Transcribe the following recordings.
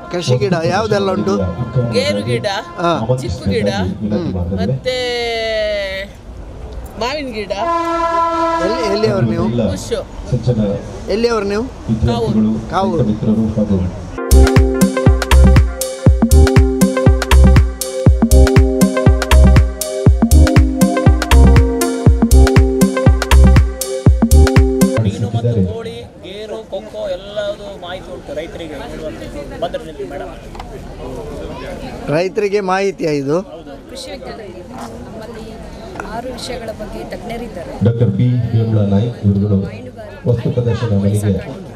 ಕೃಷಿ ಗಿಡ ಯಾವುದೆಲ್ಲ ಉಂಟು ಗೇರು ಗಿಡ ಹಾ. ಚಿಕ್ಕು ಗಿಡ ಮತ್ತೆ ಮಾವಿನ ಗಿಡ ಎಲ್ಲಿ ಎಲ್ಲಿಯವರು ನೀವು ಖುಷು ಎಲ್ಲಿಯವರು ನೀವು ವಿದ್ಯಾರ್ಥಿಗಳು ಕಾವೂರು. ರೈತ ಮಿತ್ರರು ಹಾಗೂ ಮೀನು ಮತ್ತು ಕೋಳಿ ಗೇರು ಕೊಕ್ಕೋ ಎಲ್ಲದು ಮಾಹಿತಿ ಉಂಟು ರೈತರಿಗೆ ನೀಡುವಂಥದ್ದು ಭದ್ರದಲ್ಲಿ ಮೇಡಮ್ ರೈತರಿಗೆ ಮಾಹಿತಿಯ ಇದು ಕೃಷಿ ವಿಜ್ಞಾನದಲ್ಲಿ ನಮ್ಮಲ್ಲಿ ಆರು ವಿಷಯಗಳ ಬಗ್ಗೆ ತಜ್ಞರಿದ್ದಾರೆ ಡಾಕ್ಟರ್ ಬಿ ಹೇಮಲಾ ನಾಯ್ಕ್ ಇವರುಗಳು ವಸ್ತು ಪ್ರದರ್ಶನ ಮಳಿಗೆ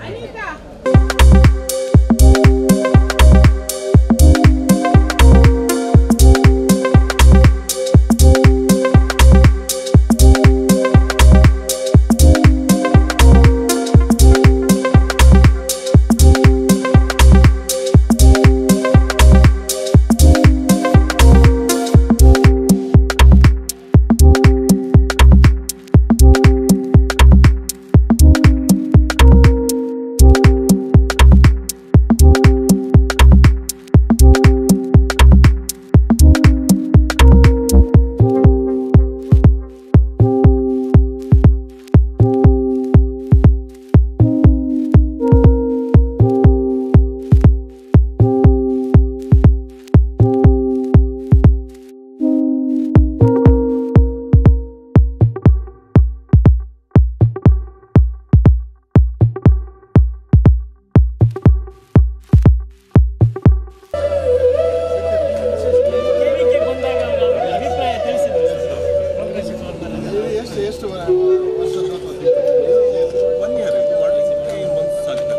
ಕೆವಿಕೆ ಬಂದಾಗ ಅವರ ಅಭಿಪ್ರಾಯ ತಿಳಿಸಿದ್ರು ಎಷ್ಟು ಎಷ್ಟು ವರ್ಷದ ಒನ್ ಇಯರ್ ಇದು ಮಾಡಲಿಕ್ಕೆ ಫಿಫ್ಟೀನ್ ಮಂತ್ಸ್ ಆಗ್ತದೆ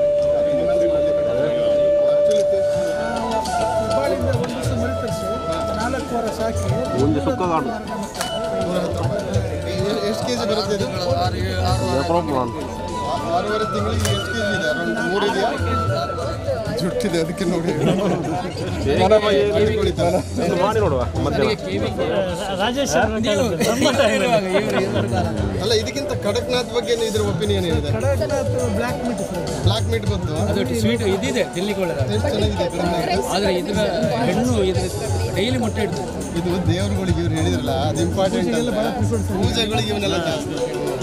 ಹುಬ್ಬಳ್ಳಿಯಿಂದ ಒಂದು ದಿವಸ ಮರಿತರಿಸಿ ನಾಲ್ಕು ವಾರ ಸಾಕಿ ಒಂದು ಸುಕ್ಕ ಕಾಣು ಎಷ್ಟು ಕೆ ಜಿ ಬರುತ್ತೆ ಇದು ಆರೂವರೆ ತಿಂಗಳಿಗೆ ಎಷ್ಟು ಕೆ ಜಿ ಇದೆ ಅರೌಂಡ್ ಮೂರು ಇದೆಯಾ ಜುಟ್ಟಿದೆ ಅದಕ್ಕೆ ನೋಡಿ ಮಾಡಿ ನೋಡುವ ಮಧ್ಯಾಹ್ನ ರಾಜೇಶ್ ಅಲ್ಲ ಇದಕ್ಕಿಂತ ಕಡಕ್ನಾಥ್ ಬಗ್ಗೆ ಇದ್ರ ಒಪಿನಿಯನ್ ಏನಿದೆ ಬ್ಲ್ಯಾಕ್ ಮೀಟ್ ಬ್ಲ್ಯಾಕ್ ಮೀಟ್ ಬಂತು ಅದು ಸ್ವೀಟ್ ಇದಿದೆ ತಿನ್ಲಿಕ್ಕೆ ಎಷ್ಟು ಚೆನ್ನಾಗಿದೆ ಕಡಕ್ನಾಥ್ ಆದರೆ ಇದರ ಹೆಣ್ಣು ಇದ್ರ ಡೈಲಿ ಮೊಟ್ಟೆ ಇಡ್ತದೆ ಇದು ದೇವರುಗಳಿಗೆ ಇವ್ರು ಹೇಳಿದ್ರಲ್ಲ ಅದು ಇಂಪಾರ್ಟೆಂಟ್ ಅಲ್ಲ ಪೂಜೆಗಳಿಗೆ ಇವನ್ನೆಲ್ಲ ಜಾಸ್ತಿ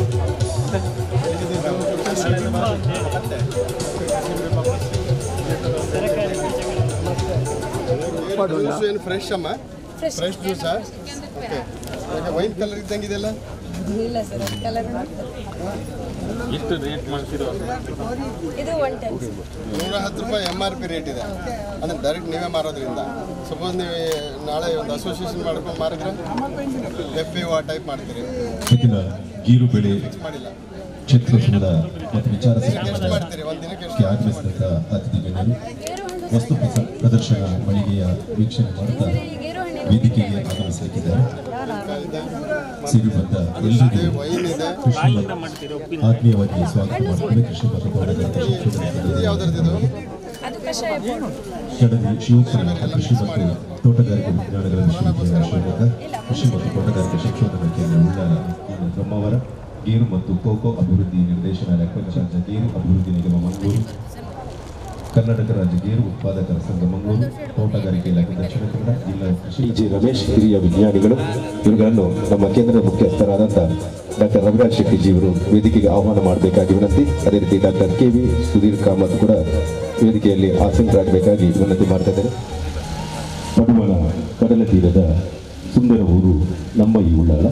ಜ್ಯೂಸ್ ಏನು ಫ್ರೆಶ್ ಅಮ್ಮ ಫ್ರೆಶ್ ಜ್ಯೂಸಾ ಓಕೆ ಯಾಕೆ ವೈನ್ ಕಲರ್ ಇದ್ದಂಗೆ ಇದೆಲ್ಲ ಇಲ್ಲ ಸರ್ ಕಲರ್ ಎಷ್ಟು ರೇಟ್ ಮಾಡ್ತಿರೋ ಇದು ಒನ್ ಟೆನ್ ನೂರ ಹತ್ತು ರೂಪಾಯಿ ಎಮ್ ಆರ್ ಪಿ ರೇಟ್ ಇದೆ ಅಂದ್ರೆ ಡೈರೆಕ್ಟ್ ನೀವೇ ಮಾರೋದ್ರಿಂದ ಸಪೋಸ್ ನೀವು ನಾಳೆ ಒಂದು ಅಸೋಸಿಯೇಷನ್ ಮಾಡ್ಕೊಂಡು ಮಾರಿದ್ರೆ ಎಫ್ ಯು ಆ ಟೈಪ್ ಮಾಡ್ತೀರಿ ಇಂದಿನ ಗೀರು ಬೆಳೆ ಮಾಡಿಲ್ಲ ಕ್ಷೇತ್ರೋತ್ಸವದ ಮತ್ತು ವಿಚಾರ ಎಷ್ಟು ಮಾಡ್ತೀರಿ ಒಂದು ದಿನಕ್ಕೆ ಎಷ್ಟು ಸಂಕಿರಣಕ್ಕೆ ಆಗಮಿಸಿದಂಥ ಅತಿಥಿ ಗಣ್ಯರು ವಸ್ತು ಪ್ರಸ- ಪ್ರದರ್ಶನ ಮಳಿಗೆಯ ವೀಕ್ಷಣೆ ಮಾಡುತ್ತಾ ವೇದಿಕೆಗೆ ಆಗಮಿಸಲಿಕ್ಕಿದ್ದಾರೆ ಸಿರಿಬಂದ ಎಲ್ಲರಿಗೂ ವೈನ್ ಇದೆ ಕೃಷಿ ಮತ್ತು ಆತ್ಮೀಯವಾಗಿ ಸ್ವಾಗತ ಮಾಡುತ್ತದೆ ಕೃಷಿ ಮತ್ತು ತೋಟಗಾರಿಕೆ ಸಂಶೋಧನಾ ಇದು ಕೇಂದ್ರ ಯಾವ್ದ್ರದ್ದು ಇದು ಅದು ಕಷಾಯ ಪೌಡರ್ ಕಡಲಿ ಶಿವಪುರ ಕೃಷಿ ಮತ್ತು ತೋಟಗಾರಿಕೆ ವಿಜ್ಞಾನಗಳ ವಿಶ್ವವಿದ್ಯಾಲಯ ಶಿವಮೊಗ್ಗ ಕೃಷಿ ಮತ್ತು ತೋಟಗಾರಿಕೆ ಸಂಶೋಧನಾ ಕೇಂದ್ರ ಉಳ್ಳಾಲ ಇನ್ನು ಬ್ರಹ್ಮಾವರ ಗೇರು ಮತ್ತು ಕೋಕೋ ಅಭಿವೃದ್ಧಿ ನಿರ್ದೇಶನಾಲಯ ರಾಜ್ಯ ಗೇರು ಅಭಿವೃದ್ಧಿ ನಿಗಮ ಮಂಗಳೂರು ಕರ್ನಾಟಕ ರಾಜ್ಯ ಗೇರು ಉತ್ಪಾದಕರ ಸಂಘ ಮಂಗಳೂರು ತೋಟಗಾರಿಕೆ ಇಲಾಖೆ ದಕ್ಷಿಣ ಕನ್ನಡ ಜಿಲ್ಲಾ ಕೃಷಿ ಜಿ ರಮೇಶ್ ಹಿರಿಯ ವಿಜ್ಞಾನಿಗಳು ಇವುಗಳನ್ನು ನಮ್ಮ ಕೇಂದ್ರದ ಮುಖ್ಯಸ್ಥರಾದಂಥ ಡಾಕ್ಟರ್ ರವಿರಾಜ್ ಶೆಟ್ಟಿ ಜಿ ಅವರು ವೇದಿಕೆಗೆ ಆಹ್ವಾನ ಮಾಡಬೇಕಾಗಿ ವಿನಂತಿ ಅದೇ ರೀತಿ doctor K V Sudhir Kamath ಕೂಡ ವೇದಿಕೆಯಲ್ಲಿ ಆಸೀನರಾಗಬೇಕಾಗಿ ವಿನಂತಿ ಮಾಡ್ತಾ ಇದ್ದಾರೆ ಪಡುವಣ ಕಡಲ ತೀರದ ಸುಂದರ ಊರು ನಮ್ಮ ಈ ಉಳ್ಳಾಳ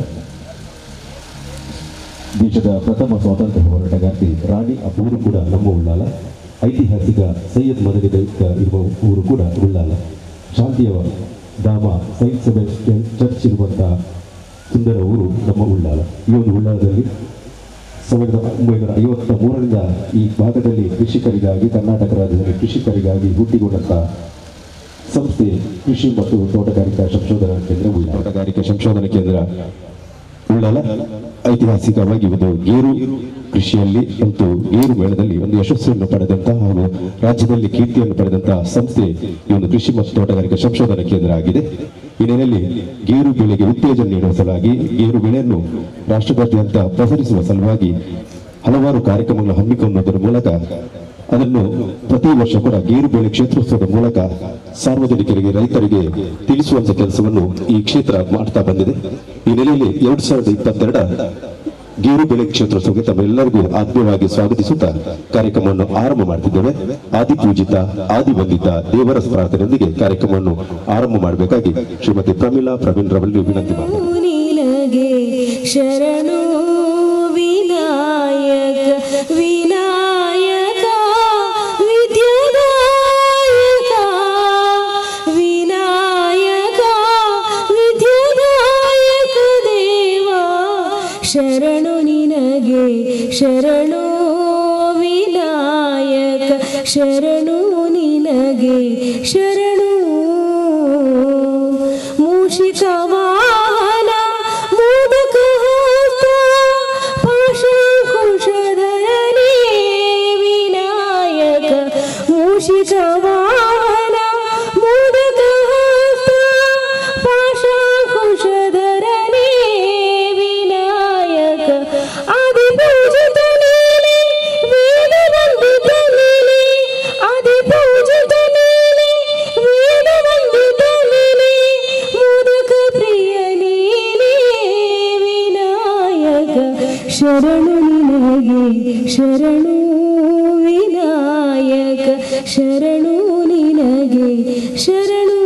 ದೇಶದ ಪ್ರಥಮ ಸ್ವಾತಂತ್ರ್ಯ ಹೋರಾಟಗಾರ್ತಿ ರಾಣಿ ಅಪೂರು ಕೂಡ ನಮ್ಮ ಉಳ್ಳಾಲ ಐತಿಹಾಸಿಕ ಸೈಯದ್ ಮದನಿ ಇರುವ ಊರು ಕೂಡ ಉಳ್ಳಾಲ ಶಾಂತಿಯ ಧಾಮ ಸೈಂಟ್ ಸೆಬೆಸ್ಟಿಯನ್ ಚರ್ಚ್ ಇರುವಂತಹ ಸುಂದರ ಊರು ನಮ್ಮ ಉಳ್ಳಾಲ ಈ ಒಂದು ಉಳ್ಳಾಲದಲ್ಲಿ ಸಾವಿರದ ಒಂಬೈನೂರ ಐವತ್ತ ಮೂರರಿಂದ ಈ ಭಾಗದಲ್ಲಿ ಕೃಷಿಕರಿಗಾಗಿ ಕರ್ನಾಟಕ ರಾಜ್ಯದಲ್ಲಿ ಕೃಷಿಕರಿಗಾಗಿ ಹುಟ್ಟಿಕೊಂಡಂತಹ ಸಂಸ್ಥೆ ಕೃಷಿ ಮತ್ತು ತೋಟಗಾರಿಕಾ ಸಂಶೋಧನಾ ಕೇಂದ್ರ ಉಳ್ಳಾಲ ತೋಟಗಾರಿಕೆ ಸಂಶೋಧನಾ ಕೇಂದ್ರ ಉಳ್ಳಾಲ ಐತಿಹಾಸಿಕವಾಗಿ ಒಂದು ಗೇರು ಕೃಷಿಯಲ್ಲಿ ಮತ್ತು ಗೇರು ಮೇಳದಲ್ಲಿ ಒಂದು ಯಶಸ್ಸನ್ನು ಪಡೆದಂತಹ ಹಾಗೂ ರಾಜ್ಯದಲ್ಲಿ ಕೀರ್ತಿಯನ್ನು ಪಡೆದಂತಹ ಸಂಸ್ಥೆ ಈ ಒಂದು ಕೃಷಿ ಮತ್ತು ತೋಟಗಾರಿಕೆ ಸಂಶೋಧನಾ ಕೇಂದ್ರ ಆಗಿದೆ ಈ ನಿಟ್ಟಿನಲ್ಲಿ ಗೇರು ಬೆಳೆಗೆ ಉತ್ತೇಜನ ನೀಡುವ ಸಲುವಾಗಿ ಗೇರು ಬೆಳೆಯನ್ನು ರಾಷ್ಟ್ರದಾದ್ಯಂತ ಪ್ರಸರಿಸುವ ಸಲುವಾಗಿ ಹಲವಾರು ಕಾರ್ಯಕ್ರಮಗಳನ್ನು ಹಮ್ಮಿಕೊಳ್ಳುವುದರ ಮೂಲಕ ಅದನ್ನು ಪ್ರತಿ ವರ್ಷ ಕೂಡ ಗೇರು ಬೆಳೆ ಕ್ಷೇತ್ರೋತ್ಸವದ ಮೂಲಕ ಸಾರ್ವಜನಿಕರಿಗೆ ರೈತರಿಗೆ ತಿಳಿಸುವಂತ ಕೆಲಸವನ್ನು ಈ ಕ್ಷೇತ್ರ ಮಾಡ್ತಾ ಬಂದಿದೆ ಈ ನೆಲೆಯಲ್ಲಿ ಎರಡ್ ಸಾವಿರದ ಇಪ್ಪತ್ತೆರಡ ಗೇರು ಬೆಳೆ ಕ್ಷೇತ್ರೋತ್ಸವಕ್ಕೆ ತಮ್ಮೆಲ್ಲರಿಗೂ ಆತ್ಮೀಯವಾಗಿ ಸ್ವಾಗತಿಸುತ್ತಾ ಕಾರ್ಯಕ್ರಮವನ್ನು ಆರಂಭ ಮಾಡ್ತಿದ್ದೇವೆ ಆದಿಪೂಜಿತ ಆದಿವಂದಿತ ದೇವರ ಪ್ರಾರ್ಥನೆಯೊಂದಿಗೆ ಕಾರ್ಯಕ್ರಮವನ್ನು ಆರಂಭ ಮಾಡಬೇಕಾಗಿ ಶ್ರೀಮತಿ ಪ್ರಮೀಳಾ ಪ್ರವೀಣ್ ರವಲ್ಲಿ ವಿನಂತಿ ಮಾಡ್ತಾರೆ ನಿನಗೆ ಶರಣು ವಿನಾಯಕ ವಿನಾಯಕ ವಿದ್ಯುದಾಯಕ ವಿನಾಯಕ ವಿದ್ಯುದಾಯಕ ದೇವ ಶರಣು ನಿನಗೆ ಶರಣು ವಿನಾಯಕ ಶರಣು ನಿನಗೆ ಶರಣು ಮೂಷಿಕ ವಾಹನ ಮೋದಕ ಹಸ್ತ ಪಾಶಂಕುಶಧರನೇ ವಿನಾಯಕ ಮೂಷಿಕ ವಾಹನ ಮೋದಕ ಹಸ್ತ ಪಾಶಂಕುಶಧರನೇ ವಿನಾಯಕ ಆದಿಪೂಜಿತ ನೀನೆ ವೇದ ವಂದಿತ ನೀನೆ ಆದಿಪೂಜಿತ ನೀನೆ ವೇದ ವಂದಿತ ನೀನೆ ಮೋದಕ ಪ್ರಿಯ ನೀನೆ ವಿನಾಯಕ ಶರಣು ನಿನಗೆ ಶರಣು ವಿನಾಯಕ ಶರಣು ನಿನಗೆ ಶರಣು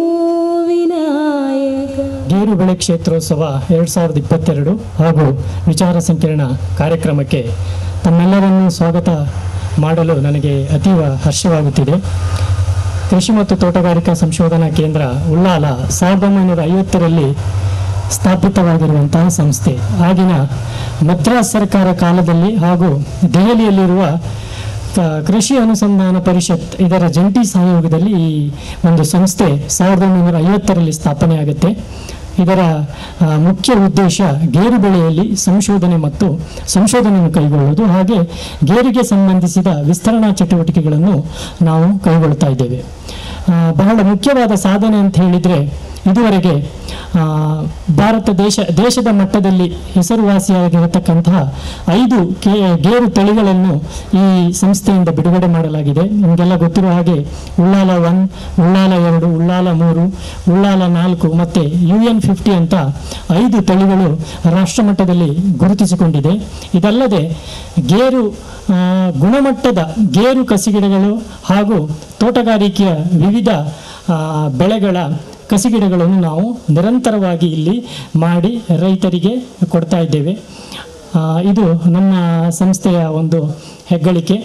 ವಿನಾಯಕ ಗೇರು ಬೆಳೆ ಕ್ಷೇತ್ರೋತ್ಸವ ಎರಡು ಸಾವಿರದ ಇಪ್ಪತ್ತೆರಡು ಹಾಗೂ ವಿಚಾರ ಸಂಕಿರಣ ಕಾರ್ಯಕ್ರಮಕ್ಕೆ ತಮ್ಮೆಲ್ಲರನ್ನೂ ಸ್ವಾಗತ ಮಾಡಲು ನನಗೆ ಅತೀವ ಹರ್ಷವಾಗುತ್ತಿದೆ ಕೃಷಿ ಮತ್ತು ತೋಟಗಾರಿಕಾ ಸಂಶೋಧನಾ ಕೇಂದ್ರ ಉಳ್ಳಾಲ ಸಾವಿರದ ಒಂಬೈನೂರ ಐವತ್ತರಲ್ಲಿ ಸ್ಥಾಪಿತವಾಗಿರುವಂತಹ ಸಂಸ್ಥೆ ಆಗಿನ ಮದ್ರಾಸ್ ಸರ್ಕಾರ ಕಾಲದಲ್ಲಿ ಹಾಗೂ ದೆಹಲಿಯಲ್ಲಿರುವ ಕ- ಕೃಷಿ ಅನುಸಂಧಾನ ಪರಿಷತ್ ಇದರ ಜಂಟಿ ಸಹಯೋಗದಲ್ಲಿ ಈ ಒಂದು ಸಂಸ್ಥೆ ಸಾವಿರದ ಒಂಬೈನೂರ ಐವತ್ತರಲ್ಲಿ ಸ್ಥಾಪನೆಯಾಗುತ್ತೆ ಇದರ ಆ, ಮುಖ್ಯ ಉದ್ದೇಶ ಗೇರು ಬೆಳೆಯಲ್ಲಿ ಸಂಶೋಧನೆ ಮತ್ತು ಸಂಶೋಧನೆಯನ್ನು ಕೈಗೊಳ್ಳುವುದು ಹಾಗೆ ಗೇರಿಗೆ ಸಂಬಂಧಿಸಿದ ವಿಸ್ತರಣಾ ಚಟುವಟಿಕೆಗಳನ್ನು ನಾವು ಕೈಗೊಳ್ತಾ ಇದ್ದೇವೆ ಆ, ಬಹಳ ಮುಖ್ಯವಾದ ಸಾಧನೆ ಅಂತ ಹೇಳಿದರೆ ಇದುವರೆಗೆ ಆ, ಭಾರತ ದೇಶ ದೇಶದ ಮಟ್ಟದಲ್ಲಿ ಹೆಸರುವಾಸಿಯಾಗಿರತಕ್ಕಂತಹ ಐದು ಕೇ ಗೇರು ತಳಿಗಳನ್ನು ಈ ಸಂಸ್ಥೆಯಿಂದ ಬಿಡುಗಡೆ ಮಾಡಲಾಗಿದೆ ನಿಮಗೆಲ್ಲ ಗೊತ್ತಿರುವ ಹಾಗೆ ಉಳ್ಳಾಲ ಒನ್ ಉಳ್ಳಾಲ ಎರಡು ಉಳ್ಳಾಲ ಮೂರು ಉಳ್ಳಾಲ ನಾಲ್ಕು ಮತ್ತು ಯು ಎನ್ ಫಿಫ್ಟಿ ಅಂತ ಐದು ತಳಿಗಳು ರಾಷ್ಟ್ರಮಟ್ಟದಲ್ಲಿ ಗುರುತಿಸಿಕೊಂಡಿದೆ ಇದಲ್ಲದೆ ಗೇರು ಆ, ಗುಣಮಟ್ಟದ ಗೇರು ಕಸಿಗಿಡಗಳು ಹಾಗೂ ತೋಟಗಾರಿಕೆಯ ವಿವಿಧ ಆ, ಬೆಳೆಗಳ ಕಸಿಗಿಡಗಳನ್ನು ನಾವು ನಿರಂತರವಾಗಿ ಇಲ್ಲಿ ಮಾಡಿ ರೈತರಿಗೆ ಕೊಡ್ತಾ ಇದ್ದೇವೆ ಆ, ಇದು ನಮ್ಮ ಸಂಸ್ಥೆಯ ಒಂದು ಹೆಗ್ಗಳಿಕೆ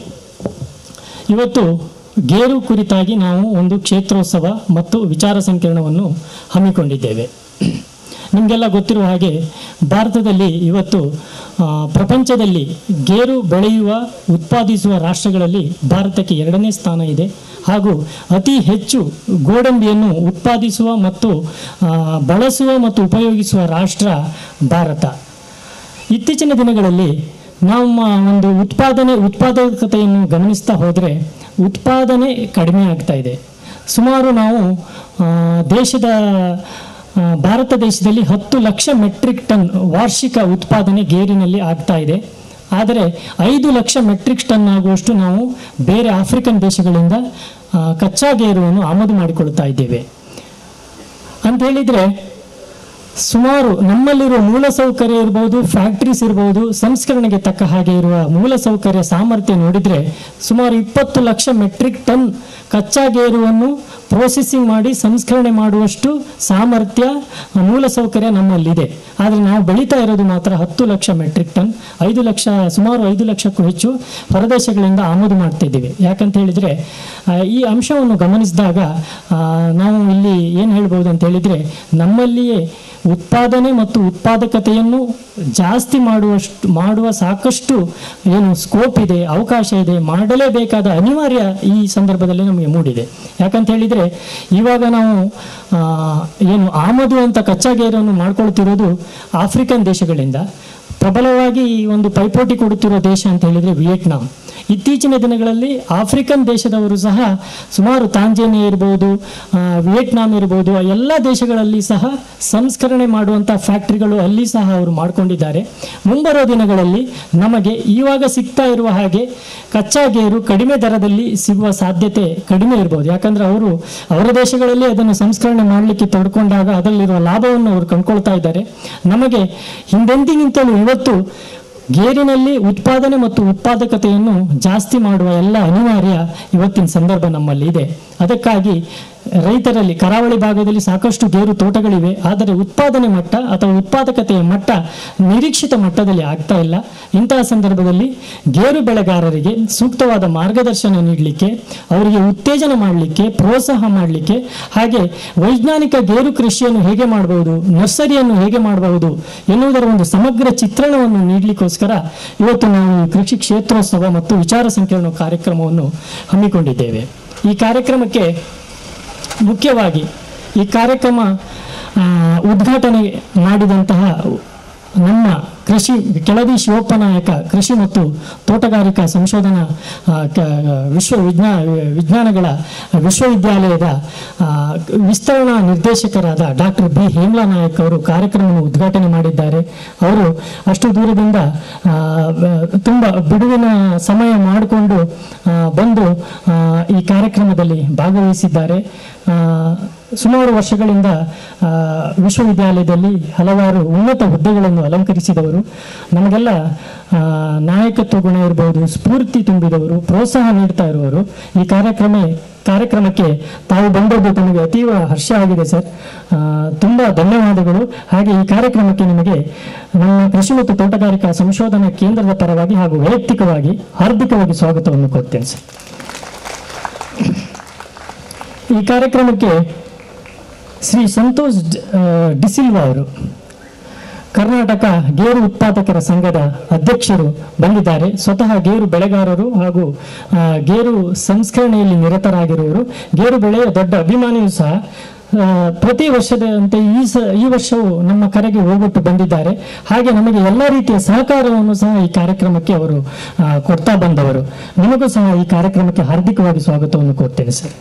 ಇವತ್ತು ಗೇರು ಕುರಿತಾಗಿ ನಾವು ಒಂದು ಕ್ಷೇತ್ರೋತ್ಸವ ಮತ್ತು ವಿಚಾರ ಸಂಕಿರಣವನ್ನು ಹಮ್ಮಿಕೊಂಡಿದ್ದೇವೆ ನಿಮಗೆಲ್ಲ ಗೊತ್ತಿರುವ ಹಾಗೆ ಭಾರತದಲ್ಲಿ ಇವತ್ತು ಆ, ಪ್ರಪಂಚದಲ್ಲಿ ಗೇರು ಬೆಳೆಯುವ ಉತ್ಪಾದಿಸುವ ರಾಷ್ಟ್ರಗಳಲ್ಲಿ ಭಾರತಕ್ಕೆ ಎರಡನೇ ಸ್ಥಾನ ಇದೆ ಹಾಗೂ ಅತಿ ಹೆಚ್ಚು ಗೋಡಂಬಿಯನ್ನು ಉತ್ಪಾದಿಸುವ ಮತ್ತು ಆ, ಬಳಸುವ ಮತ್ತು ಉಪಯೋಗಿಸುವ ರಾಷ್ಟ್ರ ಭಾರತ ಇತ್ತೀಚಿನ ದಿನಗಳಲ್ಲಿ ನಮ್ಮ ಒಂದು ಉತ್ಪಾದನೆ ಉತ್ಪಾದಕತೆಯನ್ನು ಗಮನಿಸ್ತಾ ಹೋದರೆ ಉತ್ಪಾದನೆ ಕಡಿಮೆ ಆಗ್ತಾ ಇದೆ ಸುಮಾರು ನಾವು ಆ, ದೇಶದ ಆ, ಭಾರತ ದೇಶದಲ್ಲಿ ಹತ್ತು ಲಕ್ಷ ಮೆಟ್ರಿಕ್ ಟನ್ ವಾರ್ಷಿಕ ಉತ್ಪಾದನೆ ಗೇರಿನಲ್ಲಿ ಆಗ್ತಾ ಇದೆ ಆದರೆ ಐದು ಲಕ್ಷ ಮೆಟ್ರಿಕ್ ಟನ್ ಆಗುವಷ್ಟು ನಾವು ಬೇರೆ ಆಫ್ರಿಕನ್ ದೇಶಗಳಿಂದ ಆ, ಕಚ್ಚಾ ಗೇರುವನ್ನು ಆಮದು ಮಾಡಿಕೊಳ್ತಾ ಇದ್ದೇವೆ ಅಂತ ಹೇಳಿದರೆ ಸುಮಾರು ನಮ್ಮಲ್ಲಿರುವ ಮೂಲಸೌಕರ್ಯ ಇರ್ಬೋದು ಫ್ಯಾಕ್ಟ್ರೀಸ್ ಇರ್ಬೋದು ಸಂಸ್ಕರಣೆಗೆ ತಕ್ಕ ಹಾಗೆ ಇರುವ ಮೂಲಸೌಕರ್ಯ ಸಾಮರ್ಥ್ಯ ನೋಡಿದರೆ ಸುಮಾರು ಇಪ್ಪತ್ತು ಲಕ್ಷ ಮೆಟ್ರಿಕ್ ಟನ್ ಕಚ್ಚಾ ಗೇರುವನ್ನು ಪ್ರೋಸೆಸಿಂಗ್ ಮಾಡಿ ಸಂಸ್ಕರಣೆ ಮಾಡುವಷ್ಟು ಸಾಮರ್ಥ್ಯ ಮೂಲಸೌಕರ್ಯ ನಮ್ಮಲ್ಲಿದೆ ಆದರೆ ನಾವು ಬೆಳೀತಾ ಇರೋದು ಮಾತ್ರ ಹತ್ತು ಲಕ್ಷ ಮೆಟ್ರಿಕ್ ಟನ್ ಐದು ಲಕ್ಷ ಸುಮಾರು ಐದು ಲಕ್ಷಕ್ಕೂ ಹೆಚ್ಚು ಹೊರದೇಶಗಳಿಂದ ಆಮದು ಮಾಡ್ತಿದ್ದೀವಿ ಯಾಕಂತ ಹೇಳಿದರೆ ಆ, ಈ ಅಂಶವನ್ನು ಗಮನಿಸಿದಾಗ ಆ, ನಾವು ಇಲ್ಲಿ ಏನು ಹೇಳ್ಬೋದು ಅಂತ ಹೇಳಿದರೆ ನಮ್ಮಲ್ಲಿಯೇ ಉತ್ಪಾದನೆ ಮತ್ತು ಉತ್ಪಾದಕತೆಯನ್ನು ಜಾಸ್ತಿ ಮಾಡುವಷ್ಟು ಮಾಡುವ ಸಾಕಷ್ಟು ಏನು ಸ್ಕೋಪ್ ಇದೆ ಅವಕಾಶ ಇದೆ ಮಾಡಲೇಬೇಕಾದ ಅನಿವಾರ್ಯ ಈ ಸಂದರ್ಭದಲ್ಲಿ ನಮಗೆ ಮೂಡಿದೆ ಯಾಕಂತ ಹೇಳಿದರೆ ಇವಾಗ ನಾವು ಆ, ಏನು ಆಮದು ಅಂತ ಕಚ್ಚಾ ಗೇರನ್ನು ಮಾಡ್ಕೊಳ್ತಿರೋದು ಆಫ್ರಿಕನ್ ದೇಶಗಳಿಂದ ಪ್ರಬಲವಾಗಿ ಈ ಒಂದು ಪೈಪೋಟಿ ಕೊಡುತ್ತಿರೋ ದೇಶ ಅಂತ ಹೇಳಿದರೆ ವಿಯೆಟ್ನಾಂ ಇತ್ತೀಚಿನ ದಿನಗಳಲ್ಲಿ ಆಫ್ರಿಕನ್ ದೇಶದವರು ಸಹ ಸುಮಾರು ತಾಂಜೇನಿಯಾ ಇರ್ಬೋದು ಆ, ವಿಯೆಟ್ನಾಂ ಇರ್ಬೋದು ಆ ಎಲ್ಲ ದೇಶಗಳಲ್ಲಿ ಸಹ ಸಂಸ್ಕರಣೆ ಮಾಡುವಂಥ ಫ್ಯಾಕ್ಟ್ರಿಗಳು ಅಲ್ಲಿ ಸಹ ಅವರು ಮಾಡಿಕೊಂಡಿದ್ದಾರೆ ಮುಂಬರುವ ದಿನಗಳಲ್ಲಿ ನಮಗೆ ಇವಾಗ ಸಿಗ್ತಾ ಇರುವ ಹಾಗೆ ಕಚ್ಚಾ ಗೇರು ಕಡಿಮೆ ದರದಲ್ಲಿ ಸಿಗುವ ಸಾಧ್ಯತೆ ಕಡಿಮೆ ಇರ್ಬೋದು ಯಾಕಂದ್ರೆ ಅವರು ಅವರ ದೇಶಗಳಲ್ಲಿ ಅದನ್ನು ಸಂಸ್ಕರಣೆ ಮಾಡಲಿಕ್ಕೆ ತೊಡ್ಕೊಂಡಾಗ ಅದರಲ್ಲಿರುವ ಲಾಭವನ್ನು ಅವರು ಕಂಡ್ಕೊಳ್ತಾ ಇದ್ದಾರೆ ನಮಗೆ ಹಿಂದೆಂದಿಗಿಂತಲೂ ಇವತ್ತು ಗೇರಿನಲ್ಲಿ ಉತ್ಪಾದನೆ ಮತ್ತು ಉತ್ಪಾದಕತೆಯನ್ನು ಜಾಸ್ತಿ ಮಾಡುವ ಎಲ್ಲ ಅನಿವಾರ್ಯ ಇವತ್ತಿನ ಸಂದರ್ಭ ನಮ್ಮಲ್ಲಿ ಇದೆ ಅದಕ್ಕಾಗಿ ರೈತರಲ್ಲಿ ಕರಾವಳಿ ಭಾಗದಲ್ಲಿ ಸಾಕಷ್ಟು ಗೇರು ತೋಟಗಳಿವೆ ಆದರೆ ಉತ್ಪಾದನೆ ಮಟ್ಟ ಅಥವಾ ಉತ್ಪಾದಕತೆಯ ಮಟ್ಟ ನಿರೀಕ್ಷಿತ ಮಟ್ಟದಲ್ಲಿ ಆಗ್ತಾ ಇಲ್ಲ ಇಂತಹ ಸಂದರ್ಭದಲ್ಲಿ ಗೇರು ಬೆಳೆಗಾರರಿಗೆ ಸೂಕ್ತವಾದ ಮಾರ್ಗದರ್ಶನ ನೀಡಲಿಕ್ಕೆ ಅವರಿಗೆ ಉತ್ತೇಜನ ಮಾಡಲಿಕ್ಕೆ ಪ್ರೋತ್ಸಾಹ ಮಾಡಲಿಕ್ಕೆ ಹಾಗೆ ವೈಜ್ಞಾನಿಕ ಗೇರು ಕೃಷಿಯನ್ನು ಹೇಗೆ ಮಾಡಬಹುದು ನರ್ಸರಿಯನ್ನು ಹೇಗೆ ಮಾಡಬಹುದು ಎನ್ನುವುದರ ಒಂದು ಸಮಗ್ರ ಚಿತ್ರಣವನ್ನು ನೀಡಲಿಕ್ಕೋಸ್ಕರ ಇವತ್ತು ನಾವು ಈ ಕೃಷಿ ಕ್ಷೇತ್ರೋತ್ಸವ ಮತ್ತು ವಿಚಾರ ಸಂಕಿರಣ ಕಾರ್ಯಕ್ರಮವನ್ನು ಹಮ್ಮಿಕೊಂಡಿದ್ದೇವೆ ಈ ಕಾರ್ಯಕ್ರಮಕ್ಕೆ ಮುಖ್ಯವಾಗಿ ಈ ಕಾರ್ಯಕ್ರಮ ಆ, ಉದ್ಘಾಟನೆ ಮಾಡಿದಂತಹ ನಮ್ಮ ಕೃಷಿ ಕೆಳದಿ ಶಿವಪ್ಪ ನಾಯಕ ಕೃಷಿ ಮತ್ತು ತೋಟಗಾರಿಕಾ ಸಂಶೋಧನಾ ಆ, ಕ- ವಿಶ್ವ ವಿಜ್ಞಾ ವಿಜ್ಞಾನಗಳ ವಿಶ್ವವಿದ್ಯಾಲಯದ ಆ, ವಿಸ್ತರಣಾ ನಿರ್ದೇಶಕರಾದ ಡಾಕ್ಟರ್ ಬಿ ಹೇಮ್ಲಾ ನಾಯಕ್ ಅವರು ಕಾರ್ಯಕ್ರಮವನ್ನು ಉದ್ಘಾಟನೆ ಮಾಡಿದ್ದಾರೆ ಅವರು ಅಷ್ಟು ದೂರದಿಂದ ಆ, ಬ- ತುಂಬ ಬಿಡುವಿನ ಸಮಯ ಮಾಡಿಕೊಂಡು ಆ, ಬಂದು ಆ, ಈ ಕಾರ್ಯಕ್ರಮದಲ್ಲಿ ಭಾಗವಹಿಸಿದ್ದಾರೆ ಆ, ಸುಮಾರು ವರ್ಷಗಳಿಂದ ಆ, ವಿಶ್ವವಿದ್ಯಾಲಯದಲ್ಲಿ ಹಲವಾರು ಉನ್ನತ ಹುದ್ದೆಗಳನ್ನು ಅಲಂಕರಿಸಿದವರು ನಮಗೆಲ್ಲ ಆ, ನಾಯಕತ್ವ ಗುಣ ಇರಬಹುದು ಸ್ಫೂರ್ತಿ ತುಂಬಿದವರು ಪ್ರೋತ್ಸಾಹ ನೀಡ್ತಾ ಇರುವವರು ಈ ಕಾರ್ಯಕ್ರಮ ಕಾರ್ಯಕ್ರಮಕ್ಕೆ ತಾವು ಬಂದದ್ದು ತಮಗೆ ಅತೀವ ಹರ್ಷ ಆಗಿದೆ ಸರ್ ಆ, ತುಂಬ ಧನ್ಯವಾದಗಳು ಹಾಗೆ ಈ ಕಾರ್ಯಕ್ರಮಕ್ಕೆ ನಿಮಗೆ ನಮ್ಮ ಕೃಷಿ ಮತ್ತು ತೋಟಗಾರಿಕಾ ಸಂಶೋಧನಾ ಕೇಂದ್ರದ ಪರವಾಗಿ ಹಾಗೂ ವೈಯಕ್ತಿಕವಾಗಿ ಹಾರ್ದಿಕವಾಗಿ ಸ್ವಾಗತವನ್ನು ಕೊಡ್ತೇನೆ ಸರ್ ಈ ಕಾರ್ಯಕ್ರಮಕ್ಕೆ ಶ್ರೀ ಸಂತೋಷ್ ಡ್- ಆ, ಡಿಸಿಲ್ವಾ ಅವರು ಕರ್ನಾಟಕ ಗೇರು ಉತ್ಪಾದಕರ ಸಂಘದ ಅಧ್ಯಕ್ಷರು ಬಂದಿದ್ದಾರೆ ಸ್ವತಃ ಗೇರು ಬೆಳೆಗಾರರು ಹಾಗೂ ಆ, ಗೇರು ಸಂಸ್ಕರಣೆಯಲ್ಲಿ ನಿರತರಾಗಿರುವವರು ಗೇರು ಬೆಳೆಯ ದೊಡ್ಡ ಅಭಿಮಾನಿಯೂ ಸಹ ಆ, ಪ್ರತಿ ವರ್ಷದಂತೆ ಈ ಸ ಈ ವರ್ಷವೂ ನಮ್ಮ ಕರೆಗೆ ಹೋಗೊಟ್ಟು ಬಂದಿದ್ದಾರೆ ಹಾಗೆ ನಮಗೆ ಎಲ್ಲ ರೀತಿಯ ಸಹಕಾರವನ್ನು ಸಹ ಈ ಕಾರ್ಯಕ್ರಮಕ್ಕೆ ಅವರು ಆ, ಕೊಡ್ತಾ ಬಂದವರು ನಿಮಗೂ ಸಹ ಈ ಕಾರ್ಯಕ್ರಮಕ್ಕೆ ಹಾರ್ದಿಕವಾಗಿ ಸ್ವಾಗತವನ್ನು ಕೊಡ್ತೇನೆ ಸರ್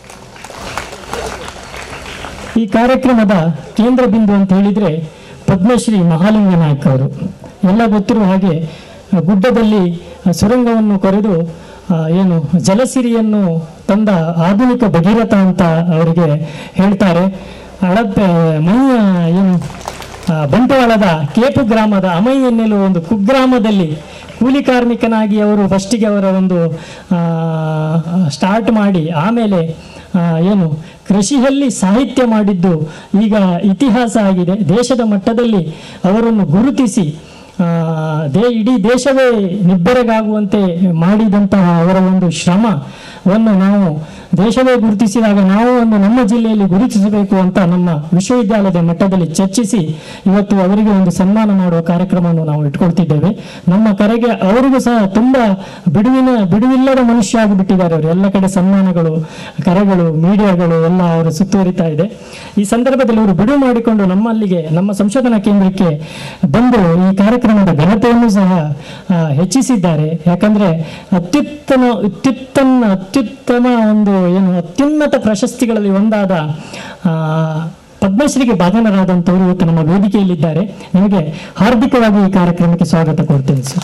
ಈ ಕಾರ್ಯಕ್ರಮದ ಕೇಂದ್ರ ಬಿಂದು ಅಂತ ಹೇಳಿದ್ರೆ ಪದ್ಮಶ್ರೀ ಮಹಾಲಿಂಗ ನಾಯಕ್ ಅವರು ಎಲ್ಲ ಗೊತ್ತಿರುವ ಹಾಗೆ ಆ, ಗುಡ್ಡದಲ್ಲಿ ಆ, ಸುರಂಗವನ್ನು ಕೊರೆದು ಆ, ಏನು ಜಲಸಿರಿಯನ್ನು ತಂದ ಆಧುನಿಕ ಭಗೀರಥ ಅಂತ ಅವರಿಗೆ ಹೇಳ್ತಾರೆ ಹಳಪೆ ಮೈಯ ಏನು ಆ, ಬಂಟ್ವಾಳದ ಕೇಪು ಗ್ರಾಮದ ಅಮೈ ಎನ್ನೆಲುವ ಒಂದು ಕುಗ್ರಾಮದಲ್ಲಿ ಕೂಲಿ ಕಾರ್ಮಿಕನಾಗಿ ಅವರು ಫಸ್ಟಿಗೆ ಅವರ ಒಂದು ಸ್ಟಾರ್ಟ್ ಮಾಡಿ ಆಮೇಲೆ ಆ, ಏನು ಕೃಷಿಯಲ್ಲಿ ಸಾಹಿತ್ಯ ಮಾಡಿದ್ದು ಈಗ ಇತಿಹಾಸ ಆಗಿದೆ ದೇಶದ ಮಟ್ಟದಲ್ಲಿ ಅವರನ್ನು ಗುರುತಿಸಿ ಆ, ದೇ ಇಡೀ ದೇಶವೇ ನಿಬ್ಬರಗಾಗುವಂತೆ ಮಾಡಿದಂತಹ ಅವರ ಒಂದು ಶ್ರಮವನ್ನು ನಾವು ದೇಶವೇ ಗುರುತಿಸಿದಾಗ ನಾವು ಒಂದು ನಮ್ಮ ಜಿಲ್ಲೆಯಲ್ಲಿ ಗುರುತಿಸಬೇಕು ಅಂತ ನಮ್ಮ ವಿಶ್ವವಿದ್ಯಾಲಯದ ಮಟ್ಟದಲ್ಲಿ ಚರ್ಚಿಸಿ ಇವತ್ತು ಅವರಿಗೆ ಒಂದು ಸನ್ಮಾನ ಮಾಡುವ ಕಾರ್ಯಕ್ರಮವನ್ನು ನಾವು ಇಟ್ಕೊಳ್ತಿದ್ದೇವೆ ನಮ್ಮ ಕರೆಗೆ ಅವರಿಗೂ ಸಹ ತುಂಬಾ ಬಿಡುವಿನ ಬಿಡುವಿಲ್ಲದ ಮನುಷ್ಯ ಆಗಿಬಿಟ್ಟಿದ್ದಾರೆ ಅವರು ಎಲ್ಲ ಕಡೆ ಸನ್ಮಾನಗಳು ಕರೆಗಳು ಮೀಡಿಯಾಗಳು ಎಲ್ಲ ಅವರು ಸುತ್ತುವರಿತಾ ಇದೆ ಈ ಸಂದರ್ಭದಲ್ಲಿ ಅವರು ಬಿಡುವು ಮಾಡಿಕೊಂಡು ನಮ್ಮಲ್ಲಿಗೆ ನಮ್ಮ ಸಂಶೋಧನಾ ಕೇಂದ್ರಕ್ಕೆ ಬಂದು ಈ ಕಾರ್ಯಕ್ರಮದ ಘನತೆಯನ್ನು ಸಹ ಆ, ಹೆಚ್ಚಿಸಿದ್ದಾರೆ ಯಾಕಂದ್ರೆ ಅತ್ಯುತ್ತಮ ಅತ್ಯುತ್ತಮ ಅತ್ಯುತ್ತಮ ಒಂದು ಏನು ಅತ್ಯುನ್ನತ ಪ್ರಶಸ್ತಿಗಳಲ್ಲಿ ಒಂದಾದ ಆ, ಪದ್ಮಶ್ರೀಗೆ ಭಾಜನರಾದಂಥವರು ಇವತ್ತು ನಮ್ಮ ವೇದಿಕೆಯಲ್ಲಿದ್ದಾರೆ ನಿಮಗೆ ಹಾರ್ದಿಕವಾಗಿ ಈ ಕಾರ್ಯಕ್ರಮಕ್ಕೆ ಸ್ವಾಗತ ಕೊಡ್ತೇನೆ ಸರ್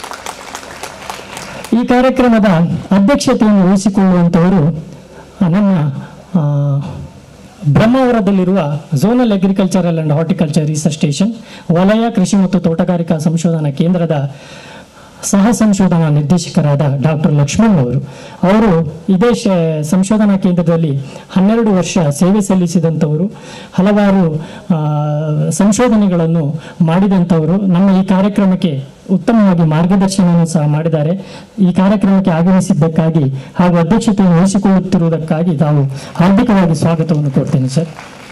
ಈ ಕಾರ್ಯಕ್ರಮದ ಅಧ್ಯಕ್ಷತೆಯನ್ನು ವಹಿಸಿಕೊಳ್ಳುವಂಥವರು ಆ, ನಮ್ಮ ಆ, ಬ್ರಹ್ಮಾವರದಲ್ಲಿರುವ zonal agricultural and horticulture research station ವಲಯ ಕೃಷಿ ಮತ್ತು ತೋಟಗಾರಿಕಾ ಸಂಶೋಧನಾ ಕೇಂದ್ರದ ಸಹ ಸಂಶೋಧನಾ ನಿರ್ದೇಶಕರಾದ ಡಾಕ್ಟರ್ ಲಕ್ಷ್ಮಣ್ ಅವರು ಅವರು ಇದೇ ಶ- ಸಂಶೋಧನಾ ಕೇಂದ್ರದಲ್ಲಿ ಹನ್ನೆರಡು ವರ್ಷ ಸೇವೆ ಸಲ್ಲಿಸಿದಂಥವರು ಹಲವಾರು ಆ, ಸಂಶೋಧನೆಗಳನ್ನು ಮಾಡಿದಂಥವರು ನಮ್ಮ ಈ ಕಾರ್ಯಕ್ರಮಕ್ಕೆ ಉತ್ತಮವಾಗಿ ಮಾರ್ಗದರ್ಶನವನ್ನು ಸಹ ಮಾಡಿದ್ದಾರೆ ಈ ಕಾರ್ಯಕ್ರಮಕ್ಕೆ ಆಗಮಿಸಿದ್ದಕ್ಕಾಗಿ ಹಾಗೂ ಅಧ್ಯಕ್ಷತೆಯನ್ನು ವಹಿಸಿಕೊಳ್ಳುತ್ತಿರುವುದಕ್ಕಾಗಿ ತಾವು ಹಾರ್ದಿಕವಾಗಿ ಸ್ವಾಗತವನ್ನು ಕೊಡ್ತೇನೆ ಸರ್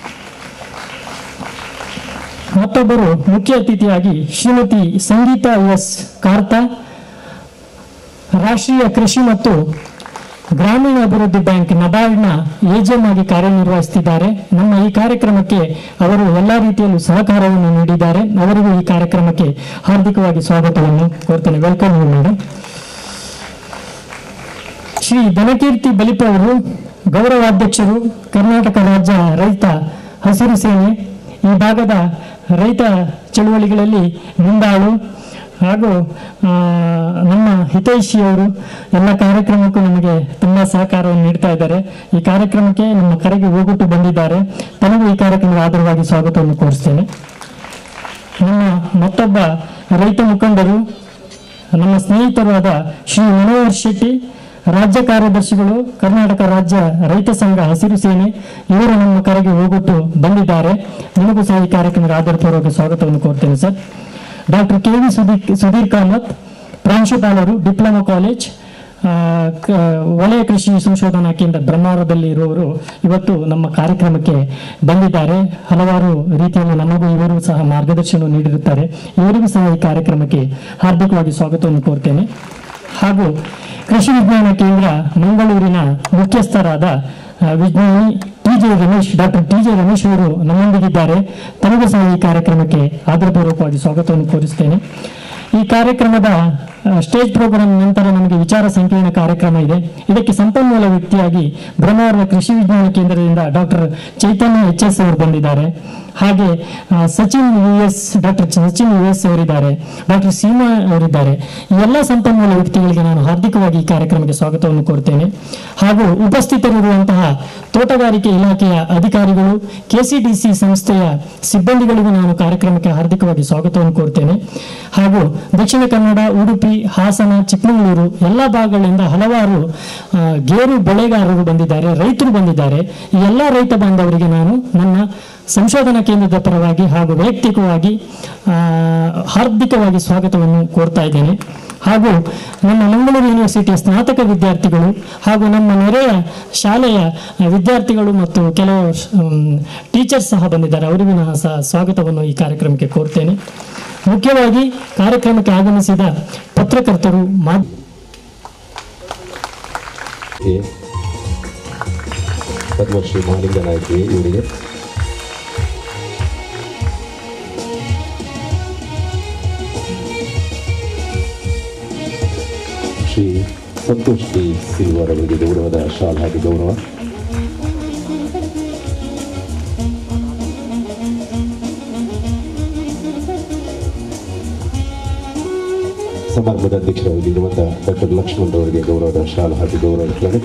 ಮತ್ತೊಬ್ಬರು ಮುಖ್ಯ ಅತಿಥಿಯಾಗಿ ಶ್ರೀಮತಿ ಸಂಗೀತಾ ಎಸ್ ಕಾರ್ತಾ ರಾಷ್ಟ್ರೀಯ ಕೃಷಿ ಮತ್ತು ಗ್ರಾಮೀಣ ಅಭಿವೃದ್ಧಿ ಬ್ಯಾಂಕ್ ನಬಾರ್ಡ್ನ ಎಜಿಎಂ ಆಗಿ ಕಾರ್ಯನಿರ್ವಹಿಸುತ್ತಿದ್ದಾರೆ ನಮ್ಮ ಈ ಕಾರ್ಯಕ್ರಮಕ್ಕೆ ಅವರು ಎಲ್ಲ ರೀತಿಯಲ್ಲೂ ಸಹಕಾರವನ್ನು ನೀಡಿದ್ದಾರೆ ಅವರಿಗೂ ಈ ಕಾರ್ಯಕ್ರಮಕ್ಕೆ ಹಾರ್ದಿಕವಾಗಿ ಸ್ವಾಗತವನ್ನು ಕೋರ್ತೇನೆ ವೆಲ್ಕಮ್ ಮೇಡಮ್ ಶ್ರೀ ಧನಕೀರ್ತಿ ಬಲಿಪ ಅವರು ಗೌರವಾಧ್ಯಕ್ಷರು ಕರ್ನಾಟಕ ರಾಜ್ಯ ರೈತ ಹಸಿರು ಸೇನೆ ಈ ಭಾಗದ ರೈತ ಚಳುವಳಿಗಳಲ್ಲಿ ಮುಂದಾಳು ಹಾಗೂ ಆ, ನಮ್ಮ ಹಿತೈಷಿಯವರು ಎಲ್ಲ ಕಾರ್ಯಕ್ರಮಕ್ಕೂ ನಮಗೆ ತುಂಬ ಸಹಕಾರವನ್ನು ನೀಡ್ತಾ ಇದ್ದಾರೆ ಈ ಕಾರ್ಯಕ್ರಮಕ್ಕೆ ನಮ್ಮ ಕರೆಗೆ ಹೋಗುಟ್ಟು ಬಂದಿದ್ದಾರೆ ತನಗೂ ಈ ಕಾರ್ಯಕ್ರಮದ ಆಧಾರವಾಗಿ ಸ್ವಾಗತವನ್ನು ಕೋರಿಸ್ತೇನೆ ನಮ್ಮ ಮತ್ತೊಬ್ಬ ರೈತ ಮುಖಂಡರು ನಮ್ಮ ಸ್ನೇಹಿತರು ಆದ ಶ್ರೀ ಮನೋಹರ್ ಶೆಟ್ಟಿ ರಾಜ್ಯ ಕಾರ್ಯದರ್ಶಿಗಳು ಕರ್ನಾಟಕ ರಾಜ್ಯ ರೈತ ಸಂಘ ಹಸಿರು ಸೇನೆ ಇವರು ನಮ್ಮ ಕರೆಗೆ ಹೋಗುಟ್ಟು ಬಂದಿದ್ದಾರೆ ನಿಮಗೂ ಸಹ ಈ ಕಾರ್ಯಕ್ರಮದ ಆಧಾರಪೂರ್ವಕ ಸ್ವಾಗತವನ್ನು ಕೋರ್ತೇನೆ sir doctor K V Sudhir Sudhir Kamath ಪ್ರಾಂಶುಪಾಲರು ಡಿಪ್ಲೊಮಾ ಕಾಲೇಜ್ ಆ, ಕ- ವಲಯ ಕೃಷಿ ಸಂಶೋಧನಾ ಕೇಂದ್ರ ಬ್ರಹ್ಮಾವರದಲ್ಲಿ ಇರುವವರು ಇವತ್ತು ನಮ್ಮ ಕಾರ್ಯಕ್ರಮಕ್ಕೆ ಬಂದಿದ್ದಾರೆ ಹಲವಾರು ರೀತಿಯಲ್ಲಿ ನಮಗೂ ಇವರು ಸಹ ಮಾರ್ಗದರ್ಶನ ನೀಡಿರುತ್ತಾರೆ ಇವರಿಗೂ ಸಹ ಈ ಕಾರ್ಯಕ್ರಮಕ್ಕೆ ಹಾರ್ದಿಕವಾಗಿ ಸ್ವಾಗತವನ್ನು ಕೋರ್ತೇನೆ ಹಾಗೂ ಕೃಷಿ ವಿಜ್ಞಾನ ಕೇಂದ್ರ ಮಂಗಳೂರಿನ ಮುಖ್ಯಸ್ಥರಾದ ಆ, ವಿಜ್ಞಾನಿ T J Ramesh doctor T J Ramesh ಅವರು ನಮ್ಮೊಂದಿಗಿದ್ದಾರೆ ತಮಗೂ ಸಹ ಈ ಕಾರ್ಯಕ್ರಮಕ್ಕೆ ಆದರಪೂರ್ವಕವಾಗಿ ಸ್ವಾಗತವನ್ನು ಕೋರಿಸ್ತೇನೆ ಈ ಕಾರ್ಯಕ್ರಮದ ಆ, ಸ್ಟೇಜ್ ಪ್ರೋಗ್ರಾಂ ನಂತರ ನಮಗೆ ವಿಚಾರ ಸಂಕಿರಣ ಕಾರ್ಯಕ್ರಮ ಇದೆ ಇದಕ್ಕೆ ಸಂಪನ್ಮೂಲ ವ್ಯಕ್ತಿಯಾಗಿ ಬ್ರಹ್ಮಾವರದ ಕೃಷಿ ವಿಜ್ಞಾನ ಕೇಂದ್ರದಿಂದ ಡಾಕ್ಟರ್ ಚೈತನ್ಯ ಎಚ್ ಎಸ್ ಅವರು ಬಂದಿದ್ದಾರೆ ಹಾಗೆ ಆ, Sachin U S doctor Sachin U S ಅವರಿದ್ದಾರೆ ಡಾಕ್ಟರ್ ಸೀಮಾ ಅವರಿದ್ದಾರೆ ಈ ಎಲ್ಲ ಸಂಪನ್ಮೂಲ ವ್ಯಕ್ತಿಗಳಿಗೆ ನಾನು ಹಾರ್ದಿಕವಾಗಿ ಈ ಕಾರ್ಯಕ್ರಮಕ್ಕೆ ಸ್ವಾಗತವನ್ನು ಕೋರ್ತೇನೆ ಹಾಗೂ ಉಪಸ್ಥಿತರಿರುವಂತಹ ತೋಟಗಾರಿಕೆ ಇಲಾಖೆಯ ಅಧಿಕಾರಿಗಳು ಕೆಸಿಡಿಸಿ ಸಂಸ್ಥೆಯ ಸಿಬ್ಬಂದಿಗಳಿಗೂ ನಾನು ಕಾರ್ಯಕ್ರಮಕ್ಕೆ ಹಾರ್ದಿಕವಾಗಿ ಸ್ವಾಗತವನ್ನು ಕೋರ್ತೇನೆ ಹಾಗೂ ದಕ್ಷಿಣ ಕನ್ನಡ ಉಡುಪಿ ಹಾಸನ ಚಿಕ್ಕಮಗಳೂರು ಎಲ್ಲ ಭಾಗಗಳಿಂದ ಹಲವಾರು ಆ, ಗೇರು ಬೆಳೆಗಾರರು ಬಂದಿದ್ದಾರೆ ರೈತರು ಬಂದಿದ್ದಾರೆ ಈ ಎಲ್ಲ ರೈತ ಬಾಂಧವರಿಗೆ ನಾನು ನನ್ನ ಸಂಶೋಧನಾ ಕೇಂದ್ರದ ಪರವಾಗಿ ಹಾಗೂ ವೈಯಕ್ತಿಕವಾಗಿ ಆ, ಹಾರ್ದಿಕವಾಗಿ ಸ್ವಾಗತವನ್ನು ಕೋರ್ತಾ ಇದ್ದೇನೆ ಹಾಗೂ ನಮ್ಮ ಮಂಗಳೂರು ಯೂನಿವರ್ಸಿಟಿಯ ಸ್ನಾತಕ ವಿದ್ಯಾರ್ಥಿಗಳು ಹಾಗೂ ನಮ್ಮ ನೆರೆಯ ಶಾಲೆಯ ವಿದ್ಯಾರ್ಥಿಗಳು ಮತ್ತು ಕೆಲವು ಟೀಚರ್ಸ್ ಸಹ ಬಂದಿದ್ದಾರೆ ಅವರಿಗೂ ನಾನು ಸಹ ಸ್ವಾಗತವನ್ನು ಈ ಕಾರ್ಯಕ್ರಮಕ್ಕೆ ಕೋರ್ತೇನೆ ಮುಖ್ಯವಾಗಿ ಕಾರ್ಯಕ್ರಮಕ್ಕೆ ಆಗಮಿಸಿದ ಪತ್ರಕರ್ತರು ಮಾಧ್ಯಮ ಕೆ ಪದ್ಮಶ್ರೀ ಮಹಾಲಿಂಗ ನಾಯ್ಕ ಇವರಿಗೆ ಶ್ರೀ ಸಂತೋಷ್ ಡಿ ಸಿಲ್ವರ್ ಅವರಿಗೆ ಗೌರವದ ಶಾಲ್ ಹಾಗೂ ಗೌರವ ಸಮಾರಂಭದ ಅಧ್ಯಕ್ಷರಾಗಿರುವಂತಹ ಡಾಕ್ಟರ್ ಲಕ್ಷ್ಮಣ್ ಅವರಿಗೆ ಗೌರವದ ಶಾಲ್ ಹಾಗೂ ಗೌರವ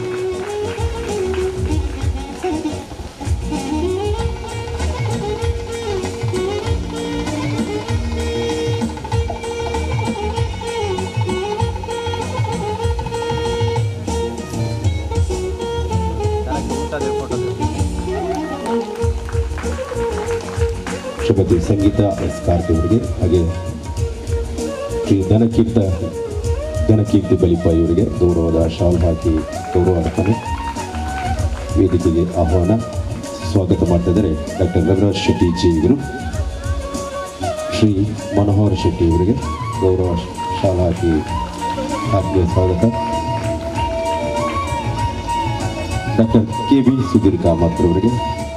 ಶ್ರೀಮತಿ ಸಂಗೀತ ಎಸ್ ಕಾರ್ತಿ ಅವರಿಗೆ ಹಾಗೆ ಶ್ರೀ ಧನಕೀರ್ತ ಧನಕೀರ್ತಿ ಬಲಿಪ ಇವರಿಗೆ ಗೌರವದ ಶಾಲ್ ಹಾಕಿ ಗೌರವ ಅರ್ಪಣೆ ವೇದಿಕೆಗೆ ಆಹ್ವಾನ ಸ್ವಾಗತ ಮಾಡ್ತಾ ಇದ್ದಾರೆ ಡಾಕ್ಟರ್ ರಘುರಾಜ್ ಶೆಟ್ಟಿ ಜಿ ಇವರು ಶ್ರೀ ಮನೋಹರ್ ಶೆಟ್ಟಿ ಇವರಿಗೆ ಗೌರವ ಶಾಲ್ ಹಾಕಿ ಆತ್ಮೀಯ ಸ್ವಾಗತ doctor K B Sudhir Kamath ಅವರಿಗೆ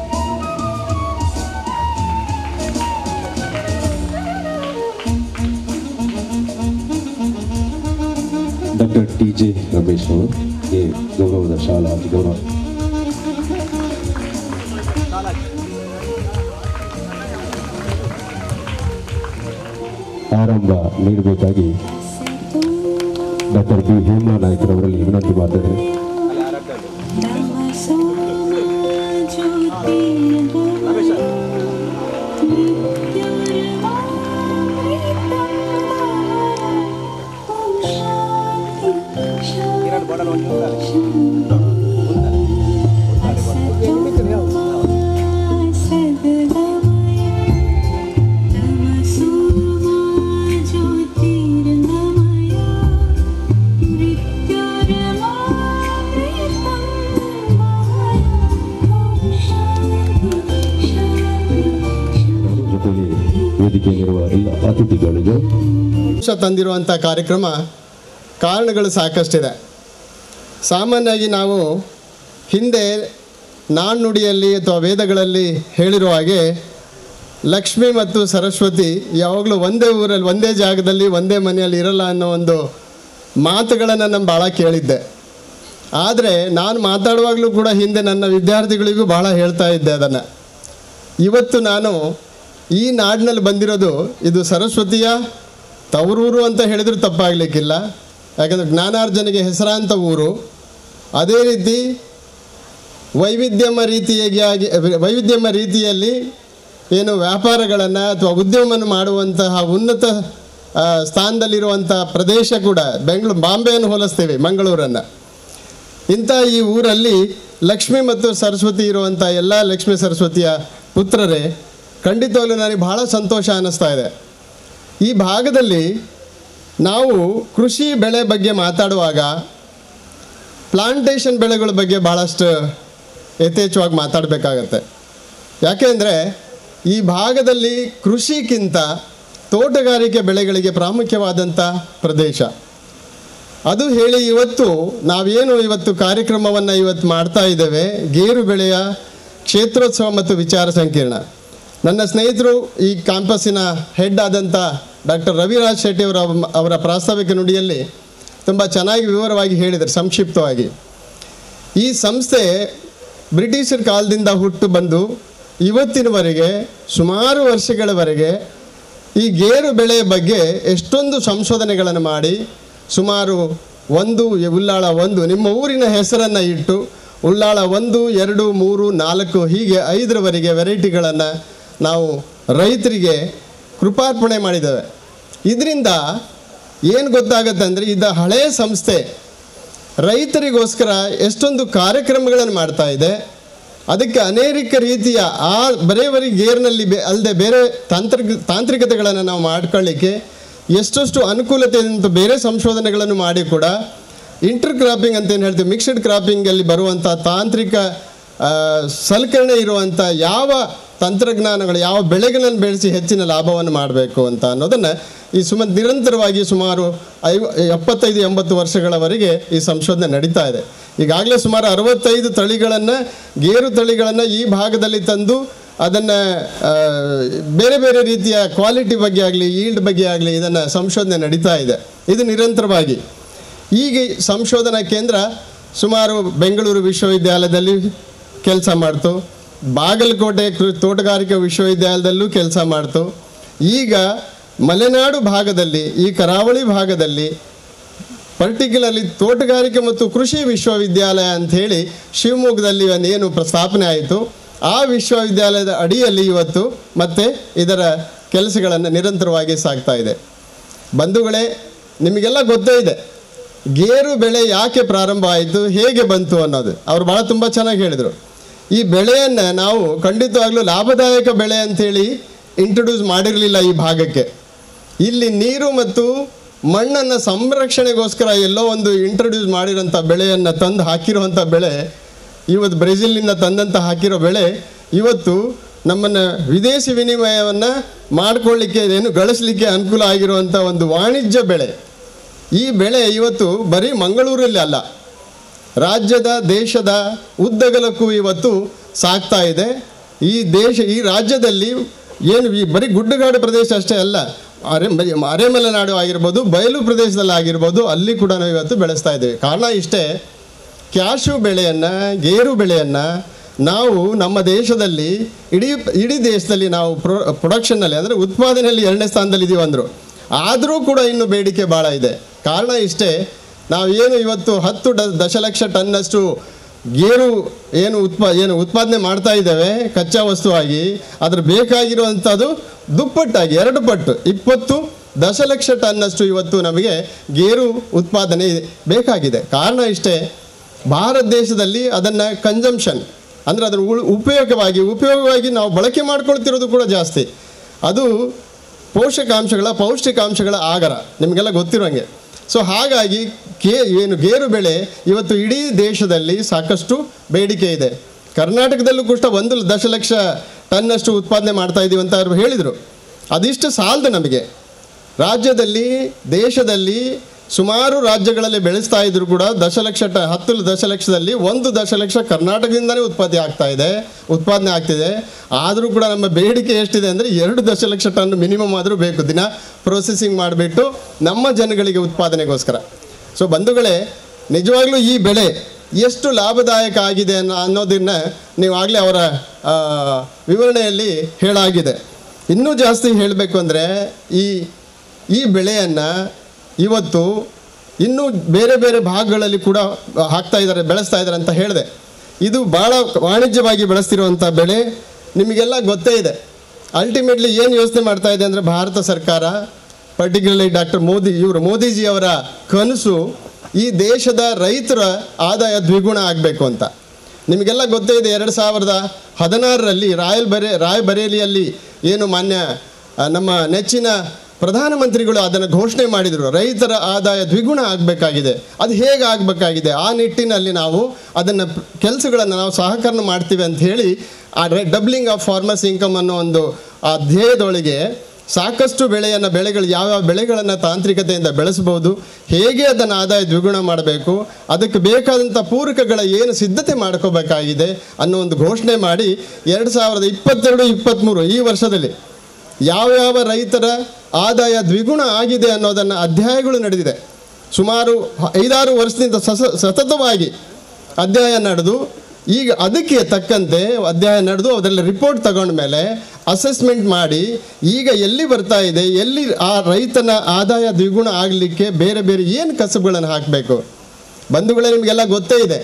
ಡಾಕ್ಟರ್ ಟಿ ಜೆ ರಮೇಶ್ ಅವರಿಗೆ ಗೌರವದ ಶಾಲಾ ಅತಿ ಗೌರವ ಆರಂಭ ನೀಡಬೇಕಾಗಿ ಡಾಕ್ಟರ್ ಬಿ ಹೇಮಾ ನಾಯ್ಕರವರಲ್ಲಿ ವಿನಂತಿ ಮಾಡ್ತಿದ್ದಾರೆ ಜೊತೆಗೆ ವೇದಿಕೆಯಲ್ಲಿರುವ ಎಲ್ಲ ಅತಿಥಿಗಳಿಗೂ ವರ್ಷ ತಂದಿರುವಂಥ ಕಾರ್ಯಕ್ರಮ ಕಾರಣಗಳು ಸಾಕಷ್ಟಿದೆ ಸಾಮಾನ್ಯವಾಗಿ ನಾವು ಹಿಂದೆ ನಾಣ್ಣುಡಿಯಲ್ಲಿ ಅಥವಾ ವೇದಗಳಲ್ಲಿ ಹೇಳಿರುವ ಹಾಗೆ ಲಕ್ಷ್ಮಿ ಮತ್ತು ಸರಸ್ವತಿ ಯಾವಾಗಲೂ ಒಂದೇ ಊರಲ್ಲಿ ಒಂದೇ ಜಾಗದಲ್ಲಿ ಒಂದೇ ಮನೆಯಲ್ಲಿ ಇರಲ್ಲ ಅನ್ನೋ ಒಂದು ಮಾತುಗಳನ್ನು ನಾನು ಭಾಳ ಕೇಳಿದ್ದೆ ಆದರೆ ನಾನು ಮಾತಾಡುವಾಗಲೂ ಕೂಡ ಹಿಂದೆ ನನ್ನ ವಿದ್ಯಾರ್ಥಿಗಳಿಗೂ ಬಹಳ ಹೇಳ್ತಾ ಇದ್ದೆ ಅದನ್ನು ಇವತ್ತು ನಾನು ಈ ನಾಡಿನಲ್ಲಿ ಬಂದಿರೋದು ಇದು ಸರಸ್ವತಿಯ ತವರೂರು ಅಂತ ಹೇಳಿದರೂ ತಪ್ಪಾಗಲಿಕ್ಕಿಲ್ಲ ಯಾಕಂದರೆ ಜ್ಞಾನಾರ್ಜನೆಗೆ ಹೆಸರಾಂತ ಊರು ಅದೇ ರೀತಿ ವೈವಿಧ್ಯಮ ರೀತಿಯಾಗಿ ವೈವಿಧ್ಯಮ ರೀತಿಯಲ್ಲಿ ಏನು ವ್ಯಾಪಾರಗಳನ್ನು ಅಥವಾ ಉದ್ಯಮವನ್ನು ಮಾಡುವಂತಹ ಉನ್ನತ ಆ, ಸ್ಥಾನದಲ್ಲಿರುವಂಥ ಪ್ರದೇಶ ಕೂಡ ಬೆಂಗಳೂರು ಬಾಂಬೆಯನ್ನು ಹೋಲಿಸ್ತೇವೆ ಮಂಗಳೂರನ್ನು ಇಂಥ ಈ ಊರಲ್ಲಿ ಲಕ್ಷ್ಮಿ ಮತ್ತು ಸರಸ್ವತಿ ಇರುವಂಥ ಎಲ್ಲ ಲಕ್ಷ್ಮಿ ಸರಸ್ವತಿಯ ಪುತ್ರರೇ ಖಂಡಿತವಾಗ್ಲೂ ನನಗೆ ಬಹಳ ಸಂತೋಷ ಅನ್ನಿಸ್ತಾ ಇದೆ ಈ ಭಾಗದಲ್ಲಿ ನಾವು ಕೃಷಿ ಬೆಳೆ ಬಗ್ಗೆ ಮಾತಾಡುವಾಗ ಪ್ಲಾಂಟೇಶನ್ ಬೆಳೆಗಳ ಬಗ್ಗೆ ಭಾಳಷ್ಟು ಯಥೇಚ್ಛವಾಗಿ ಮಾತಾಡಬೇಕಾಗತ್ತೆ ಯಾಕೆಂದರೆ ಈ ಭಾಗದಲ್ಲಿ ಕೃಷಿಗಿಂತ ತೋಟಗಾರಿಕೆ ಬೆಳೆಗಳಿಗೆ ಪ್ರಾಮುಖ್ಯವಾದಂಥ ಪ್ರದೇಶ ಅದು ಹೇಳಿ ಇವತ್ತು ನಾವೇನು ಇವತ್ತು ಕಾರ್ಯಕ್ರಮವನ್ನು ಇವತ್ತು ಮಾಡ್ತಾ ಇದ್ದೇವೆ ಗೇರು ಬೆಳೆಯ ಕ್ಷೇತ್ರೋತ್ಸವ ಮತ್ತು ವಿಚಾರ ಸಂಕಿರಣ ನನ್ನ ಸ್ನೇಹಿತರು ಈ ಕ್ಯಾಂಪಸ್ಸಿನ ಹೆಡ್ ಆದಂಥ ಡಾಕ್ಟರ್ ರವಿರಾಜ್ ಶೆಟ್ಟಿ ಅವರ ಅವರ ಪ್ರಾಸ್ತಾವಿಕ ನುಡಿಯಲ್ಲಿ ತುಂಬ ಚೆನ್ನಾಗಿ ವಿವರವಾಗಿ ಹೇಳಿದರು ಸಂಕ್ಷಿಪ್ತವಾಗಿ ಈ ಸಂಸ್ಥೆ ಬ್ರಿಟಿಷರ ಕಾಲದಿಂದ ಹುಟ್ಟು ಬಂದು ಇವತ್ತಿನವರೆಗೆ ಸುಮಾರು ವರ್ಷಗಳವರೆಗೆ ಈ ಗೇರು ಬೆಳೆಯ ಬಗ್ಗೆ ಎಷ್ಟೊಂದು ಸಂಶೋಧನೆಗಳನ್ನು ಮಾಡಿ ಸುಮಾರು ಒಂದು ಉಲ್ಲಾಳ ಒಂದು ನಿಮ್ಮ ಊರಿನ ಹೆಸರನ್ನು ಇಟ್ಟು ಉಲ್ಲಾಳ ಒಂದು ಎರಡು ಮೂರು ನಾಲ್ಕು ಹೀಗೆ ಐದರವರೆಗೆ ವೆರೈಟಿಗಳನ್ನು ನಾವು ರೈತರಿಗೆ ಕೃಪಾರ್ಪಣೆ ಮಾಡಿದ್ದೇವೆ ಇದರಿಂದ ಏನು ಗೊತ್ತಾಗುತ್ತೆ ಅಂದರೆ ಇದು ಹಳೆಯ ಸಂಸ್ಥೆ ರೈತರಿಗೋಸ್ಕರ ಎಷ್ಟೊಂದು ಕಾರ್ಯಕ್ರಮಗಳನ್ನು ಮಾಡ್ತಾ ಇದೆ ಅದಕ್ಕೆ ಅನೇಕ ರೀತಿಯ ಆ ಬರೇ ಬರೀ ಗೇರ್ನಲ್ಲಿ ಬೇ ಅಲ್ಲದೆ ಬೇರೆ ತಾಂತ್ರಿಕ ತಾಂತ್ರಿಕತೆಗಳನ್ನು ನಾವು ಮಾಡ್ಕೊಳ್ಳಿಕ್ಕೆ ಎಷ್ಟೆಷ್ಟು ಅನುಕೂಲತೆ ಅಂತ ಬೇರೆ ಸಂಶೋಧನೆಗಳನ್ನು ಮಾಡಿ ಕೂಡ ಇಂಟರ್ ಕ್ರಾಪಿಂಗ್ ಅಂತ ಏನು ಹೇಳ್ತೀವಿ ಮಿಕ್ಸ್ಡ್ ಕ್ರಾಪಿಂಗಲ್ಲಿ ಬರುವಂಥ ತಾಂತ್ರಿಕ ಆ, ಸಲಕರಣೆ ಇರುವಂಥ ಯಾವ ತಂತ್ರಜ್ಞಾನಗಳು ಯಾವ ಬೆಳೆಗಳನ್ನು ಬೆಳೆಸಿ ಹೆಚ್ಚಿನ ಲಾಭವನ್ನು ಮಾಡಬೇಕು ಅಂತ ಅನ್ನೋದನ್ನು ಈ ಸುಮ ನಿರಂತರವಾಗಿ ಸುಮಾರು ಐವ ಎಪ್ಪತ್ತೈದು ಎಂಬತ್ತು ವರ್ಷಗಳವರೆಗೆ ಈ ಸಂಶೋಧನೆ ನಡೀತಾ ಇದೆ ಈಗಾಗಲೇ ಸುಮಾರು ಅರವತ್ತೈದು ತಳಿಗಳನ್ನು ಗೇರು ತಳಿಗಳನ್ನು ಈ ಭಾಗದಲ್ಲಿ ತಂದು ಅದನ್ನು ಬೇರೆ ಬೇರೆ ರೀತಿಯ ಕ್ವಾಲಿಟಿ ಬಗ್ಗೆ ಆಗಲಿ ಈಲ್ಡ್ ಬಗ್ಗೆ ಆಗಲಿ ಇದನ್ನು ಸಂಶೋಧನೆ ನಡೀತಾ ಇದೆ ಇದು ನಿರಂತರವಾಗಿ ಈಗ ಈ ಸಂಶೋಧನಾ ಕೇಂದ್ರ ಸುಮಾರು ಬೆಂಗಳೂರು ವಿಶ್ವವಿದ್ಯಾಲಯದಲ್ಲಿ ಕೆಲಸ ಮಾಡ್ತು ಬಾಗಲಕೋಟೆ ಕೃ ತೋಟಗಾರಿಕಾ ವಿಶ್ವವಿದ್ಯಾಲಯದಲ್ಲೂ ಕೆಲಸ ಮಾಡ್ತು ಈಗ ಮಲೆನಾಡು ಭಾಗದಲ್ಲಿ ಈ ಕರಾವಳಿ ಭಾಗದಲ್ಲಿ ಪರ್ಟಿಕ್ಯುಲರ್ಲಿ ತೋಟಗಾರಿಕೆ ಮತ್ತು ಕೃಷಿ ವಿಶ್ವವಿದ್ಯಾಲಯ ಅಂತ ಹೇಳಿ ಶಿವಮೊಗ್ಗದಲ್ಲಿ ಒಂದು ಏನು ಪ್ರಸ್ತಾಪನೆ ಆಯಿತು ಆ ವಿಶ್ವವಿದ್ಯಾಲಯದ ಅಡಿಯಲ್ಲಿ ಇವತ್ತು ಮತ್ತೆ ಇದರ ಕೆಲಸಗಳನ್ನು ನಿರಂತರವಾಗಿ ಸಾಗ್ತಾ ಇದೆ ಬಂಧುಗಳೇ ನಿಮಗೆಲ್ಲ ಗೊತ್ತೇ ಇದೆ ಗೇರು ಬೆಳೆ ಯಾಕೆ ಪ್ರಾರಂಭ ಆಯಿತು ಹೇಗೆ ಬಂತು ಅನ್ನೋದು ಅವರು ಭಾಳ ತುಂಬ ಚೆನ್ನಾಗಿ ಹೇಳಿದರು ಈ ಬೆಳೆಯನ್ನು ನಾವು ಖಂಡಿತವಾಗ್ಲೂ ಲಾಭದಾಯಕ ಬೆಳೆ ಅಂಥೇಳಿ ಇಂಟ್ರೊಡ್ಯೂಸ್ ಮಾಡಿರಲಿಲ್ಲ ಈ ಭಾಗಕ್ಕೆ ಇಲ್ಲಿ ನೀರು ಮತ್ತು ಮಣ್ಣನ್ನು ಸಂರಕ್ಷಣೆಗೋಸ್ಕರ ಎಲ್ಲೋ ಒಂದು ಇಂಟ್ರೊಡ್ಯೂಸ್ ಮಾಡಿರೋಂಥ ಬೆಳೆಯನ್ನು ತಂದು ಹಾಕಿರುವಂಥ ಬೆಳೆ ಇವತ್ತು ಬ್ರೆಜಿಲ್ನಿಂದ ತಂದಂಥ ಹಾಕಿರೋ ಬೆಳೆ ಇವತ್ತು ನಮ್ಮನ್ನು ವಿದೇಶಿ ವಿನಿಮಯವನ್ನು ಮಾಡಿಕೊಳ್ಳಿಕ್ಕೆ ಏನು ಗಳಿಸಲಿಕ್ಕೆ ಅನುಕೂಲ ಆಗಿರುವಂಥ ಒಂದು ವಾಣಿಜ್ಯ ಬೆಳೆ ಈ ಬೆಳೆ ಇವತ್ತು ಬರೀ ಮಂಗಳೂರಲ್ಲಿ ಅಲ್ಲ ರಾಜ್ಯದ ದೇಶದ ಉದ್ದಗಲಕ್ಕೂ ಇವತ್ತು ಸಾಗ್ತಾ ಇದೆ ಈ ದೇಶ ಈ ರಾಜ್ಯದಲ್ಲಿ ಏನು ಈ ಬರೀ ಗುಡ್ಡಗಾಡು ಪ್ರದೇಶ ಅಷ್ಟೇ ಅಲ್ಲ ಅರೆ ಅರೆಮಲೆನಾಡು ಆಗಿರ್ಬೋದು ಬಯಲು ಪ್ರದೇಶದಲ್ಲಿ ಆಗಿರ್ಬೋದು ಅಲ್ಲಿ ಕೂಡ ನಾವು ಇವತ್ತು ಬೆಳೆಸ್ತಾ ಇದ್ದೇವೆ ಕಾರಣ ಇಷ್ಟೇ ಕ್ಯಾಶು ಬೆಳೆಯನ್ನು ಗೇರು ಬೆಳೆಯನ್ನು ನಾವು ನಮ್ಮ ದೇಶದಲ್ಲಿ ಇಡೀ ಇಡೀ ದೇಶದಲ್ಲಿ ನಾವು ಪ್ರೊ ಪ್ರೊಡಕ್ಷನ್ನಲ್ಲಿ ಅಂದರೆ ಉತ್ಪಾದನೆಯಲ್ಲಿ ಎರಡನೇ ಸ್ಥಾನದಲ್ಲಿ ಇದೀವಿ ಅಂದರು ಆದರೂ ಕೂಡ ಇನ್ನು ಬೇಡಿಕೆ ಭಾಳ ಇದೆ ಕಾರಣ ಇಷ್ಟೇ ನಾವು ಏನು ಇವತ್ತು ಹತ್ತು ಡ ದಶಲಕ್ಷ ಟನ್ನಷ್ಟು ಗೇರು ಏನು ಉತ್ಪಾ ಏನು ಉತ್ಪಾದನೆ ಮಾಡ್ತಾ ಇದ್ದೇವೆ ಕಚ್ಚಾ ವಸ್ತುವಾಗಿ ಅದ್ರ ಬೇಕಾಗಿರುವಂಥದ್ದು ದುಪ್ಪಟ್ಟಾಗಿ ಎರಡು ಪಟ್ಟು ಇಪ್ಪತ್ತು ದಶಲಕ್ಷ ಟನ್ನಷ್ಟು ಇವತ್ತು ನಮಗೆ ಗೇರು ಉತ್ಪಾದನೆ ಬೇಕಾಗಿದೆ ಕಾರಣ ಇಷ್ಟೇ ಭಾರತ ದೇಶದಲ್ಲಿ ಅದನ್ನು ಕನ್ಸಂಪ್ಷನ್ ಅಂದರೆ ಅದರ ಉಳ್ ಉಪಯೋಗವಾಗಿ ಉಪಯೋಗವಾಗಿ ನಾವು ಬಳಕೆ ಮಾಡ್ಕೊಳ್ತಿರೋದು ಕೂಡ ಜಾಸ್ತಿ ಅದು ಪೋಷಕಾಂಶಗಳ ಪೌಷ್ಟಿಕಾಂಶಗಳ ಆಗರ ನಿಮಗೆಲ್ಲ ಗೊತ್ತಿರೋಂಗೆ ಸೊ ಹಾಗಾಗಿ ಕೇ ಏನು ಗೇರು ಬೆಳೆ ಇವತ್ತು ಇಡೀ ದೇಶದಲ್ಲಿ ಸಾಕಷ್ಟು ಬೇಡಿಕೆ ಇದೆ ಕರ್ನಾಟಕದಲ್ಲೂ ಕೂಡ ಒಂದು ದಶಲಕ್ಷ ಟನ್ನಷ್ಟು ಉತ್ಪಾದನೆ ಮಾಡ್ತಾ ಇದ್ದೀವಿ ಅಂತ ಅವರು ಹೇಳಿದರು ಅದಿಷ್ಟು ಸಾಲದು ನಮಗೆ ರಾಜ್ಯದಲ್ಲಿ ದೇಶದಲ್ಲಿ ಸುಮಾರು ರಾಜ್ಯಗಳಲ್ಲಿ ಬೆಳೆಸ್ತಾ ಇದ್ರು ಕೂಡ ದಶಲಕ್ಷ ಟ ಹತ್ತು ದಶಲಕ್ಷದಲ್ಲಿ ಒಂದು ದಶಲಕ್ಷ ಕರ್ನಾಟಕದಿಂದಲೇ ಉತ್ಪತ್ತಿ ಆಗ್ತಾ ಇದೆ ಉತ್ಪಾದನೆ ಆಗ್ತಿದೆ ಆದರೂ ಕೂಡ ನಮ್ಮ ಬೇಡಿಕೆ ಎಷ್ಟಿದೆ ಅಂದರೆ ಎರಡು ದಶಲಕ್ಷ ಟನ್ ಮಿನಿಮಮ್ ಆದರೂ ಬೇಕು ದಿನ ಪ್ರೊಸೆಸಿಂಗ್ ಮಾಡಿಬಿಟ್ಟು ನಮ್ಮ ಜನಗಳಿಗೆ ಉತ್ಪಾದನೆಗೋಸ್ಕರ ಸೊ ಬಂಧುಗಳೇ ನಿಜವಾಗ್ಲೂ ಈ ಬೆಳೆ ಎಷ್ಟು ಲಾಭದಾಯಕ ಆಗಿದೆ ಅನ್ನೋ ಅನ್ನೋದನ್ನ ನೀವು ಆಗಲೇ ಅವರ ಆ, ವಿವರಣೆಯಲ್ಲಿ ಹೇಳಾಗಿದೆ ಇನ್ನೂ ಜಾಸ್ತಿ ಹೇಳಬೇಕು ಅಂದರೆ ಈ ಈ ಬೆಳೆಯನ್ನು ಇವತ್ತು ಇನ್ನೂ ಬೇರೆ ಬೇರೆ ಭಾಗಗಳಲ್ಲಿ ಕೂಡ ಹಾಕ್ತಾ ಇದ್ದಾರೆ ಬೆಳೆಸ್ತಾ ಇದ್ದಾರೆ ಅಂತ ಹೇಳಿದೆ ಇದು ಭಾಳ ವಾಣಿಜ್ಯವಾಗಿ ಬೆಳೆಸ್ತಿರುವಂಥ ಬೆಳೆ ನಿಮಗೆಲ್ಲ ಗೊತ್ತೇ ಇದೆ ಅಲ್ಟಿಮೇಟ್ಲಿ ಏನು ಯೋಚನೆ ಮಾಡ್ತಾ ಇದೆ ಅಂದರೆ ಭಾರತ ಸರ್ಕಾರ ಪರ್ಟಿಕ್ಯುಲರ್ಲಿ ಡಾಕ್ಟರ್ ಮೋದಿ ಇವರು ಮೋದಿಜಿಯವರ ಕನಸು ಈ ದೇಶದ ರೈತರ ಆದಾಯ ದ್ವಿಗುಣ ಆಗಬೇಕು ಅಂತ ನಿಮಗೆಲ್ಲ ಗೊತ್ತೇ ಇದೆ ಎರಡು ಸಾವಿರದ ಹದಿನಾರರಲ್ಲಿ ರಾಯಲ್ ಬರೆ ರಾಯಬರೇಲಿಯಲ್ಲಿ ಏನು ಮಾನ್ಯ ಆ, ನಮ್ಮ ನೆಚ್ಚಿನ ಪ್ರಧಾನಮಂತ್ರಿಗಳು ಅದನ್ನು ಘೋಷಣೆ ಮಾಡಿದರು ರೈತರ ಆದಾಯ ದ್ವಿಗುಣ ಆಗಬೇಕಾಗಿದೆ ಅದು ಹೇಗೆ ಆಗಬೇಕಾಗಿದೆ ಆ ನಿಟ್ಟಿನಲ್ಲಿ ನಾವು ಅದನ್ನು ಕೆಲಸಗಳನ್ನು ನಾವು ಸಹಕರಣ ಮಾಡ್ತೀವಿ ಅಂತ ಹೇಳಿ ಆ ಡಬ್ಲಿಂಗ್ ಆಫ್ ಫಾರ್ಮರ್ಸ್ ಇನ್ಕಮ್ ಅನ್ನೋ ಒಂದು ಆ ಧ್ಯೇಯದೊಳಗೆ ಸಾಕಷ್ಟು ಬೆಳೆಯನ್ನು ಬೆಳೆಗಳು ಯಾವ್ಯಾವ ಬೆಳೆಗಳನ್ನು ತಾಂತ್ರಿಕತೆಯಿಂದ ಬೆಳೆಸಬಹುದು ಹೇಗೆ ಅದನ್ನು ಆದಾಯ ದ್ವಿಗುಣ ಮಾಡಬೇಕು ಅದಕ್ಕೆ ಬೇಕಾದಂಥ ಪೂರಕಗಳ ಏನು ಸಿದ್ಧತೆ ಮಾಡ್ಕೋಬೇಕಾಗಿದೆ ಅನ್ನೋ ಒಂದು ಘೋಷಣೆ ಮಾಡಿ ಎರಡು ಸಾವಿರದ ಇಪ್ಪತ್ತೆರಡು ಇಪ್ಪತ್ತ್ಮೂರು ಈ ವರ್ಷದಲ್ಲಿ ಯಾವ್ಯಾವ ರೈತರ ಆದಾಯ ದ್ವಿಗುಣ ಆಗಿದೆ ಅನ್ನೋದನ್ನು ಅಧ್ಯಾಯಗಳು ನಡೆದಿದೆ ಸುಮಾರು ಐದಾರು ವರ್ಷದಿಂದ ಸಸ ಸತತವಾಗಿ ಅಧ್ಯಾಯ ನಡೆದು ಈಗ ಅದಕ್ಕೆ ತಕ್ಕಂತೆ ಅಧ್ಯಾಯ ನಡೆದು ಅದರಲ್ಲಿ ರಿಪೋರ್ಟ್ ತಗೊಂಡ ಮೇಲೆ ಅಸೆಸ್ಮೆಂಟ್ ಮಾಡಿ ಈಗ ಎಲ್ಲಿ ಬರ್ತಾ ಇದೆ ಎಲ್ಲಿ ಆ ರೈತನ ಆದಾಯ ದ್ವಿಗುಣ ಆಗಲಿಕ್ಕೆ ಬೇರೆ ಬೇರೆ ಏನು ಕಸಬುಗಳನ್ನು ಹಾಕಬೇಕು ಬಂಧುಗಳೇ ನಿಮಗೆಲ್ಲ ಗೊತ್ತೇ ಇದೆ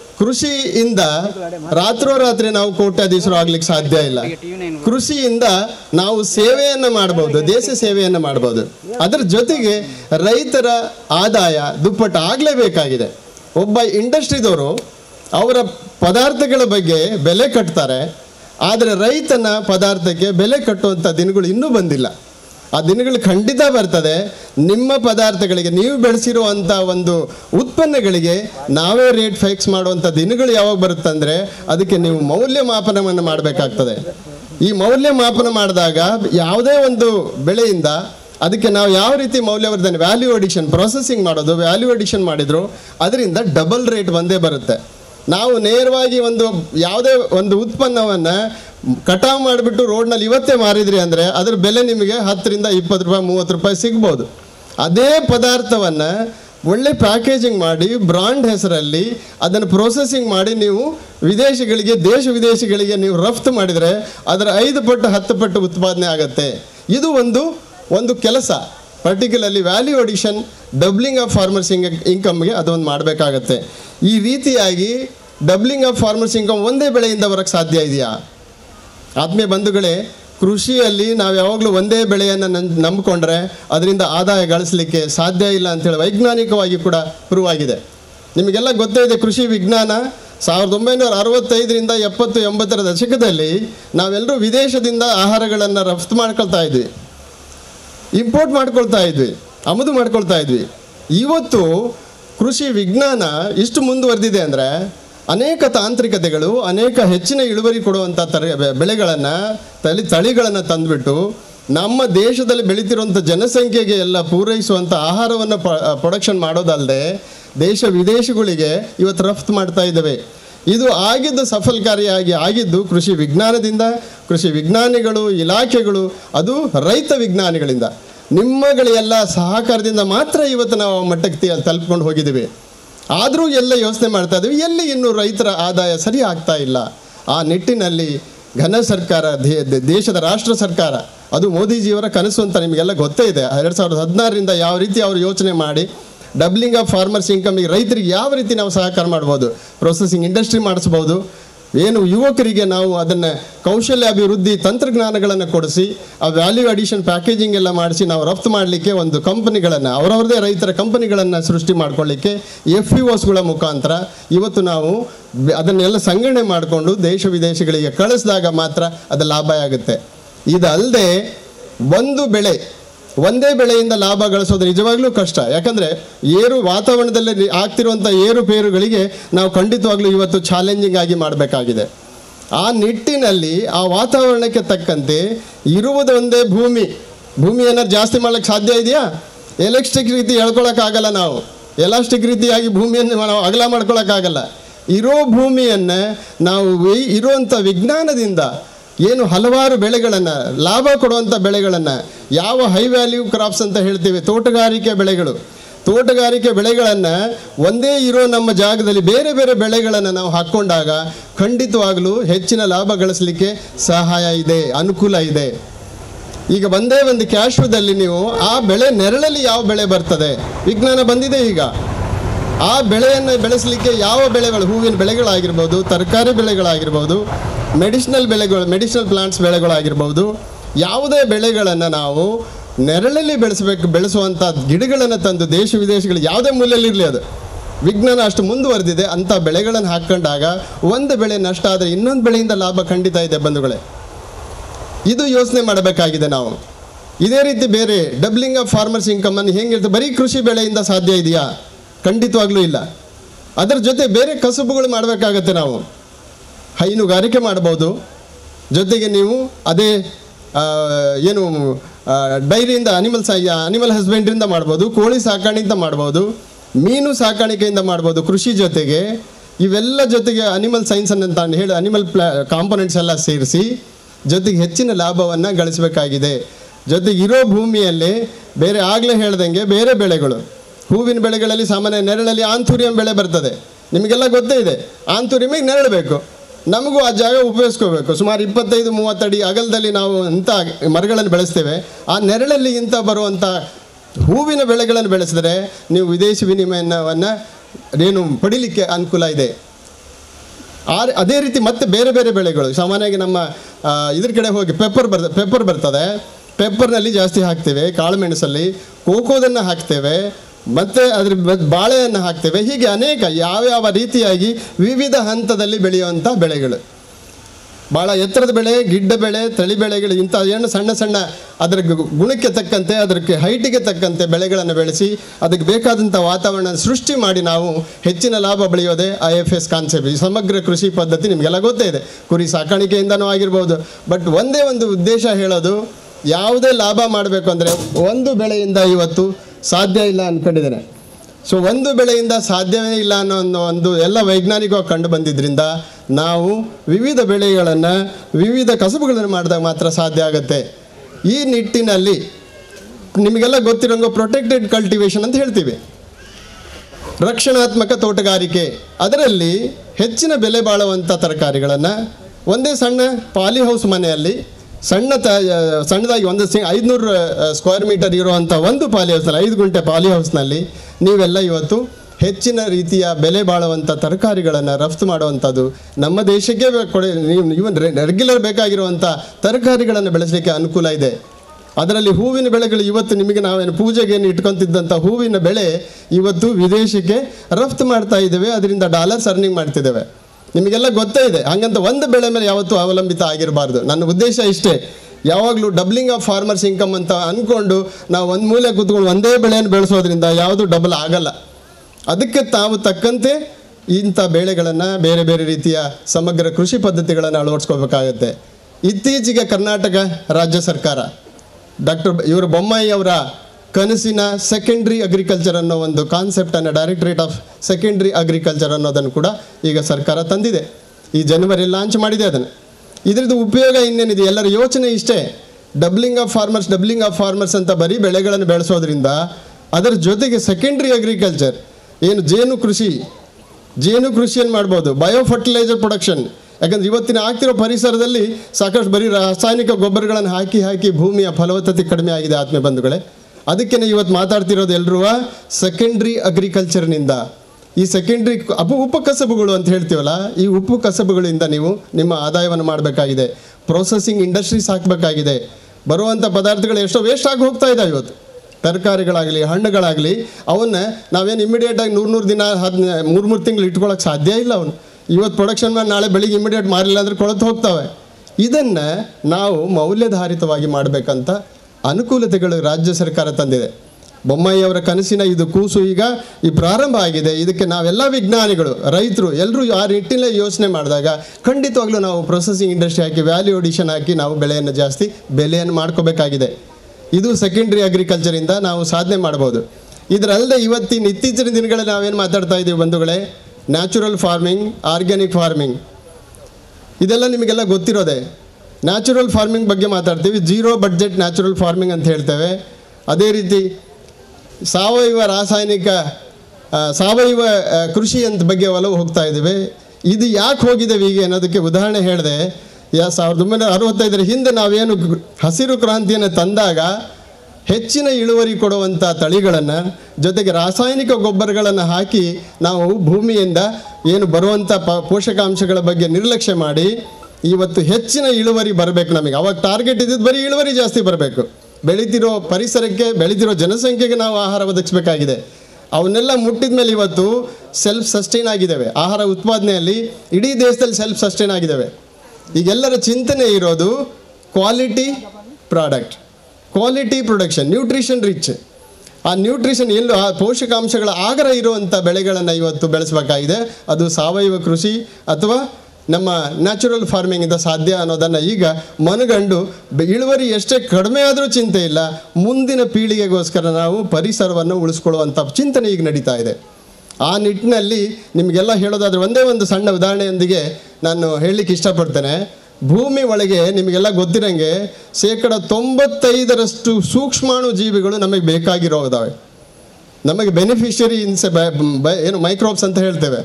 ಕೃಷಿಯಿಂದ ರಾತ್ರೋರಾತ್ರಿ ನಾವು ಕೋಟ್ಯಾಧೀಶರು ಆಗ್ಲಿಕ್ಕೆ ಸಾಧ್ಯ ಇಲ್ಲ ಕೃಷಿಯಿಂದ ನಾವು ಸೇವೆಯನ್ನು ಮಾಡ್ಬೋದು ದೇಶ ಸೇವೆಯನ್ನು ಮಾಡ್ಬೋದು ಅದರ ಜೊತೆಗೆ ರೈತರ ಆದಾಯ ದುಪ್ಪಟ್ಟು ಆಗಲೇಬೇಕಾಗಿದೆ ಒಬ್ಬ ಇಂಡಸ್ಟ್ರಿದವರು ಅವರ ಪದಾರ್ಥಗಳ ಬಗ್ಗೆ ಬೆಲೆ ಕಟ್ತಾರೆ ಆದರೆ ರೈತನ ಪದಾರ್ಥಕ್ಕೆ ಬೆಲೆ ಕಟ್ಟುವಂಥ ದಿನಗಳು ಇನ್ನೂ ಬಂದಿಲ್ಲ ಆ ದಿನಗಳು ಖಂಡಿತ ಬರ್ತದೆ ನಿಮ್ಮ ಪದಾರ್ಥಗಳಿಗೆ ನೀವು ಬೆಳೆಸಿರುವಂಥ ಒಂದು ಉತ್ಪನ್ನಗಳಿಗೆ ನಾವೇ ರೇಟ್ ಫಿಕ್ಸ್ ಮಾಡುವಂಥ ದಿನಗಳು ಯಾವಾಗ ಬರುತ್ತಂದರೆ ಅದಕ್ಕೆ ನೀವು ಮೌಲ್ಯಮಾಪನವನ್ನು ಮಾಡಬೇಕಾಗ್ತದೆ ಈ ಮೌಲ್ಯಮಾಪನ ಮಾಡಿದಾಗ ಯಾವುದೇ ಒಂದು ಬೆಳೆಯಿಂದ ಅದಕ್ಕೆ ನಾವು ಯಾವ ರೀತಿ ಮೌಲ್ಯವರ್ಧನೆ ವ್ಯಾಲ್ಯೂ ಅಡಿಷನ್ ಪ್ರೊಸೆಸಿಂಗ್ ಮಾಡೋದು ವ್ಯಾಲ್ಯೂ ಅಡಿಷನ್ ಮಾಡಿದ್ರು ಅದರಿಂದ ಡಬಲ್ ರೇಟ್ ಒಂದೇ ಬರುತ್ತೆ ನಾವು ನೇರವಾಗಿ ಒಂದು ಯಾವುದೇ ಒಂದು ಉತ್ಪನ್ನವನ್ನು ಕಟಾವು ಮಾಡಿಬಿಟ್ಟು ರೋಡ್ನಲ್ಲಿ ಇವತ್ತೇ ಮಾರಿದ್ರಿ ಅಂದರೆ ಅದ್ರ ಬೆಲೆ ನಿಮಗೆ ಹತ್ತರಿಂದ ಇಪ್ಪತ್ತು ರೂಪಾಯಿ ಮೂವತ್ತು ರೂಪಾಯಿ ಸಿಗ್ಬೋದು ಅದೇ ಪದಾರ್ಥವನ್ನು ಒಳ್ಳೆ ಪ್ಯಾಕೇಜಿಂಗ್ ಮಾಡಿ ಬ್ರಾಂಡ್ ಹೆಸರಲ್ಲಿ ಅದನ್ನು ಪ್ರೊಸೆಸಿಂಗ್ ಮಾಡಿ ನೀವು ವಿದೇಶಗಳಿಗೆ ದೇಶ ವಿದೇಶಗಳಿಗೆ ನೀವು ರಫ್ತು ಮಾಡಿದರೆ ಅದರ ಐದು ಪಟ್ಟು ಹತ್ತು ಪಟ್ಟು ಉತ್ಪಾದನೆ ಆಗುತ್ತೆ ಇದು ಒಂದು ಒಂದು ಕೆಲಸ particularly value addition doubling of farmers ಇನ್ಕಮ್ಗೆ ಅದೊಂದು ಮಾಡಬೇಕಾಗತ್ತೆ ಈ ರೀತಿಯಾಗಿ ಡಬ್ಲಿಂಗ್ ಆಫ್ ಫಾರ್ಮರ್ಸ್ ಇನ್ಕಮ್ ಒಂದೇ ಬೆಳೆಯಿಂದ ಬರೋಕ್ಕೆ ಸಾಧ್ಯ ಇದೆಯಾ ಆತ್ಮೀಯ ಬಂಧುಗಳೇ ಕೃಷಿಯಲ್ಲಿ ನಾವು ಯಾವಾಗಲೂ ಒಂದೇ ಬೆಳೆಯನ್ನು ನಂ ನಂಬಿಕೊಂಡ್ರೆ ಅದರಿಂದ ಆದಾಯ ಗಳಿಸಲಿಕ್ಕೆ ಸಾಧ್ಯ ಇಲ್ಲ ಅಂತೇಳಿ ವೈಜ್ಞಾನಿಕವಾಗಿ ಕೂಡ ಪ್ರೂವ್ ಆಗಿದೆ ನಿಮಗೆಲ್ಲ ಗೊತ್ತೇ ಇದೆ ಕೃಷಿ ವಿಜ್ಞಾನ ಸಾವಿರದ ಒಂಬೈನೂರ ಅರವತ್ತೈದರಿಂದ ಎಪ್ಪತ್ತು ಎಂಬತ್ತರ ದಶಕದಲ್ಲಿ ನಾವೆಲ್ಲರೂ ವಿದೇಶದಿಂದ ಆಹಾರಗಳನ್ನು ರಫ್ತು ಮಾಡ್ಕೊಳ್ತಾ ಇದ್ವಿ ಇಂಪೋರ್ಟ್ ಮಾಡ್ಕೊಳ್ತಾ ಇದ್ವಿ ಆಮದು ಮಾಡ್ಕೊಳ್ತಾ ಇದ್ವಿ ಇವತ್ತು ಕೃಷಿ ವಿಜ್ಞಾನ ಇಷ್ಟು ಮುಂದುವರೆದಿದೆ ಅಂದರೆ ಅನೇಕ ತಾಂತ್ರಿಕತೆಗಳು ಅನೇಕ ಹೆಚ್ಚಿನ ಇಳುವರಿ ಕೊಡುವಂಥ ತರ ಬೆಳೆಗಳನ್ನು ತಳಿ ತಳಿಗಳನ್ನು ತಂದುಬಿಟ್ಟು ನಮ್ಮ ದೇಶದಲ್ಲಿ ಬೆಳೀತಿರುವಂಥ ಜನಸಂಖ್ಯೆಗೆ ಎಲ್ಲ ಪೂರೈಸುವಂಥ ಆಹಾರವನ್ನು ಪ್ರೊಡಕ್ಷನ್ ಮಾಡೋದಲ್ಲದೆ ದೇಶ ವಿದೇಶಗಳಿಗೆ ಇವತ್ತು ರಫ್ತು ಮಾಡ್ತಾ ಇದ್ದೇವೆ ಇದು ಆಗಿದ್ದು ಸಫಲಕಾರಿಯಾಗಿ ಆಗಿದ್ದು ಕೃಷಿ ವಿಜ್ಞಾನದಿಂದ ಕೃಷಿ ವಿಜ್ಞಾನಿಗಳು ಇಲಾಖೆಗಳು ಅದು ರೈತ ವಿಜ್ಞಾನಿಗಳಿಂದ ನಿಮ್ಮಗಳೆಲ್ಲ ಸಹಕಾರದಿಂದ ಮಾತ್ರ ಇವತ್ತು ನಾವು ಆ ಮಟ್ಟಕ್ಕೆ ತಿ- ತಲುಪ್ಕೊಂಡು ಹೋಗಿದ್ದೀವಿ ಆದರೂ ಎಲ್ಲ ಯೋಚನೆ ಮಾಡ್ತಾ ಇದ್ದೀವಿ ಎಲ್ಲಿ ಇನ್ನೂ ರೈತರ ಆದಾಯ ಸರಿ ಆಗ್ತಾ ಇಲ್ಲ ಆ ನಿಟ್ಟಿನಲ್ಲಿ ಘನ ಸರ್ಕಾರ ದೇ- ದೇ- ದೇಶದ ರಾಷ್ಟ್ರ ಸರ್ಕಾರ ಅದು ಮೋದಿಜಿಯವರ ಕನಸು ಅಂತ ನಿಮಗೆಲ್ಲ ಗೊತ್ತೇ ಇದೆ ಎರಡು ಸಾವಿರದ ಹದಿನಾರರಿಂದ ಯಾವ ರೀತಿ ಅವರು ಯೋಚನೆ ಮಾಡಿ ಡಬ್ಲಿಂಗ್ ಆಫ್ ಫಾರ್ಮರ್ಸ್ ಇನ್ಕಮಿಗೆ ರೈತರಿಗೆ ಯಾವ ರೀತಿ ನಾವು ಸಹಕಾರ ಮಾಡ್ಬೋದು ಪ್ರೊಸೆಸಿಂಗ್ ಇಂಡಸ್ಟ್ರಿ ಮಾಡಿಸ್ಬೋದು ಏನು ಯುವಕರಿಗೆ ನಾವು ಅದನ್ನು ಕೌಶಲ್ಯಾಭಿವೃದ್ಧಿ ತಂತ್ರಜ್ಞಾನಗಳನ್ನು ಕೊಡಿಸಿ ಆ ವ್ಯಾಲ್ಯೂ ಅಡಿಷನ್ ಪ್ಯಾಕೇಜಿಂಗ್ ಎಲ್ಲ ಮಾಡಿಸಿ ನಾವು ರಫ್ತು ಮಾಡಲಿಕ್ಕೆ ಒಂದು ಕಂಪನಿಗಳನ್ನು ಅವರವ್ರದೇ ರೈತರ ಕಂಪನಿಗಳನ್ನು ಸೃಷ್ಟಿ ಮಾಡ್ಕೊಳ್ಳಿಕ್ಕೆ ಎಫ್ ಇ ಓಸ್ಗಳ ಮುಖಾಂತರ ಇವತ್ತು ನಾವು ಬೆ- ಅದನ್ನೆಲ್ಲ ಸಂಗ್ರಹಣೆ ಮಾಡಿಕೊಂಡು ದೇಶ ವಿದೇಶಗಳಿಗೆ ಕಳಿಸಿದಾಗ ಮಾತ್ರ ಅದು ಲಾಭ ಆಗುತ್ತೆ ಇದಲ್ಲದೆ ಒಂದು ಬೆಳೆ ಒಂದೇ ಬೆಳೆಯಿಂದ ಲಾಭ ಗಳಿಸೋದು ನಿಜವಾಗ್ಲೂ ಕಷ್ಟ ಯಾಕಂದರೆ ಏರು ವಾತಾವರಣದಲ್ಲಿ ನಿ- ಆಗ್ತಿರುವಂಥ ಏರುಪೇರುಗಳಿಗೆ ನಾವು ಖಂಡಿತವಾಗ್ಲೂ ಇವತ್ತು ಚಾಲೆಂಜಿಂಗ್ ಆಗಿ ಮಾಡಬೇಕಾಗಿದೆ ಆ ನಿಟ್ಟಿನಲ್ಲಿ ಆ ವಾತಾವರಣಕ್ಕೆ ತಕ್ಕಂತೆ ಇರುವುದು ಒಂದೇ ಭೂಮಿ ಭೂಮಿ ಏನಾದ್ರು ಜಾಸ್ತಿ ಮಾಡ್ಲಿಕ್ಕೆ ಸಾಧ್ಯ ಇದೆಯಾ ಎಲೆಕ್ಟ್ರಿಕ್ ರೀತಿ ಹೇಳ್ಕೊಳಕ್ಕಾಗಲ್ಲ ನಾವು ಎಲಾಸ್ಟಿಕ್ ರೀತಿಯಾಗಿ ಭೂಮಿಯನ್ನು ನಾವು ಅಗಲ ಮಾಡ್ಕೊಳಕ್ಕಾಗಲ್ಲ ಇರೋ ಭೂಮಿಯನ್ನು ನಾವು ವಿ- ಇರುವಂಥ ವಿಜ್ಞಾನದಿಂದ ಏನು ಹಲವಾರು ಬೆಳೆಗಳನ್ನು ಲಾಭ ಕೊಡುವಂಥ ಬೆಳೆಗಳನ್ನು ಯಾವ ಹೈ ವ್ಯಾಲ್ಯೂ ಕ್ರಾಪ್ಸ್ ಅಂತ ಹೇಳ್ತೀವಿ ತೋಟಗಾರಿಕೆ ಬೆಳೆಗಳು ತೋಟಗಾರಿಕೆ ಬೆಳೆಗಳನ್ನು ಒಂದೇ ಇರೋ ನಮ್ಮ ಜಾಗದಲ್ಲಿ ಬೇರೆ ಬೇರೆ ಬೆಳೆಗಳನ್ನು ನಾವು ಹಾಕ್ಕೊಂಡಾಗ ಖಂಡಿತವಾಗಲೂ ಹೆಚ್ಚಿನ ಲಾಭ ಗಳಿಸಲಿಕ್ಕೆ ಸಹಾಯ ಇದೆ ಅನುಕೂಲ ಇದೆ ಈಗ ಒಂದೇ ಒಂದು ಕ್ಯಾಶ್ವದಲ್ಲಿ ನೀವು ಆ ಬೆಳೆ ನೆರಳಲ್ಲಿ ಯಾವ ಬೆಳೆ ಬರ್ತದೆ ವಿಜ್ಞಾನ ಬಂದಿದೆ ಈಗ ಆ ಬೆಳೆಯನ್ನು ಬೆಳೆಸಲಿಕ್ಕೆ ಯಾವ ಬೆಳೆಗಳು ಹೂವಿನ ಬೆಳೆಗಳಾಗಿರ್ಬೋದು ತರಕಾರಿ ಬೆಳೆಗಳಾಗಿರ್ಬೋದು ಮೆಡಿಸಿನಲ್ ಬೆಳೆಗಳು ಮೆಡಿಸಿನಲ್ ಪ್ಲಾಂಟ್ಸ್ ಬೆಳೆಗಳಾಗಿರ್ಬೋದು ಯಾವುದೇ ಬೆಳೆಗಳನ್ನು ನಾವು ನೆರಳಲ್ಲಿ ಬೆಳೆಸಬೇಕು ಬೆಳೆಸುವಂಥ ಗಿಡಗಳನ್ನು ತಂದು ದೇಶ ವಿದೇಶಗಳು ಯಾವುದೇ ಮೂಲೆಯಲ್ಲಿರಲಿ ಅದು ವಿಜ್ಞಾನ ಅಷ್ಟು ಮುಂದುವರೆದಿದೆ ಅಂಥ ಬೆಳೆಗಳನ್ನು ಹಾಕ್ಕೊಂಡಾಗ ಒಂದು ಬೆಳೆ ನಷ್ಟ ಆದರೆ ಇನ್ನೊಂದು ಬೆಳೆಯಿಂದ ಲಾಭ ಖಂಡಿತ ಇದೆ ಬಂಧುಗಳೇ ಇದು ಯೋಚನೆ ಮಾಡಬೇಕಾಗಿದೆ ನಾವು ಇದೇ ರೀತಿ ಬೇರೆ ಡಬ್ಲಿಂಗ್ ಆಫ್ ಫಾರ್ಮರ್ಸ್ ಇನ್ಕಮ್ ಅನ್ನು ಹೆಂಗಿರ್ತದೆ ಬರೀ ಕೃಷಿ ಬೆಳೆಯಿಂದ ಸಾಧ್ಯ ಇದೆಯಾ ಖಂಡಿತವಾಗ್ಲೂ ಇಲ್ಲ ಅದರ ಜೊತೆ ಬೇರೆ ಕಸುಬುಗಳು ಮಾಡಬೇಕಾಗತ್ತೆ ನಾವು ಹೈನುಗಾರಿಕೆ ಮಾಡ್ಬೋದು ಜೊತೆಗೆ ನೀವು ಅದೇ ಆ, ಏನು ಆ, ಡೈರಿಯಿಂದ ಅನಿಮಲ್ ಸಾ ಅನಿಮಲ್ ಹಸ್ಬೆಂಡ್ರಿಂದ ಮಾಡ್ಬೋದು ಕೋಳಿ ಸಾಕಾಣಿಕೆಯಿಂದ ಮಾಡ್ಬೋದು ಮೀನು ಸಾಕಾಣಿಕೆಯಿಂದ ಮಾಡ್ಬೋದು ಕೃಷಿ ಜೊತೆಗೆ ಇವೆಲ್ಲ ಜೊತೆಗೆ ಅನಿಮಲ್ ಸೈನ್ಸ್ ಅಂತ ಹೇಳಿ ಅನಿಮಲ್ ಪ್ಲಾ ಕಾಂಪೊನೆಂಟ್ಸ್ ಎಲ್ಲ ಸೇರಿಸಿ ಜೊತೆಗೆ ಹೆಚ್ಚಿನ ಲಾಭವನ್ನು ಗಳಿಸಬೇಕಾಗಿದೆ ಜೊತೆಗೆ ಇರೋ ಭೂಮಿಯಲ್ಲಿ ಬೇರೆ ಆಗಲೇ ಹೇಳ್ದಂಗೆ ಬೇರೆ ಬೆಳೆಗಳು ಹೂವಿನ ಬೆಳೆಗಳಲ್ಲಿ ಸಾಮಾನ್ಯ ನೆರಳಲ್ಲಿ ಆಂಥೂರಿಯಂ ಬೆಳೆ ಬರ್ತದೆ ನಿಮಗೆಲ್ಲ ಗೊತ್ತೇ ಇದೆ ಆಂಥೂರಿಯಮಿಗೆ ನೆರಳು ಬೇಕು ನಮಗೂ ಆ ಜಾಗ ಉಪಯೋಗಿಸ್ಕೋಬೇಕು ಸುಮಾರು ಇಪ್ಪತ್ತೈದು ಮೂವತ್ತಡಿ ಅಗಲದಲ್ಲಿ ನಾವು ಇಂಥ ಮರಗಳನ್ನು ಬೆಳೆಸ್ತೇವೆ ಆ ನೆರಳಲ್ಲಿ ಇಂಥ ಬರುವಂಥ ಹೂವಿನ ಬೆಳೆಗಳನ್ನು ಬೆಳೆಸಿದ್ರೆ ನೀವು ವಿದೇಶಿ ವಿನಿಮಯವನ್ನು ಏನು ಪಡಿಲಿಕ್ಕೆ ಅನುಕೂಲ ಇದೆ ಆ ಅದೇ ರೀತಿ ಮತ್ತೆ ಬೇರೆ ಬೇರೆ ಬೆಳೆಗಳು ಸಾಮಾನ್ಯವಾಗಿ ನಮ್ಮ ಆ, ಇದ್ರ ಕಡೆ ಹೋಗಿ ಪೆಪ್ಪರ್ ಬರ್ ಪೆಪ್ಪರ್ ಬರ್ತದೆ ಪೆಪ್ಪರ್ನಲ್ಲಿ ಜಾಸ್ತಿ ಹಾಕ್ತೇವೆ ಕಾಳುಮೆಣಸಲ್ಲಿ ಕೋಕೋದನ್ನು ಹಾಕ್ತೇವೆ ಮತ್ತು ಅದ್ರ ಬ- ಬಾಳೆಯನ್ನು ಹಾಕ್ತೇವೆ ಹೀಗೆ ಅನೇಕ ಯಾವ್ಯಾವ ರೀತಿಯಾಗಿ ವಿವಿಧ ಹಂತದಲ್ಲಿ ಬೆಳೆಯುವಂಥ ಬೆಳೆಗಳು ಭಾಳ ಎತ್ತರದ ಬೆಳೆ ಗಿಡ್ಡ ಬೆಳೆ ತಳಿ ಬೆಳೆಗಳು ಇಂಥ ಏನು ಸಣ್ಣ ಸಣ್ಣ ಅದರ ಗು- ಗುಣಕ್ಕೆ ತಕ್ಕಂತೆ ಅದಕ್ಕೆ ಹೈಟಿಗೆ ತಕ್ಕಂತೆ ಬೆಳೆಗಳನ್ನು ಬೆಳೆಸಿ ಅದಕ್ಕೆ ಬೇಕಾದಂಥ ವಾತಾವರಣ ಸೃಷ್ಟಿ ಮಾಡಿ ನಾವು ಹೆಚ್ಚಿನ ಲಾಭ ಬೆಳೆಯೋದೇ ಐ ಎಫ್ ಎಸ್ ಕಾನ್ಸೆಪ್ಟ್ ಈ ಸಮಗ್ರ ಕೃಷಿ ಪದ್ಧತಿ ನಿಮಗೆಲ್ಲ ಗೊತ್ತೇ ಇದೆ ಕುರಿ ಸಾಕಾಣಿಕೆಯಿಂದನೂ ಆಗಿರ್ಬೋದು ಬಟ್ ಒಂದೇ ಒಂದು ಉದ್ದೇಶ ಹೇಳೋದು ಯಾವುದೇ ಲಾಭ ಮಾಡಬೇಕು ಅಂದರೆ ಒಂದು ಬೆಳೆಯಿಂದ ಇವತ್ತು ಸಾಧ್ಯ ಇಲ್ಲ ಅಂದ್ಕೊಂಡಿದ್ದೇನೆ ಸೊ ಒಂದು ಬೆಳೆಯಿಂದ ಸಾಧ್ಯವೇ ಇಲ್ಲ ಅನ್ನೋ ಒಂದು ಒಂದು ಎಲ್ಲ ವೈಜ್ಞಾನಿಕವಾಗಿ ಕಂಡು ಬಂದಿದ್ದರಿಂದ ನಾವು ವಿವಿಧ ಬೆಳೆಗಳನ್ನು ವಿವಿಧ ಕಸುಬುಗಳನ್ನು ಮಾಡಿದಾಗ ಮಾತ್ರ ಸಾಧ್ಯ ಆಗುತ್ತೆ ಈ ನಿಟ್ಟಿನಲ್ಲಿ ನಿಮಗೆಲ್ಲ ಗೊತ್ತಿರೋಂಗೆ ಪ್ರೊಟೆಕ್ಟೆಡ್ ಕಲ್ಟಿವೇಶನ್ ಅಂತ ಹೇಳ್ತೀವಿ ರಕ್ಷಣಾತ್ಮಕ ತೋಟಗಾರಿಕೆ ಅದರಲ್ಲಿ ಹೆಚ್ಚಿನ ಬೆಲೆ ಬಾಳುವಂಥ ತರಕಾರಿಗಳನ್ನು ಒಂದೇ ಸಣ್ಣ ಪಾಲಿ ಹೌಸ್ ಮನೆಯಲ್ಲಿ ಸಣ್ಣ ತ ಸಣ್ಣದಾಗಿ ಒಂದು ಸಿ ಐದುನೂರು ಸ್ಕ್ವೇರ್ ಮೀಟರ್ ಇರುವಂಥ ಒಂದು ಪಾಲಿ ಹೌಸ್ನಲ್ಲಿ ಐದು ಗುಂಟೆ ಪಾಲಿ ಹೌಸ್ನಲ್ಲಿ ನೀವೆಲ್ಲ ಇವತ್ತು ಹೆಚ್ಚಿನ ರೀತಿಯ ಬೆಲೆ ಬಾಳುವಂಥ ತರಕಾರಿಗಳನ್ನು ರಫ್ತು ಮಾಡುವಂಥದ್ದು ನಮ್ಮ ದೇಶಕ್ಕೆ ಬೆ- ಕೊಡೆ ನೀವು ಇವನ್ ರೆಗ್ಯುಲರ್ ಬೇಕಾಗಿರುವಂಥ ತರಕಾರಿಗಳನ್ನು ಬೆಳೆಸಲಿಕ್ಕೆ ಅನುಕೂಲ ಇದೆ ಅದರಲ್ಲಿ ಹೂವಿನ ಬೆಳೆಗಳು ಇವತ್ತು ನಿಮಗೆ ನಾವೇನು ಪೂಜೆಗೆ ಏನು ಇಟ್ಕೊಂತಿದ್ದಂಥ ಹೂವಿನ ಬೆಳೆ ಇವತ್ತು ವಿದೇಶಕ್ಕೆ ರಫ್ತು ಮಾಡ್ತಾ ಇದ್ದೇವೆ ಅದರಿಂದ ಡಾಲರ್ಸ್ ಅರ್ನಿಂಗ್ ಮಾಡ್ತಿದ್ದೇವೆ ನಿಮಗೆಲ್ಲ ಗೊತ್ತೇ ಇದೆ ಹಾಗಂತ ಒಂದು ಬೆಳೆ ಮೇಲೆ ಯಾವತ್ತೂ ಅವಲಂಬಿತ ಆಗಿರಬಾರ್ದು ನನ್ನ ಉದ್ದೇಶ ಇಷ್ಟೇ ಯಾವಾಗಲೂ ಡಬ್ಲಿಂಗ್ ಆಫ್ ಫಾರ್ಮರ್ಸ್ ಇನ್ಕಮ್ ಅಂತ ಅಂದ್ಕೊಂಡು ನಾವು ಒಂದು ಮೂಲೆ ಕೂತ್ಕೊಂಡು ಒಂದೇ ಬೆಳೆಯನ್ನು ಬೆಳೆಸೋದ್ರಿಂದ ಯಾವುದು ಡಬಲ್ ಆಗಲ್ಲ ಅದಕ್ಕೆ ತಾವು ತಕ್ಕಂತೆ ಇಂಥ ಬೆಳೆಗಳನ್ನು ಬೇರೆ ಬೇರೆ ರೀತಿಯ ಸಮಗ್ರ ಕೃಷಿ ಪದ್ಧತಿಗಳನ್ನು ಅಳವಡಿಸ್ಕೋಬೇಕಾಗತ್ತೆ ಇತ್ತೀಚೆಗೆ ಕರ್ನಾಟಕ ರಾಜ್ಯ ಸರ್ಕಾರ ಡಾಕ್ಟರ್ ಇವರು ಬೊಮ್ಮಾಯಿ ಅವರ ಕನಸಿನ ಸೆಕೆಂಡ್ರಿ ಅಗ್ರಿಕಲ್ಚರ್ ಅನ್ನೋ ಒಂದು ಕಾನ್ಸೆಪ್ಟನ್ನು ಡೈರೆಕ್ಟರೇಟ್ ಆಫ್ ಸೆಕೆಂಡ್ರಿ ಅಗ್ರಿಕಲ್ಚರ್ ಅನ್ನೋದನ್ನು ಕೂಡ ಈಗ ಸರ್ಕಾರ ತಂದಿದೆ ಈ ಜನವರಿ ಲಾಂಚ್ ಮಾಡಿದೆ ಅದನ್ನು ಇದರದ್ದು ಉಪಯೋಗ ಇನ್ನೇನಿದೆ ಎಲ್ಲರ ಯೋಚನೆ ಇಷ್ಟೇ doubling of farmers doubling of farmers ಅಂತ ಬರೀ ಬೆಳೆಗಳನ್ನು ಬೆಳೆಸೋದ್ರಿಂದ ಅದರ ಜೊತೆಗೆ ಸೆಕೆಂಡ್ರಿ ಅಗ್ರಿಕಲ್ಚರ್ ಏನು ಜೇನು ಕೃಷಿ ಜೇನು ಕೃಷಿಯನ್ನು ಮಾಡ್ಬೋದು ಬಯೋ ಫರ್ಟಿಲೈಸರ್ ಪ್ರೊಡಕ್ಷನ್ ಯಾಕಂದ್ರೆ ಇವತ್ತಿನ ಆಗ್ತಿರೋ ಪರಿಸರದಲ್ಲಿ ಸಾಕಷ್ಟು ಬರೀ ರಾಸಾಯನಿಕ ಗೊಬ್ಬರಗಳನ್ನು ಹಾಕಿ ಹಾಕಿ ಭೂಮಿಯ ಫಲವತ್ತತೆ ಕಡಿಮೆ ಆಗಿದೆ ಆತ್ಮೀಯ ಬಂಧುಗಳೇ ಅದಕ್ಕೆ ಇವತ್ತು ಮಾತಾಡ್ತಿರೋದು ಎಲ್ಲರೂ ಸೆಕೆಂಡ್ರಿ ಅಗ್ರಿಕಲ್ಚರ್ನಿಂದ ಈ ಸೆಕೆಂಡ್ರಿ ಅಪು ಉಪಕಸಬುಗಳು ಅಂತ ಹೇಳ್ತೀವಲ್ಲ ಈ ಉಪು ಕಸಬುಗಳಿಂದ ನೀವು ನಿಮ್ಮ ಆದಾಯವನ್ನು ಮಾಡಬೇಕಾಗಿದೆ ಪ್ರೊಸೆಸಿಂಗ್ ಇಂಡಸ್ಟ್ರೀಸ್ ಹಾಕಬೇಕಾಗಿದೆ ಬರುವಂಥ ಪದಾರ್ಥಗಳು ಎಷ್ಟೋ ವೇಸ್ಟ್ ಆಗಿ ಹೋಗ್ತಾ ಇದ್ದಾವೆ ಇವತ್ತು ತರಕಾರಿಗಳಾಗಲಿ ಹಣ್ಣುಗಳಾಗಲಿ ಅವನ್ನ ನಾವೇನು ಇಮಿಡಿಯೇಟಾಗಿ ನೂರು ನೂರು ದಿನ ಹದ್ ಮೂರು ಮೂರು ತಿಂಗಳು ಇಟ್ಕೊಳ್ಳೋಕೆ ಸಾಧ್ಯ ಇಲ್ಲ ಅವನು ಇವತ್ತು ಪ್ರೊಡಕ್ಷನ್ ಮಾಡಿ ನಾಳೆ ಬೆಳಿಗ್ಗೆ ಇಮಿಡಿಯೇಟ್ ಮಾರಿಲ್ಲ ಅಂದರೆ ಕೊಳತು ಹೋಗ್ತವೆ ಇದನ್ನು ನಾವು ಮೌಲ್ಯಧಾರಿತವಾಗಿ ಮಾಡಬೇಕಂತ ಅನುಕೂಲತೆಗಳು ರಾಜ್ಯ ಸರ್ಕಾರ ತಂದಿದೆ ಬೊಮ್ಮಾಯಿ ಅವರ ಕನಸಿನ ಇದು ಕೂಸು ಈಗ ಈ ಪ್ರಾರಂಭ ಆಗಿದೆ ಇದಕ್ಕೆ ನಾವೆಲ್ಲ ವಿಜ್ಞಾನಿಗಳು ರೈತರು ಎಲ್ಲರೂ ಆ ನಿಟ್ಟಿನಲ್ಲಿ ಯೋಚನೆ ಮಾಡಿದಾಗ ಖಂಡಿತವಾಗ್ಲೂ ನಾವು ಪ್ರೊಸೆಸಿಂಗ್ ಇಂಡಸ್ಟ್ರಿ ಹಾಕಿ ವ್ಯಾಲ್ಯೂ ಅಡಿಷನ್ ಹಾಕಿ ನಾವು ಬೆಳೆಯನ್ನು ಜಾಸ್ತಿ ಬೆಲೆಯನ್ನು ಮಾಡ್ಕೋಬೇಕಾಗಿದೆ ಇದು ಸೆಕೆಂಡ್ರಿ ಅಗ್ರಿಕಲ್ಚರಿಂದ ನಾವು ಸಾಧನೆ ಮಾಡ್ಬೋದು ಇದರಲ್ಲದೆ ಇವತ್ತಿನ ಇತ್ತೀಚಿನ ದಿನಗಳಲ್ಲಿ ನಾವೇನು ಮಾತಾಡ್ತಾ ಇದ್ದೀವಿ ಬಂಧುಗಳೇ ನ್ಯಾಚುರಲ್ ಫಾರ್ಮಿಂಗ್ ಆರ್ಗ್ಯಾನಿಕ್ ಫಾರ್ಮಿಂಗ್ ಇದೆಲ್ಲ ನಿಮಗೆಲ್ಲ ಗೊತ್ತಿರೋದೆ ನ್ಯಾಚುರಲ್ ಫಾರ್ಮಿಂಗ್ ಬಗ್ಗೆ ಮಾತಾಡ್ತೀವಿ ಜೀರೋ ಬಡ್ಜೆಟ್ ನ್ಯಾಚುರಲ್ ಫಾರ್ಮಿಂಗ್ ಅಂತ ಹೇಳ್ತೇವೆ ಅದೇ ರೀತಿ ಸಾವಯವ ರಾಸಾಯನಿಕ ಆ, ಸಾವಯವ ಆ, ಕೃಷಿ ಅಂತ ಬಗ್ಗೆ ಒಲವು ಹೋಗ್ತಾ ಇದ್ದೇವೆ ಇದು ಯಾಕೆ ಹೋಗಿದ್ದೇವೆ ಈಗ ಅನ್ನೋದಕ್ಕೆ ಉದಾಹರಣೆ ಹೇಳಿದೆ ಯಾ ಸಾವಿರದ ಒಂಬೈನೂರ ಅರವತ್ತೈದರ ಹಿಂದೆ ನಾವೇನು ಗೃ- ಹಸಿರು ಕ್ರಾಂತಿಯನ್ನು ತಂದಾಗ ಹೆಚ್ಚಿನ ಇಳುವರಿ ಕೊಡುವಂಥ ತಳಿಗಳನ್ನು ಜೊತೆಗೆ ರಾಸಾಯನಿಕ ಗೊಬ್ಬರಗಳನ್ನು ಹಾಕಿ ನಾವು ಭೂಮಿಯಿಂದ ಏನು ಬರುವಂಥ ಪ ಪೋಷಕಾಂಶಗಳ ಬಗ್ಗೆ ನಿರ್ಲಕ್ಷ್ಯ ಮಾಡಿ ಇವತ್ತು ಹೆಚ್ಚಿನ ಇಳುವರಿ ಬರಬೇಕು ನಮಗೆ ಅವಾಗ ಟಾರ್ಗೆಟ್ ಇದ್ದಿದ್ದು ಬರೀ ಇಳುವರಿ ಜಾಸ್ತಿ ಬರಬೇಕು ಬೆಳೀತಿರೋ ಪರಿಸರಕ್ಕೆ ಬೆಳೀತಿರೋ ಜನಸಂಖ್ಯೆಗೆ ನಾವು ಆಹಾರ ಒದಗಿಸಬೇಕಾಗಿದೆ ಅವನ್ನೆಲ್ಲ ಮುಟ್ಟಿದ ಮೇಲೆ ಇವತ್ತು ಸೆಲ್ಫ್ ಸಸ್ಟೈನ್ ಆಗಿದ್ದಾವೆ ಆಹಾರ ಉತ್ಪಾದನೆಯಲ್ಲಿ ಇಡೀ ದೇಶದಲ್ಲಿ ಸೆಲ್ಫ್ ಸಸ್ಟೈನ್ ಆಗಿದ್ದಾವೆ ಈಗೆಲ್ಲರ ಚಿಂತನೆ ಇರೋದು quality product quality production nutrition rich ಆ ನ್ಯೂಟ್ರಿಷನ್ ಎಲ್ಲೂ ಆ ಪೋಷಕಾಂಶಗಳ ಆಗರ ಇರುವಂಥ ಬೆಳೆಗಳನ್ನು ಇವತ್ತು ಬೆಳೆಸಬೇಕಾಗಿದೆ ಅದು ಸಾವಯವ ಕೃಷಿ ಅಥವಾ ನಮ್ಮ ನ್ಯಾಚುರಲ್ ಫಾರ್ಮಿಂಗಿಂದ ಸಾಧ್ಯ ಅನ್ನೋದನ್ನು ಈಗ ಮನಗಂಡು ಬೆ- ಇಳುವರಿ ಎಷ್ಟೇ ಕಡಿಮೆ ಆದರೂ ಚಿಂತೆ ಇಲ್ಲ ಮುಂದಿನ ಪೀಳಿಗೆಗೋಸ್ಕರ ನಾವು ಪರಿಸರವನ್ನು ಉಳಿಸ್ಕೊಳ್ಳುವಂಥ ಚಿಂತನೆ ಈಗ ನಡೀತಾ ಇದೆ ಆ ನಿಟ್ಟಿನಲ್ಲಿ ನಿಮಗೆಲ್ಲ ಹೇಳೋದಾದ್ರೆ ಒಂದೇ ಒಂದು ಸಣ್ಣ ಉದಾಹರಣೆಯೊಂದಿಗೆ ನಾನು ಹೇಳಲಿಕ್ಕೆ ಇಷ್ಟಪಡ್ತೇನೆ ಭೂಮಿ ಒಳಗೆ ನಿಮಗೆಲ್ಲ ಗೊತ್ತಿರಂಗೆ ಶೇಕಡ ತೊಂಬತ್ತೈದರಷ್ಟು ಸೂಕ್ಷ್ಮಾಣು ಜೀವಿಗಳು ನಮಗೆ ಬೇಕಾಗಿರೋದಾವೆ ನಮಗೆ ಬೆನಿಫಿಷರಿ ಇನ್ಸ್ ಏನು ಮೈಕ್ರೋಬ್ಸ್ ಅಂತ ಹೇಳ್ತೇವೆ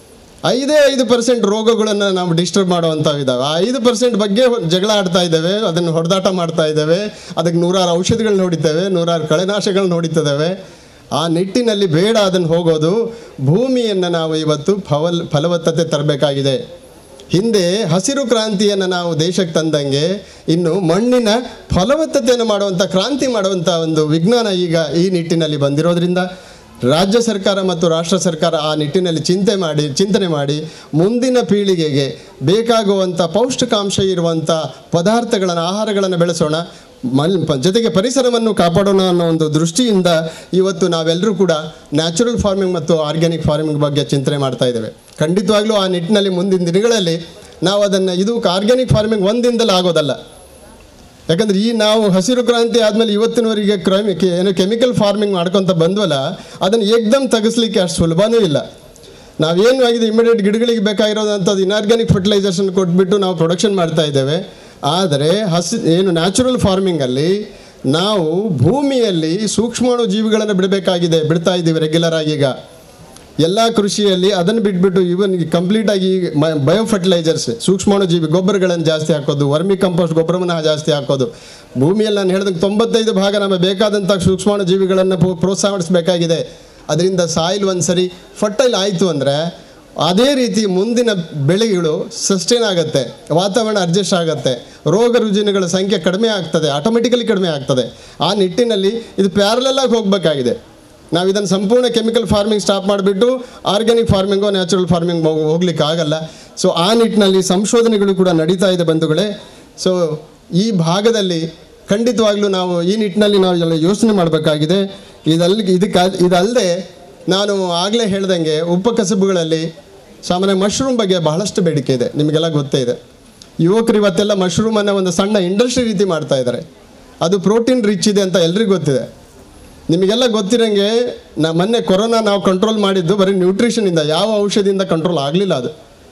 ಐದೇ ಐದು ಪರ್ಸೆಂಟ್ ರೋಗಗಳನ್ನು ನಾವು ಡಿಸ್ಟರ್ಬ್ ಮಾಡುವಂಥವು ಇದ್ದಾವೆ ಆ ಐದು ಪರ್ಸೆಂಟ್ ಬಗ್ಗೆ ಜಗಳ ಆಡ್ತಾ ಇದ್ದೇವೆ ಅದನ್ನು ಹೊಡೆದಾಟ ಮಾಡ್ತಾ ಇದ್ದೇವೆ ಅದಕ್ಕೆ ನೂರಾರು ಔಷಧಿಗಳನ್ನ ಹೊಡಿತೇವೆ ನೂರಾರು ಕಳೆನಾಶಗಳನ್ನ ಹೊಡಿತಿದ್ದೇವೆ ಆ ನಿಟ್ಟಿನಲ್ಲಿ ಬೇಡ ಅದನ್ನು ಹೋಗೋದು ಭೂಮಿಯನ್ನು ನಾವು ಇವತ್ತು ಫವಲ್ ಫಲವತ್ತತೆ ತರಬೇಕಾಗಿದೆ ಹಿಂದೆ ಹಸಿರು ಕ್ರಾಂತಿಯನ್ನು ನಾವು ದೇಶಕ್ಕೆ ತಂದಂಗೆ ಇನ್ನು ಮಣ್ಣಿನ ಫಲವತ್ತತೆಯನ್ನು ಮಾಡುವಂಥ ಕ್ರಾಂತಿ ಮಾಡುವಂಥ ಒಂದು ವಿಜ್ಞಾನ ಈಗ ಈ ನಿಟ್ಟಿನಲ್ಲಿ ಬಂದಿರೋದ್ರಿಂದ ರಾಜ್ಯ ಸರ್ಕಾರ ಮತ್ತು ರಾಷ್ಟ್ರ ಸರ್ಕಾರ ಆ ನಿಟ್ಟಿನಲ್ಲಿ ಚಿಂತೆ ಮಾಡಿ ಚಿಂತನೆ ಮಾಡಿ ಮುಂದಿನ ಪೀಳಿಗೆಗೆ ಬೇಕಾಗುವಂಥ ಪೌಷ್ಟಿಕಾಂಶ ಇರುವಂಥ ಪದಾರ್ಥಗಳನ್ನು ಆಹಾರಗಳನ್ನು ಬೆಳೆಸೋಣ ಮಲ್ ಪ- ಜೊತೆಗೆ ಪರಿಸರವನ್ನು ಕಾಪಾಡೋಣ ಅನ್ನೋ ಒಂದು ದೃಷ್ಟಿಯಿಂದ ಇವತ್ತು ನಾವೆಲ್ಲರೂ ಕೂಡ ನ್ಯಾಚುರಲ್ ಫಾರ್ಮಿಂಗ್ ಮತ್ತು ಆರ್ಗ್ಯಾನಿಕ್ ಫಾರ್ಮಿಂಗ್ ಬಗ್ಗೆ ಚಿಂತನೆ ಮಾಡ್ತಾ ಇದ್ದೇವೆ ಖಂಡಿತವಾಗ್ಲೂ ಆ ನಿಟ್ಟಿನಲ್ಲಿ ಮುಂದಿನ ದಿನಗಳಲ್ಲಿ ನಾವು ಅದನ್ನು ಇದು ಆರ್ಗ್ಯಾನಿಕ್ ಫಾರ್ಮಿಂಗ್ ಒಂದಿಂದಲೇ ಆಗೋದಲ್ಲ ಯಾಕಂದ್ರೆ ಈ ನಾವು ಹಸಿರು ಕ್ರಾಂತಿ ಆದಮೇಲೆ ಇವತ್ತಿನವರೆಗೆ ಕ್ರೈಮಿ ಕೆ- ಏನು ಕೆಮಿಕಲ್ ಫಾರ್ಮಿಂಗ್ ಮಾಡ್ಕೊತ ಬಂದ್ವಲ್ಲ ಅದನ್ನು ಏಕ್ದಮ್ ತೆಗಿಸ್ಲಿಕ್ಕೆ ಅಷ್ಟು ಸುಲಭನೂ ಇಲ್ಲ ನಾವೇನು ಆಗಿದೆ ಇಮಿಡಿಯೇಟ್ ಗಿಡಗಳಿಗೆ ಬೇಕಾಗಿರೋದಂಥದ್ದು ಇನ್ಆರ್ಗ್ಯಾನಿಕ್ ಫರ್ಟಿಲೈಸೇಷನ್ ಕೊಟ್ಬಿಟ್ಟು ನಾವು ಪ್ರೊಡಕ್ಷನ್ ಮಾಡ್ತಾ ಇದ್ದೇವೆ ಆದರೆ ಹಸಿ ಏನು ನ್ಯಾಚುರಲ್ ಫಾರ್ಮಿಂಗಲ್ಲಿ ನಾವು ಭೂಮಿಯಲ್ಲಿ ಸೂಕ್ಷ್ಮಾಣು ಜೀವಿಗಳನ್ನು ಬಿಡಬೇಕಾಗಿದೆ ಬಿಡ್ತಾ ಇದ್ದೀವಿ ರೆಗ್ಯುಲರ್ ಆಗಿ ಈಗ ಎಲ್ಲ ಕೃಷಿಯಲ್ಲಿ ಅದನ್ನು ಬಿಟ್ಬಿಟ್ಟು ಇವನ್ ಕಂಪ್ಲೀಟಾಗಿ ಬಯೋ ಫರ್ಟಿಲೈಸರ್ಸ್ ಸೂಕ್ಷ್ಮಾಣು ಜೀವಿ ಗೊಬ್ಬರಗಳನ್ನು ಜಾಸ್ತಿ ಹಾಕೋದು ವರ್ಮಿ ಕಂಪೋಸ್ಟ್ ಗೊಬ್ಬರವನ್ನು ಜಾಸ್ತಿ ಹಾಕೋದು ಭೂಮಿಯಲ್ಲಿ ನಾನು ಹೇಳಿದಂಗೆ ತೊಂಬತ್ತೈದು ಭಾಗ ನಮಗೆ ಬೇಕಾದಂಥ ಸೂಕ್ಷ್ಮಾಣು ಜೀವಿಗಳನ್ನು ಪ್ರೋ- ಪ್ರೋತ್ಸಾಹಿಸಬೇಕಾಗಿದೆ ಅದರಿಂದ ಸಾಯಿಲ್ ಒಂದು ಸರಿ ಫರ್ಟೈಲ್ ಆಯಿತು ಅಂದರೆ ಅದೇ ರೀತಿ ಮುಂದಿನ ಬೆಳೆಗಳು ಸಸ್ಟೈನ್ ಆಗುತ್ತೆ ವಾತಾವರಣ ಅಡ್ಜಸ್ಟ್ ಆಗುತ್ತೆ ರೋಗ ರುಜಿನಗಳ ಸಂಖ್ಯೆ ಕಡಿಮೆ ಆಗ್ತದೆ ಆಟೋಮೆಟಿಕಲಿ ಕಡಿಮೆ ಆಗ್ತದೆ ಆ ನಿಟ್ಟಿನಲ್ಲಿ ಇದು ಪ್ಯಾರಲಲ್ ಆಗಿ ಹೋಗಬೇಕಾಗಿದೆ ನಾವು ಇದನ್ನು ಸಂಪೂರ್ಣ ಕೆಮಿಕಲ್ ಫಾರ್ಮಿಂಗ್ ಸ್ಟಾಪ್ ಮಾಡಿಬಿಟ್ಟು ಆರ್ಗ್ಯಾನಿಕ್ ಫಾರ್ಮಿಂಗೋ ನ್ಯಾಚುರಲ್ ಫಾರ್ಮಿಂಗ್ ಹೋಗ್ಲಿಕ್ಕೆ ಆಗಲ್ಲ ಸೊ ಆ ನಿಟ್ಟಿನಲ್ಲಿ ಸಂಶೋಧನೆಗಳು ಕೂಡ ನಡೀತಾ ಇದೆ ಬಂಧುಗಳೇ ಸೊ ಈ ಭಾಗದಲ್ಲಿ ಖಂಡಿತವಾಗ್ಲೂ ನಾವು ಈ ನಿಟ್ಟಿನಲ್ಲಿ ನಾವು ಎಲ್ಲ ಯೋಚನೆ ಮಾಡಬೇಕಾಗಿದೆ ಇದಲ್ಲಿ ಇದಕ್ಕೆ ಇದಲ್ಲದೆ ನಾನು ಆಗಲೇ ಹೇಳ್ದಂಗೆ ಉಪಕಸಬುಗಳಲ್ಲಿ ಸಾಮಾನ್ಯ ಮಶ್ರೂಮ್ ಬಗ್ಗೆ ಬಹಳಷ್ಟು ಬೇಡಿಕೆ ಇದೆ ನಿಮಗೆಲ್ಲ ಗೊತ್ತೇ ಇದೆ ಯುವಕರು ಇವತ್ತೆಲ್ಲ ಮಶ್ರೂಮನ್ನು ಒಂದು ಸಣ್ಣ ಇಂಡಸ್ಟ್ರಿ ರೀತಿ ಮಾಡ್ತಾ ಇದ್ದಾರೆ ಅದು ಪ್ರೋಟೀನ್ ರಿಚ್ ಇದೆ ಅಂತ ಎಲ್ರಿಗೂ ಗೊತ್ತಿದೆ ನಿಮಗೆಲ್ಲ ಗೊತ್ತಿರಂಗೆ ನಾ ಮೊನ್ನೆ ಕೊರೋನಾ ನಾವು ಕಂಟ್ರೋಲ್ ಮಾಡಿದ್ದು ಬರೀ ನ್ಯೂಟ್ರಿಷನಿಂದ ಯಾವ ಔಷಧಿಯಿಂದ ಕಂಟ್ರೋಲ್ ಆಗಲಿಲ್ಲ ಅದು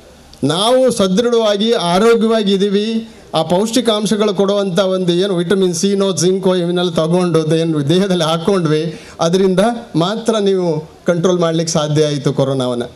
ನಾವು ಸದೃಢವಾಗಿ ಆರೋಗ್ಯವಾಗಿ ಇದ್ದೀವಿ ಆ ಪೌಷ್ಟಿಕಾಂಶಗಳು ಕೊಡುವಂಥ ಒಂದು ಏನು ವಿಟಮಿನ್ ಸಿನೋ ಜಿಂಕೋ ಇವನ್ನೆಲ್ಲ ತಗೊಂಡು ಏನು ದೇಹದಲ್ಲಿ ಹಾಕ್ಕೊಂಡ್ವಿ ಅದರಿಂದ ಮಾತ್ರ ನೀವು ಕಂಟ್ರೋಲ್ ಮಾಡ್ಲಿಕ್ಕೆ ಸಾಧ್ಯ ಆಯಿತು ಕೊರೋನಾವನ್ನು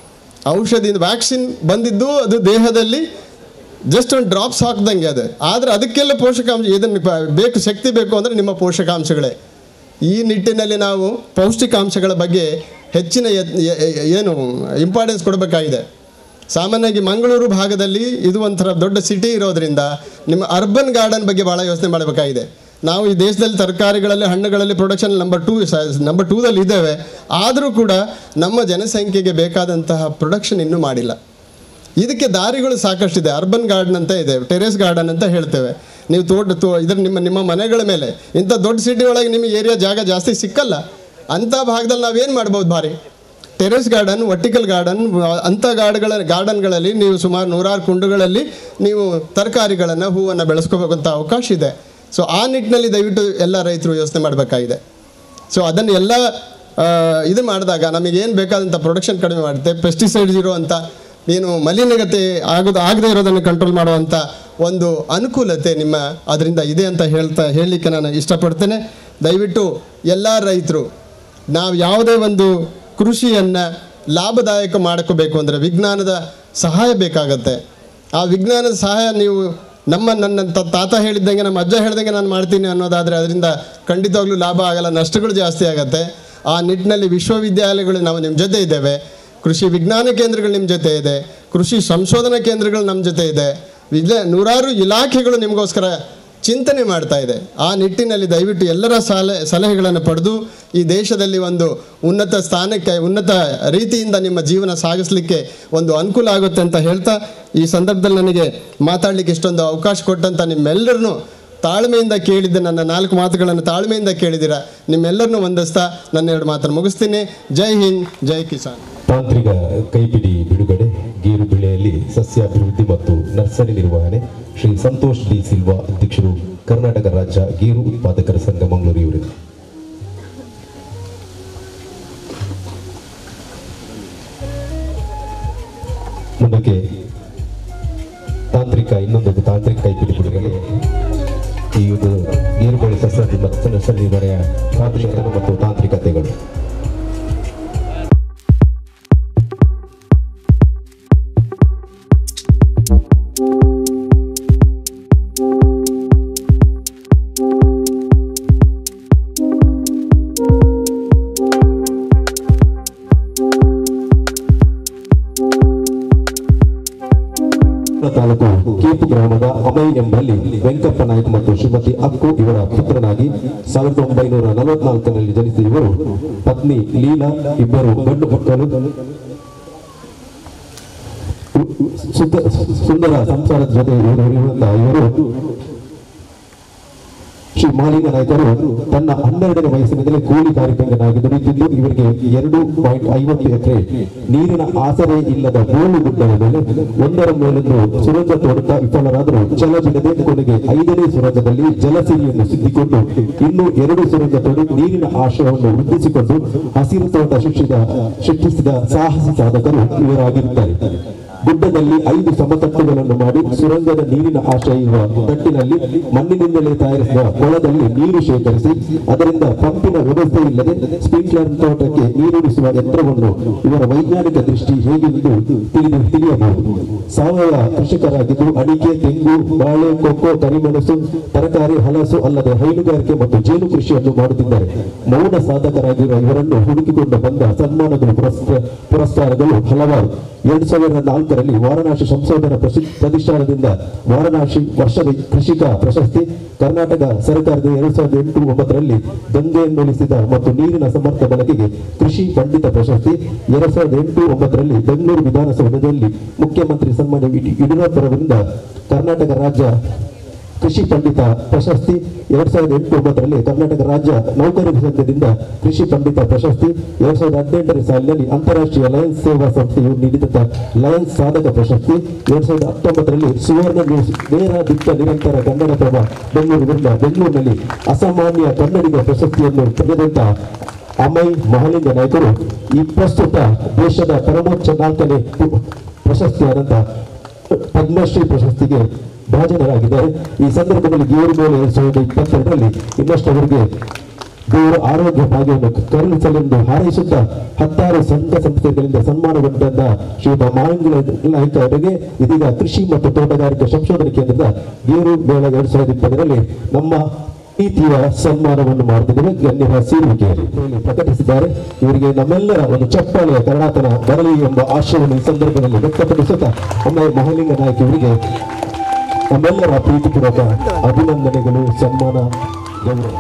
ಔಷಧಿಯಿಂದ ವ್ಯಾಕ್ಸಿನ್ ಬಂದಿದ್ದು ಅದು ದೇಹದಲ್ಲಿ ಜಸ್ಟ್ ಒಂದು ಡ್ರಾಪ್ಸ್ ಹಾಕ್ದಂಗೆ ಅದು ಆದರೆ ಅದಕ್ಕೆಲ್ಲ ಪೋಷಕಾಂಶ ಇದನ್ನು ಪ- ಬೇಕು ಶಕ್ತಿ ಬೇಕು ಅಂದರೆ ನಿಮ್ಮ ಪೋಷಕಾಂಶಗಳೇ ಈ ನಿಟ್ಟಿನಲ್ಲಿ ನಾವು ಪೌಷ್ಟಿಕಾಂಶಗಳ ಬಗ್ಗೆ ಹೆಚ್ಚಿನ ಯತ್- ಯ- ಯ- ಏನು ಇಂಪಾರ್ಟೆನ್ಸ್ ಕೊಡಬೇಕಾಗಿದೆ ಸಾಮಾನ್ಯವಾಗಿ ಮಂಗಳೂರು ಭಾಗದಲ್ಲಿ ಇದು ಒಂಥರ ದೊಡ್ಡ ಸಿಟಿ ಇರೋದ್ರಿಂದ ನಿಮ್ಮ ಅರ್ಬನ್ ಗಾರ್ಡನ್ ಬಗ್ಗೆ ಭಾಳ ಯೋಚನೆ ಮಾಡಬೇಕಾಗಿದೆ ನಾವು ಈ ದೇಶದಲ್ಲಿ ತರಕಾರಿಗಳಲ್ಲಿ ಹಣ್ಣುಗಳಲ್ಲಿ ಪ್ರೊಡಕ್ಷನ್ ನಂಬರ್ ಟೂ ನಂಬರ್ ಟೂದಲ್ಲಿ ಇದ್ದೇವೆ ಆದರೂ ಕೂಡ ನಮ್ಮ ಜನಸಂಖ್ಯೆಗೆ ಬೇಕಾದಂತಹ ಪ್ರೊಡಕ್ಷನ್ ಇನ್ನೂ ಮಾಡಿಲ್ಲ ಇದಕ್ಕೆ ದಾರಿಗಳು ಸಾಕಷ್ಟಿದೆ ಅರ್ಬನ್ ಗಾರ್ಡನ್ ಅಂತ ಇದೆ ಟೆರೇಸ್ ಗಾರ್ಡನ್ ಅಂತ ಹೇಳ್ತೇವೆ ನೀವು ತೋಟ ತೋ ಇದ್ರ ನಿಮ್ಮ ನಿಮ್ಮ ಮನೆಗಳ ಮೇಲೆ ಇಂಥ ದೊಡ್ಡ ಸಿಟಿ ಒಳಗೆ ನಿಮಗೆ ಏರಿಯಾ ಜಾಗ ಜಾಸ್ತಿ ಸಿಕ್ಕಲ್ಲ ಅಂಥ ಭಾಗದಲ್ಲಿ ನಾವೇನು ಮಾಡ್ಬೋದು ಭಾರಿ ಟೆರೇಸ್ ಗಾರ್ಡನ್ ವರ್ಟಿಕಲ್ ಗಾರ್ಡನ್ ಅಂಥ ಗಾರ್ಡ್ಗಳ ಗಾರ್ಡನ್ಗಳಲ್ಲಿ ನೀವು ಸುಮಾರು ನೂರಾರು ಕುಂಡುಗಳಲ್ಲಿ ನೀವು ತರಕಾರಿಗಳನ್ನು ಹೂವನ್ನು ಬೆಳೆಸ್ಕೋಬೇಕಂತ ಅವಕಾಶ ಇದೆ ಸೊ ಆ ನಿಟ್ಟಿನಲ್ಲಿ ದಯವಿಟ್ಟು ಎಲ್ಲ ರೈತರು ಯೋಚನೆ ಮಾಡಬೇಕಾಗಿದೆ ಸೊ ಅದನ್ನು ಎಲ್ಲ ಆ, ಇದು ಮಾಡಿದಾಗ ನಮಗೇನು ಬೇಕಾದಂಥ ಪ್ರೊಡಕ್ಷನ್ ಕಡಿಮೆ ಮಾಡುತ್ತೆ ಪೆಸ್ಟಿಸೈಡ್ಸ್ ಇರುವಂಥ ಏನು ಮಲಿನಗತೆ ಆಗೋದು ಆಗದೆ ಇರೋದನ್ನು ಕಂಟ್ರೋಲ್ ಮಾಡುವಂಥ ಒಂದು ಅನುಕೂಲತೆ ನಿಮ್ಮ ಅದರಿಂದ ಇದೆ ಅಂತ ಹೇಳ್ತಾ ಹೇಳಲಿಕ್ಕೆ ನಾನು ಇಷ್ಟಪಡ್ತೇನೆ ದಯವಿಟ್ಟು ಎಲ್ಲ ರೈತರು ನಾವು ಯಾವುದೇ ಒಂದು ಕೃಷಿಯನ್ನು ಲಾಭದಾಯಕ ಮಾಡ್ಕೋಬೇಕು ಅಂದರೆ ವಿಜ್ಞಾನದ ಸಹಾಯ ಬೇಕಾಗತ್ತೆ ಆ ವಿಜ್ಞಾನದ ಸಹಾಯ ನೀವು ನಮ್ಮ ನನ್ನ ತ- ತಾತ ಹೇಳಿದ್ದಂಗೆ ನಮ್ಮ ಅಜ್ಜ ಹೇಳ್ದಂಗೆ ನಾನು ಮಾಡ್ತೀನಿ ಅನ್ನೋದಾದರೆ ಅದರಿಂದ ಖಂಡಿತವಾಗ್ಲೂ ಲಾಭ ಆಗಲ್ಲ ನಷ್ಟಗಳು ಜಾಸ್ತಿ ಆಗುತ್ತೆ ಆ ನಿಟ್ಟಿನಲ್ಲಿ ವಿಶ್ವವಿದ್ಯಾಲಯಗಳು ನಾವು ನಿಮ್ಮ ಜೊತೆ ಇದ್ದೇವೆ ಕೃಷಿ ವಿಜ್ಞಾನ ಕೇಂದ್ರಗಳು ನಿಮ್ಮ ಜೊತೆ ಇದೆ ಕೃಷಿ ಸಂಶೋಧನಾ ಕೇಂದ್ರಗಳು ನಮ್ಮ ಜೊತೆ ಇದೆ ವಿಜ್ಞ ನೂರಾರು ಇಲಾಖೆಗಳು ನಿಮಗೋಸ್ಕರ ಚಿಂತನೆ ಮಾಡ್ತಾ ಇದೆ ಆ ನಿಟ್ಟಿನಲ್ಲಿ ದಯವಿಟ್ಟು ಎಲ್ಲರ ಸಲಹೆ ಸಲಹೆಗಳನ್ನು ಪಡೆದು ಈ ದೇಶದಲ್ಲಿ ಒಂದು ಉನ್ನತ ಸ್ಥಾನಕ್ಕೆ ಉನ್ನತ ರೀತಿಯಿಂದ ನಿಮ್ಮ ಜೀವನ ಸಾಗಿಸಲಿಕ್ಕೆ ಒಂದು ಅನುಕೂಲ ಆಗುತ್ತೆ ಅಂತ ಹೇಳ್ತಾ ಈ ಸಂದರ್ಭದಲ್ಲಿ ನನಗೆ ಮಾತಾಡಲಿಕ್ಕೆ ಇಷ್ಟೊಂದು ಅವಕಾಶ ಕೊಟ್ಟಂಥ ನಿಮ್ಮೆಲ್ಲರನ್ನೂ ತಾಳ್ಮೆಯಿಂದ ಕೇಳಿದ್ದೆ ನನ್ನ ನಾಲ್ಕು ಮಾತುಗಳನ್ನು ತಾಳ್ಮೆಯಿಂದ ಕೇಳಿದ್ದೀರಾ ನಿಮ್ಮೆಲ್ಲರನ್ನೂ ವಂದಿಸ್ತಾ ನನ್ನ ಎರಡು ಮಾತನ್ನು ಮುಗಿಸ್ತೀನಿ ಜೈ ಹಿಂದ್ ಜೈ ಕಿಸಾನ್ ತಾಂತ್ರಿಕ ಕೈಪಿಡಿ ಬಿಡುಗಡೆ ಗೇರು ಬೆಳೆಯಲ್ಲಿ ಸಸ್ಯಾಭಿವೃದ್ಧಿ ಮತ್ತು ನರ್ಸರಿ ನಿರ್ವಹಣೆ ಶ್ರೀ ಸಂತೋಷ್ ಡಿ ಸಿಲ್ವಾ ಅಧ್ಯಕ್ಷರು ಕರ್ನಾಟಕ ರಾಜ್ಯ ಗೇರು ಉತ್ಪಾದಕರ ಸಂಘ ಮಂಗಳೂರು ಇವರು ಮುಂದಕ್ಕೆ ತಾಂತ್ರಿಕ ಇನ್ನೊಂದು ತಾಂತ್ರಿಕ ಕೈಪಿಡಿ ಬಿಡುಗಡೆ ಈ ಒಂದು ಗೇರು ಬೆಳೆ ಸಸ್ಯ ಮತ್ತು ನರ್ಸರಿ ನಿರ್ವಹಣೆಯ ತಾಂತ್ರಿಕತೆ ಮತ್ತು ತಾಂತ್ರಿಕತೆಗಳು ತಾಲೂಕು ಕೇಪು ಗ್ರಾಮದ ಅಮೈ ಎಂಬಲ್ಲಿ ವೆಂಕಪ್ಪ ನಾಯ್ಕ ಮತ್ತು ಶ್ರೀಮತಿ ಅಕ್ಕು ಇವರ ಪುತ್ರನಾಗಿ ಸಾವಿರದ ಒಂಬೈನೂರ ನಲವತ್ನಾಲ್ಕರಲ್ಲಿ ಜನಿಸಿದ ಇವರು ಪತ್ನಿ ಲೀಲಾ ಇಬ್ಬರು ಗಂಡು ಮಕ್ಕಳು ಸುಂದ- ಸುಂದರ ಸಂಸಾರದ ಜೊತೆ ಇವರು ಇರುವಂತಹ ಇವರು ಶ್ರೀ ಮಾಲಿಂಗ ನಾಯ್ಕರು ತನ್ನ ಹನ್ನೆರಡನೇ ವಯಸ್ಸಿನಿಂದಲೇ ಕೂಲಿ ಕಾರ್ಮಿಕನಾಗಿ ದುಡಿಯುತ್ತಿದ್ದು ಇವರಿಗೆ ಎರಡು ಪಾಯಿಂಟ್ ಐವತ್ತು ಎಕರೆ ನೀರಿನ ಆಸರೆ ಇಲ್ಲದ ಬೋಳು ಗುಡ್ಡದ ಮೇಲೆ ಒಂದರ ಮೇಲೊಂದು ಸುರಂಗ ತೋಡುತ್ತಾ ವಿಫಲರಾದರೂ ಛಲ ಬಿಡದೆ ಕೊನೆಗೆ ಐದನೇ ಸುರಂಗದಲ್ಲಿ ಜಲಸಿರಿಯನ್ನು ಸಿದ್ಧಿಕೊಂಡು ಇನ್ನು ಎರಡು ಸುರಂಗ ತೋಡಿ ನೀರಿನ ಆಶ್ರಯವನ್ನು ವೃದ್ಧಿಸಿಕೊಂಡು ಹಸಿರು ತೋಟ ಶಿಕ್ಷಿದ ಸೃಷ್ಟಿಸಿದ ಸಾಹಸಿ ಸಾಧಕರು ಇವರಾಗಿರುತ್ತಾರೆ ಗುಡ್ಡದಲ್ಲಿ ಐದು ಸಮತಟ್ಟುಗಳನ್ನು ಮಾಡಿ ಸುರಂಗದ ನೀರಿನ ಆಶ್ರಯ ಇರುವ ತಟ್ಟಿನಲ್ಲಿ ಮಣ್ಣಿನಿಂದಲೇ ತಯಾರಿಸಿದ ಕೊಳದಲ್ಲಿ ನೀರು ಶೇಖರಿಸಿ ಅದರಿಂದ ಪಂಪಿನ ವ್ಯವಸ್ಥೆ ಇಲ್ಲದೆ ಸ್ಪ್ರಿಂಕ್ಲರ್ ತೋಟಕ್ಕೆ ನೀರುಣಿಸುವ ಯಂತ್ರವನ್ನು ಇವರ ವೈಜ್ಞಾನಿಕ ದೃಷ್ಟಿ ಹೇಗೆಂದು ತಿಳಿದು ತಿಳಿಯಬಹುದು ಸಾವಯವ ಕೃಷಿಕರಾಗಿದ್ದು ಅಡಿಕೆ ತೆಂಗು ಬಾಳೆ ಕೊಕ್ಕೋ ಕರಿಮೆಣಸು ತರಕಾರಿ ಹಲಸು ಅಲ್ಲದೆ ಹೈನುಗಾರಿಕೆ ಮತ್ತು ಜೇನು ಕೃಷಿಯನ್ನು ಮಾಡುತ್ತಿದ್ದಾರೆ ಮೌನ ಸಾಧಕರಾಗಿರುವ ಇವರನ್ನು ಹುಡುಕಿಕೊಂಡು ಬಂದ ಸನ್ಮಾನಗಳು ಪುರಸ್ಕ- ಪುರಸ್ಕಾರಗಳು ಹಲವಾರು ಎರಡ್ ಸಾವಿರದ ನಾಲ್ಕರಲ್ಲಿ ವಾರಣಾಸಿ ಸಂಶೋಧನಾ ಪ್ರಸಿ- ಪ್ರತಿಷ್ಠಾನದಿಂದ ವಾರಣಾಸಿ ವರ್ಷದ ಕೃಷಿಕ ಪ್ರಶಸ್ತಿ ಕರ್ನಾಟಕ ಸರ್ಕಾರದ ಎರಡ್ ಸಾವಿರದ ಎಂಟು ಒಂಬತ್ತರಲ್ಲಿ ಗಂಗೆಯನ್ನುಳಿಸಿದ ಮತ್ತು ನೀರಿನ ಸಮರ್ಥ ಬಳಕೆಗೆ ಕೃಷಿ ಪಂಡಿತ ಪ್ರಶಸ್ತಿ ಎರಡ್ ಸಾವಿರದ ಎಂಟು ಒಂಬತ್ತರಲ್ಲಿ ಬೆಂಗಳೂರು ವಿಧಾನಸೌಧದಲ್ಲಿ ಮುಖ್ಯಮಂತ್ರಿ ಸನ್ಮಾನ್ಯ ಯಡಿ- ಯಡಿಯೂರಪ್ಪರವರಿಂದ ಕರ್ನಾಟಕ ರಾಜ್ಯ ಕೃಷಿ ಪಂಡಿತ ಪ್ರಶಸ್ತಿ ಎರಡ್ ಸಾವಿರದ ಎಂಟು ಒಂಬತ್ತರಲ್ಲಿ ಕರ್ನಾಟಕ ರಾಜ್ಯ ನೌಕರರ ಸಂಘದಿಂದ ಕೃಷಿ ಪಂಡಿತ ಪ್ರಶಸ್ತಿ ಎರಡ್ ಸಾವಿರದ ಹದಿನೆಂಟರ ಸಾಲಿನಲ್ಲಿ ಅಂತಾರಾಷ್ಟ್ರೀಯ ಲಯನ್ಸ್ ಸೇವಾ ಸಂಸ್ಥೆಯು ನೀಡಿದ ಲಯನ್ಸ್ ಸಾಧಕ ಪ್ರಶಸ್ತಿ ಎರಡ್ ಸಾವಿರದ ಹತ್ತೊಂಬತ್ತರಲ್ಲಿ ಸುವರ್ಣ ನ್ಯೂಸ್ ನೇರ ದಿಟ್ಟ ನಿರಂತರ ಕನ್ನಡಪ್ರಭ ಬೆಂಗಳೂರಿನಿಂದ ಬೆಂಗಳೂರಿನಲ್ಲಿ ಅಸಾಮಾನ್ಯ ಕನ್ನಡಿಗ ಪ್ರಶಸ್ತಿಯನ್ನು ಪಡೆದಂತ ಅಮೈ ಮಹಾಲಿಂಗ ನಾಯಕರು ಈ ಪ್ರಸ್ತುತ ದೇಶದ ಪರಮೋಚ್ಚ ನಾಲ್ಕನೇ ಪ್ರಶಸ್ತಿಯಾದಂಥ ಪದ್ಮಶ್ರೀ ಪ್ರಶಸ್ತಿಗೆ ಭಾಜನರಾಗಿದ್ದಾರೆ ಈ ಸಂದರ್ಭದಲ್ಲಿ ಗೇರು ಮೇಲೆ ಎರಡ್ ಸಾವಿರದ ಇಪ್ಪತ್ತೆರಡರಲ್ಲಿ ಇನ್ನಷ್ಟು ಅವರಿಗೆ ದೇವರ ಆರೋಗ್ಯ ಭಾಗ್ಯವನ್ನು ಕರುಣಿಸಲೆಂದು ಹಾರೈಸುತ್ತಾ ಹತ್ತಾರು ಸಂಘ ಸಂಸ್ಥೆಗಳಿಂದ ಸನ್ಮಾನಗೊಂಡ ಶ್ರೀಯುತ ಮಾಂಗಿಲ ನಾಯ್ಕ ಅವರಿಗೆ ಇದೀಗ ಕೃಷಿ ಮತ್ತು ತೋಟಗಾರಿಕೆ ಸಂಶೋಧನಾ ಕೇಂದ್ರದ ಗೇರು ಮೇಳ ಎರಡ್ ಸಾವಿರದ ಇಪ್ಪತ್ತರಲ್ಲಿ ನಮ್ಮ ರೀತಿಯ ಸನ್ಮಾನವನ್ನು ಮಾಡುತ್ತಿದ್ದೇವೆ ಗಣ್ಯರ ಸೇರುವಿಕೆಯಲ್ಲಿ ಪ್ರಕಟಿಸಿದ್ದಾರೆ ಇವರಿಗೆ ನಮ್ಮೆಲ್ಲರ ಒಂದು ಚಪ್ಪಾಳೆಯ ಕರ್ನಾಟನ ಬರಲಿ ಎಂಬ ಆಶಯವನ್ನು ಈ ಸಂದರ್ಭದಲ್ಲಿ ವ್ಯಕ್ತಪಡಿಸುತ್ತಾ ಒಮ್ಮೆ ಮಹಾಲಿಂಗ ನಾಯಕ್ ಇವರಿಗೆ ನಮ್ಮೆಲ್ಲರ ಪ್ರೀತಿಪೂರ್ವಕ ಅಭಿನಂದನೆಗಳು ಸನ್ಮಾನ ಗೌರವ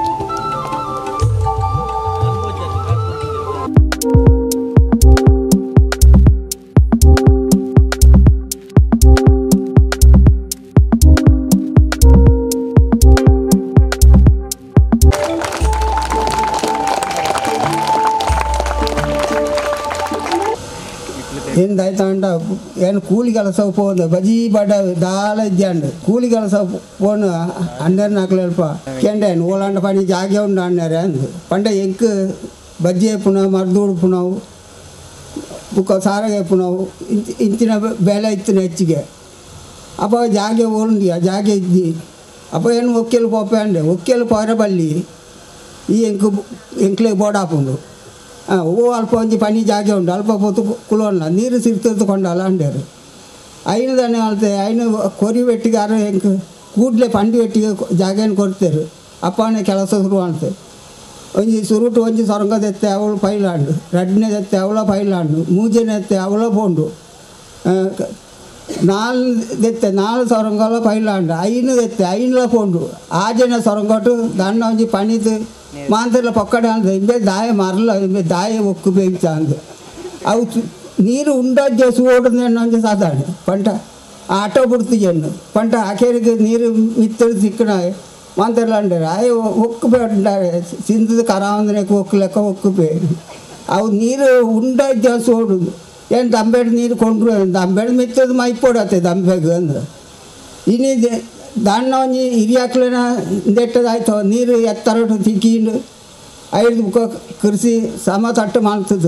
ಎಂದಾಯ್ತಂಡ ಏನು ಕೂಲಿ ಕೆಲಸ పోదు బజీ పడ్డ దాల ఇద్దాండు కూలి ಕೆಲಸ పోను అందరు నాకు లేప కేండాను ఓలాంటి పని జాగే ఉండు అన్నారు అందు పంట ఎంకు బజ్జీ వేపున్నావు మర్దు ఉడుపున్నావు ಬುಕ್ಕ ಸಾರಾಗ ಪುನವು ಇಂಚಿನ ಬೆಲೆ ಇತ್ತಿನ ಹೆಚ್ಚಿಗೆ ಅಪ್ಪ ಜಾಗೆ ಓಲ್ಂದಿ ಆ ಜಾಗೆ ಇದ್ದಿ ಅಪ್ಪ ಏನು ಒಕ್ಕೆಲು ಪೋಪೆ ಅಂಡೆ ಒಕ್ಕೆಲು ಪೋರೆ ಬಲ್ಲಿ ಈ ಎಂಕು ಎಂಕ್ಲೆ ಬೋಡಾಪುಂಡು ಆ, ಓ ಅಲ್ಪ ಒಂಜಿ ಪನಿ ಜಾಗೆ ಉಂಡು ಅಲ್ಪ ಪೊತ್ತು ಕುಲೋಲ್ಲ ನೀರು ಸಿರ್ತದ್ದು ಕೊಂಡಲ್ಲ ಅಂಡೇರು ಐನು ದನೆ ಅಲ್ತೆ ಐನು ಕೊರಿ ಬೆಟ್ಟಿಗೆ ಅರ ಹೆಂಗೆ ಕೂಡಲೇ ಪಂಡಿ ಬೆಟ್ಟಿಗೆ ಜಾಗೇನು ಕೊಡ್ತೇರು ಅಪ್ಪನೇ ಕೆಲಸ ಶುರು ಅಂತೆ ಒಂಜಿ ಸುರುಟು ಒಂಜಿ ಸೊರಂಗ ತೆತ್ತೆ ಅವಳು ಪೈಲಾಂಡು ರಡ್ನೆ ತೆತ್ತೆ ಅವಳ ಪೈಲಾಂಡು ಮೂಜೆನೆ ಎತ್ತೆ ಅವಳ ಪೋಂಡು ಆ, ಕ- ನಾಲ್ ತೆತ್ತೆ ನಾಲ್ ಸೊರಂಗಲ ಪೈಲಾಂಡು ಐನು ತೆತ್ತೆ ಐನ್ಲ ಪೋಂಡು ಆಜನ ಸೊರಂಗಟ್ಟು ದಂಡ ಒಂಜಿ ಪಣಿದು ಮಾಂತರ್ಲ ಪೊಕ್ಕಡೆ ಅಂದ ಇಂಬೆ ದಾಯ ಮರಲ ಇಂಬೆ ದಾಯ ಒಕ್ಕು ಬೇಯ್ತ ಅಂದ ಅವು ಚು- ನೀರು ఉండొచ్చు చూడదు నుంచి సాధారణ పంట ఆటో పుడుతు చెన్ను పంట ఆఖరికి నీరు మిత్తుడు తిక్కున మంతర్లు అంటారు అవి ఒక్కుపోయి సింధు కరాందని ఒక్కు లెక్క ఒక్కుపోయి అವು ನೀರು ఉండొచ్చు చూడు ಏನು ದಂಬೆಡ್ ನೀರು ಕೊಂಡ್ರು ದಂಬೆಡ್ ಮಿತ್ತದು ಮೈಪೋಡತ್ತೆ ದಂಬೆಗೆ ಅಂದ್ರೆ ಇನಿ ದಾಣ್ಣ ಒಂಜಿ ಹಿರಿಯಾಕ್ಲೇನ ಇಂದೆಟ್ಟದಾಯ್ತು ನೀರು ಎತ್ತರಟ್ಟು ತಿಕ್ಕಿಂಡು ಐದು ಬುಕ್ಕ ಕೃಷಿ ಸಮ ತಟ್ಟು ಮಾಡ್ತದೆ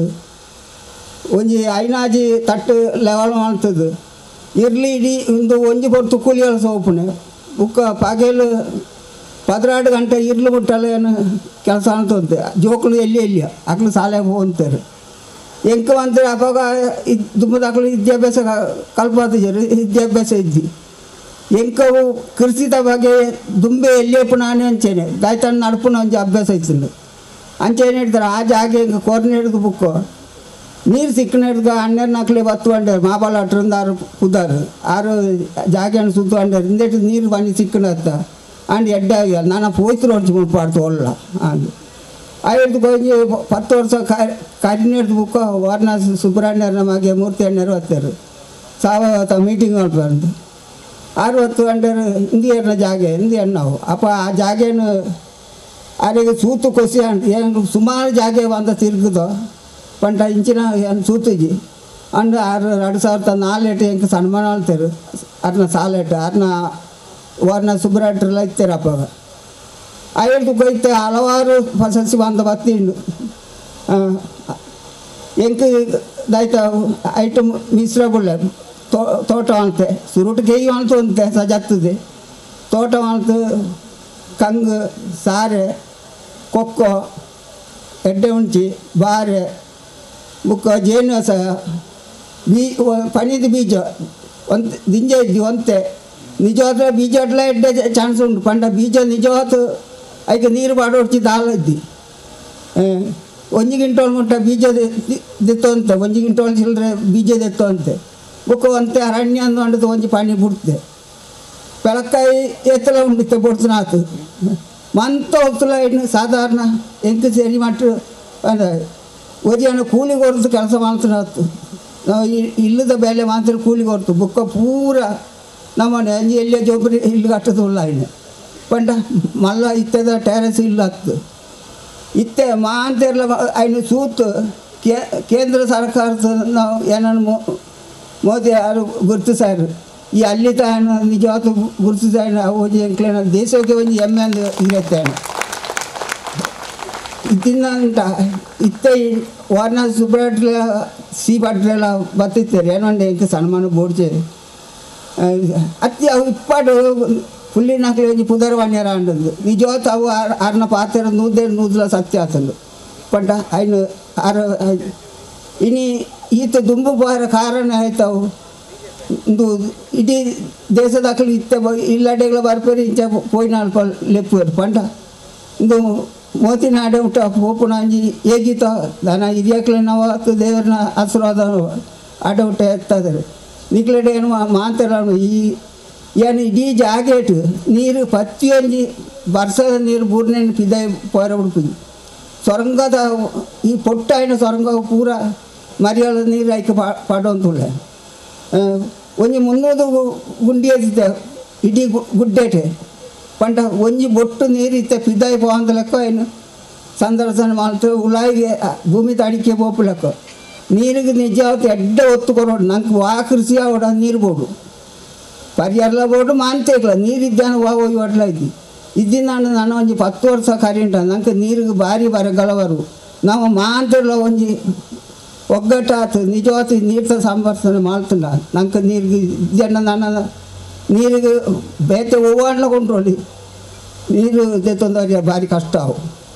ಒಂಜಿ ಐನಾಜಿ ತಟ್ಟು ಲೆವೆಲ್ ಮಾಡ್ತದೆ ಇರ್ಲಿ ಇಡೀ ಒಂದು ಒಂಜಿ పొట్టు ಕೂಲಿಗಳ ಸೋಪುನೆ ಬುಕ್ಕ ಪಗಲು ಪದ್ರಾಡು ಗಂಟೆ ಇರ್ಲು ಮುಟ್ಟಲ್ಲ ಏನು ಕೆಲಸ ಅಂತಂತೆ ಜೋಕುಲು ಎಲ್ಲಿ ಎಲ್ಲಿ ಅಕ್ಲು ಸಾಲೆ ಹೋಗ್ತಾರೆ ಎಂಕ ಅಂತಾರೆ ಅವಾಗ ದುಮ್ಮದಾಕಲು ವಿದ್ಯಾಭ್ಯಾಸ ಕಲ್ಪಾತಿದ್ರು ವಿದ್ಯಾಭ್ಯಾಸ ಇದ್ದಿ ಎಂಕವು ಕೃಷಿದ ಬಗ್ಗೆ ದುಂಬೆ ಎಲ್ಲಿಯಪ್ಪ ನಾನೇ ಅಂಚೇನೆ ದಾಯ್ತಣ್ಣ ನಡ್ಪುನ ಒಂಜಿ ಅಭ್ಯಾಸ ಇತ್ತು ಅಂಚೇನು ಹೇಳ್ತಾರೆ ಆ ಜಾಗ ಹಿಂಗೆ ಕೋರ್ನ ಹಿಡಿದು ಬುಕ್ಕು ನೀರು ಸಿಕ್ಕನಡ್ಗ ಹನ್ನೆರಡು ನಾಲ್ಕಲೆ ಬತ್ತು ಅಂಡಾರು ಮಾಬಾಲ ಅಟ್ರಿಂದ ಆರು ಕುದಾರು ಆರು ಜಾಗವನ್ನು ಸುತ್ತು ಅಂಡಾರು ಇಂದೆಟ್ಟು ನೀರು ಬನ್ನಿ ಸಿಕ್ಕನತ್ತ ಅಂಡ್ ಎಡ್ಡೆ ಆಗಿಲ್ಲ ನಾನು ಪೋಯ್ತು ಹೊಡ್ಸಿ ಮುಟ್ಪಾಡ್ತು ಒಳ್ಳ ಅಂದು ಐದು ಕೊಂಚ ಪತ್ತು ವರ್ಷ ಕರಿನೇಡ್ದು ಬುಕ್ಕ ವರ್ಣ ಸುಬ್ರಹ್ಮಣ್ಯರ ನಮಗೆ ಮೂರ್ತಿ ಅಣ್ಣರು ಹತ್ತಾರು ಸಾವಯವ ಮೀಟಿಂಗ್ ಮಾಡ್ಬಾರ್ದು ಅರವತ್ತು ಗಂಟೆರು ಹಿಂದಿಯರ್ನ ಜಾಗೆ ಹಿಂದಿ ಅಣ್ಣವು ಅಪ್ಪ ಆ ಜಾಗೇನು ಅವರಿಗೆ ಸೂತು ಕೊಸಿ ಅಂತ ಏನು ಸುಮಾರು ಜಾಗೆ ಬಂದ ತಿರುಗುದು ಪಂಟ ಇಂಚಿನ ಏನು ಸೂತುಜಿ ಅಂಡ್ ಆರು ಎರಡು ಸಾವಿರದ ನಾಲ್ಕು ಎಂಟು ಸನ್ಮಾನ ಆಳ್ತಾರೆ ಅರ್ನ ಸಾಲೆಟ್ ಅರ್ನ ವರ್ಣ ಸುಬ್ರಾಟ್ರೆಲ್ಲ ಇರ್ತಾರೆ ಅಪ್ಪಾಗ ಐದು ಕೊಯ್ತೆ ಹಲವಾರು ಪ್ರಶಸ್ತಿ ಬಂದ ಬತ್ತಿಂಡು ಎಂಕ್ ದಾಯ್ತ ಐಟು ಮಿಶ್ರ ಬುಳ್ಳೆ ತೋ ತೋಟ ಅಂತೆ ಸುರುಟು ಕೇಯಿ ಅಂತು ಅಂತೆ ಸಜಾಗ್ತದೆ ತೋಟ ಅಂತು ಕಂಗು ಸಾರೆ ಕೊಕ್ಕೋ ಎಡ್ಡೆ ಉಂಚಿ ಬಾರೆ ಬುಕ್ಕ ಜೇನುಸ ಬೀ ಪನಿದ ಬೀಜ ಒಂದ್ ದಿಂಜ ಇದ್ದಿ ಒಂತೆ ನಿಜವಾದ ಬೀಜ ಅಟ್ಲ ಎಡ್ಡೆ ಚಾನ್ಸ್ ಉಂಟು ಪಂಡ ಬೀಜ ನಿಜವಾದ ಐಕೆ ನೀರು ಬಾಡೋಡ್ಚಿ ದಾಲ ಇದ್ದಿ ಒಂಜಿ ಗಿಂಟೋಲ್ ಮುಟ್ಟ ಬೀಜ ದಿತ್ತು ಅಂತೆ ಒಂಜಿ ಗಿಂಟೋಲ್ ಚಿಲ್ಲರೆ ಬೀಜ ದಿತ್ತು ಅಂತೆ ಬುಕ್ಕ ಒಂತೆ ಅರಣ್ಯ ಅಂದು ಒಂಜಿ ಪಾನಿ ಬಿಡ್ತೆ ಬೆಳಕಾಯಿ ಎತ್ತಲ ಉಂಡಿತ್ತೆ ಬೊಡ್ತನಾತು ಮಂತ ಹೊತ್ತಲ ಇನ್ನು ಸಾಧಾರಣ ಎಂಕು ಸೇರಿ ಮಟ್ಟು ಅಂದ್ರೆ ಒದಿಯನ್ನು ಕೂಲಿ ಕೊಡ್ತು ಕೆಲಸ ಮಾಡ್ತಾನತ್ತು ನಾವು ಇ- ಇಲ್ಲದ ಬೆಲೆ ಮಾತ್ರ ಕೂಲಿ ಕೊಡ್ತು ಬುಕ್ಕ ಪೂರ ನಮ್ಮನೆ ಅಂಜಿ ಎಲ್ಲೇ ಜೋಬ್ರಿ ಇಲ್ಲು ಕಟ್ಟದಿಲ್ಲ ಇನ್ನು ಪಂಡ ಮಲ್ಲ ಇತ್ತದ ಟೆರಸ್ ಇಲ್ಲ ಹತ್ತು ಇತ್ತೆ ಮಾಂತಿರ್ಲ ಐನು ಸೂತು ಕೇ ಕೇಂದ್ರ ಸರ್ಕಾರದ ನಾವು ಏನನ್ನು ಮೋ ಮೋದಿ ಯಾರು ಗುರುತಿಸಾರು ಈ ಅಲ್ಲಿ ತಾನು ನಿಜವಾದ ಗುರುತಿಸಾನು ಅವು ಎಂಕ್ಲೇನ ದೇಶಕ್ಕೆ ಒಂದು ಹೆಮ್ಮೆ ಅಂದು ಇರತ್ತೇನೆ ಇದನ್ನ ಇತ್ತ ವಾರ್ನ ಸುಬ್ರಾಟ್ಲ ಸಿ ಬಾಟ್ಲೆಲ್ಲ ಬತ್ತಿರ್ತಾರೆ ಏನೊಂದು ಎಂಕ ಸನ್ಮಾನ ಬೋಡ್ಚೆ ಅತ್ತಿ ಅವು ಇಪ್ಪಾಡು ಫುಲ್ಲಿ ನಾಲ್ಕು ಒಂಜಿ ಪುದರ್ವಾಣ್ಯರ ಅಂಡದು ನಿಜವತ್ತು ಅವು ಆರ್- ಆರ್ನ ಪಾತ್ರ ನೂದೆ ನೂದ್ಲ ಸತ್ಯ ಆತಂದು ಪಂಡ ಐನು ಆರ ಇನಿ ಈತ ದುಂಬು ಬಾರ ಕಾರಣ ಆಯ್ತವು ಇಂದು ಇಡೀ ದೇಶದಾಕಲು ಇತ್ತ ಇಲ್ಲಡೆಗಳ ಬರ್ಪೇರಿ ಇಂಚ ಪೋಯಿನ ಅಲ್ಪ ಲೆಪ್ಪುವರು ಪಂಡ ಇಂದು ಮೋತಿ ನಾಡೆ ಉಂಟ ಪೋಪುನ ಅಂಜಿ ಹೇಗಿತ್ತ ದನ ಹಿರಿಯಕ್ಲೆ ನಾವು ಹತ್ತು ದೇವರನ ಆಶೀರ್ವಾದ ಆಡ ಉಂಟ ಎತ್ತದರೆ ನಿಕ್ಲೆಡೆ ಏನು ಮಾಂತರ ಈ ಏನು ಇಡೀ ಜಾಗೇಟು ನೀರು ಪ್ರತಿಯೊಂದು ವರ್ಷದ ನೀರು ಮೂರನೇ ಪಿದಾಯ ಪೋರ ಉಡುಪುಜಿ ಸೊರಂಗದ ಈ ಪೊಟ್ಟ అయిన ಸೊರಂಗ ಪೂರ ಮರಿಯಾಳ ನೀರು ಐಕೆ ಪಾಡೋಂತುಳ್ಳ ಒಂಜಿ ಮುನ್ನೂರು ಗುಂಡಿ ಎದ್ದಿದ್ದೆ ಇಡೀ ಗು- ಗುಡ್ಡೆಟೆ ಪಂಡ ಒಂಜಿ ಬೊಟ್ಟು ನೀರು ಇತ್ತೆ ಪಿದಾಯ ಪೋವಂದ ಲೆಕ್ಕ ಏನು ಸಂದರ್ಶನ ಮಾಡ್ತು ಉಳಾಯಿಗೆ ಆ, ಭೂಮಿ ತಡಿಕೆ ಪೋಪು ಲೆಕ್ಕ ನೀರಿಗೆ ನಿಜ ಅವತ್ತು ಎಡ್ಡೆ ಒತ್ತು ಕೊರೋಡು ನಂಗೆ ವಾ ಕೃಷಿ ಅವಡ ನೀರು ಬೋಡು ಪರಿಹಾರ ಬೋಡು ಮಾನ್ತೇಕ್ಲ ನೀರಿದ್ದಾನ ವಾ ಹೋಗಿ ಒಡ್ಲ ಇದ್ದಿ ಇದ್ದಿ ನಾನು ನಾನು ಒಂಜಿ ಪತ್ತು ವರ್ಷ ಕರೆಂಟ ನಂಗೆ ನೀರಿಗೆ ಭಾರಿ ಬರಗಲವರು ನಾವು ಮಾಂತಿರ್ಲ ಒಂಜಿ ಒಗ್ಗಟ್ಟಾತು ನಿಜವಾತು ನೀರ್ತ ಸಂವರ್ಧನೆ ಮಾಡ್ತಂಡ ನಂಗೆ ನೀರಿಗೆ ಜನ ನನ್ನ ನೀರಿಗೆ ಬೇತೆ ಹೂವಾಡ್ಲ ಕೊಂಡ್ರೋಳಿ ನೀರು ತೊಂದರೆ ಭಾರಿ ಕಷ್ಟ ಅವು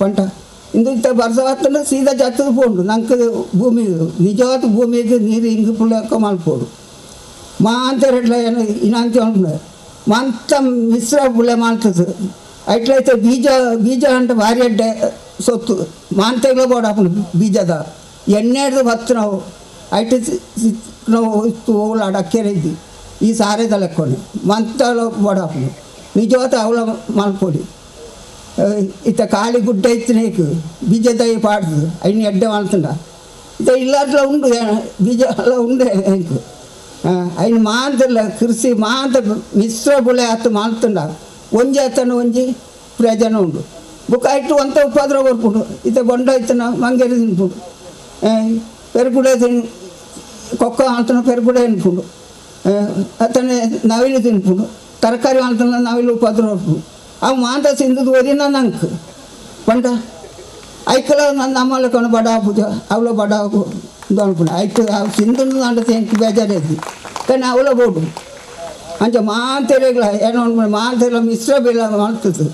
పంట ఇందు ఇంత వరుస వస్తుంటే సీదా చత్తది పోండు నాకు భూమి నిజవాత భూమి అయితే నీరు ఇంగిపు లెక్క మలిపోడు మా అంతే ఎట్లా ఇనాంతి ఉంటున్నారు మా అంత మిశ్ర బుల్లె మాలుతుంది అట్లయితే బీజ బీజ అంటే భారీ అంటే సొత్తు మా అంతలో కూడా అప్పుడు బీజದ ಎಣ್ಣೆಡ್ದು ಭತ್ತ ನಾವು ಐಟು ನಾವು ಇತ್ತು ಅವಳು ಅಡಕ್ಕೆರಿದ್ದಿ ಈ ಸಾರೆದ ಲೆಕ್ಕೊನೆ ಮಂತలో ಬಡಪ್ಪನು ನಿಜವಾದ ಅವಳ ಮಲ್ಪೊಡಿ ಇತ್ತ ಖಾಲಿ ಗುಡ್ಡ ಇತ್ತು ನೀಕು ಬೀಜದ ಪಾಡ್ದು అయిన ಎಡ್ಡೆ ಮಾಡ್ತಂಡ ಇತ್ತ ಇಲ್ಲಾಟ್ಲ ಉಂಡು ಬೀಜ ಎಲ್ಲ ಉಂಡೆ ಎಂಕು అయిన మాంతల కృషి మాంత మిశ్ర బులే అత్త మాలుతుండ ಒಂಜಿ ಅತ್ತನ ಒಂಜಿ ಪ್ರಯೋಜನ ಉಂಡು ಬುಕ್ಕ ಇಟ್ಟು ಒಂತ ಉಪದ್ರ ಬರ್ಪುಂಡು ಇತ್ತ ಬೊಂಡ ಇತ್ತನ ಮಂಗೇರಿ ತಿನ್ಪುಂಡು పెరుగుడే తిన్ కుక్క అంటున్న పెరుగుడే తినుపుండు అతని నవిలు తినుపుండు తరకారి అంటున్న నవిలు పదురు అవి మాంత సింధు వరిన నంకు పంట ಐಕಲ ನನ್ನ ಅಮ್ಮಲ್ಲ ಕೊಂಡು ಬಡ ಪೂಜ ಅವಳ ಬಡ ದೊಡ್ಪುಣ ಐಕ್ సింధు అంటే తెంకి బేజారేది కానీ ಅವಳ ಬೋಡು ಅಂಚ ಮಾಂತೆರೆಗಳ ಏನೋ ಮಾಂತೆರ ಮಿಶ್ರ ಬೆಳೆ ಮಾಡ್ತದೆ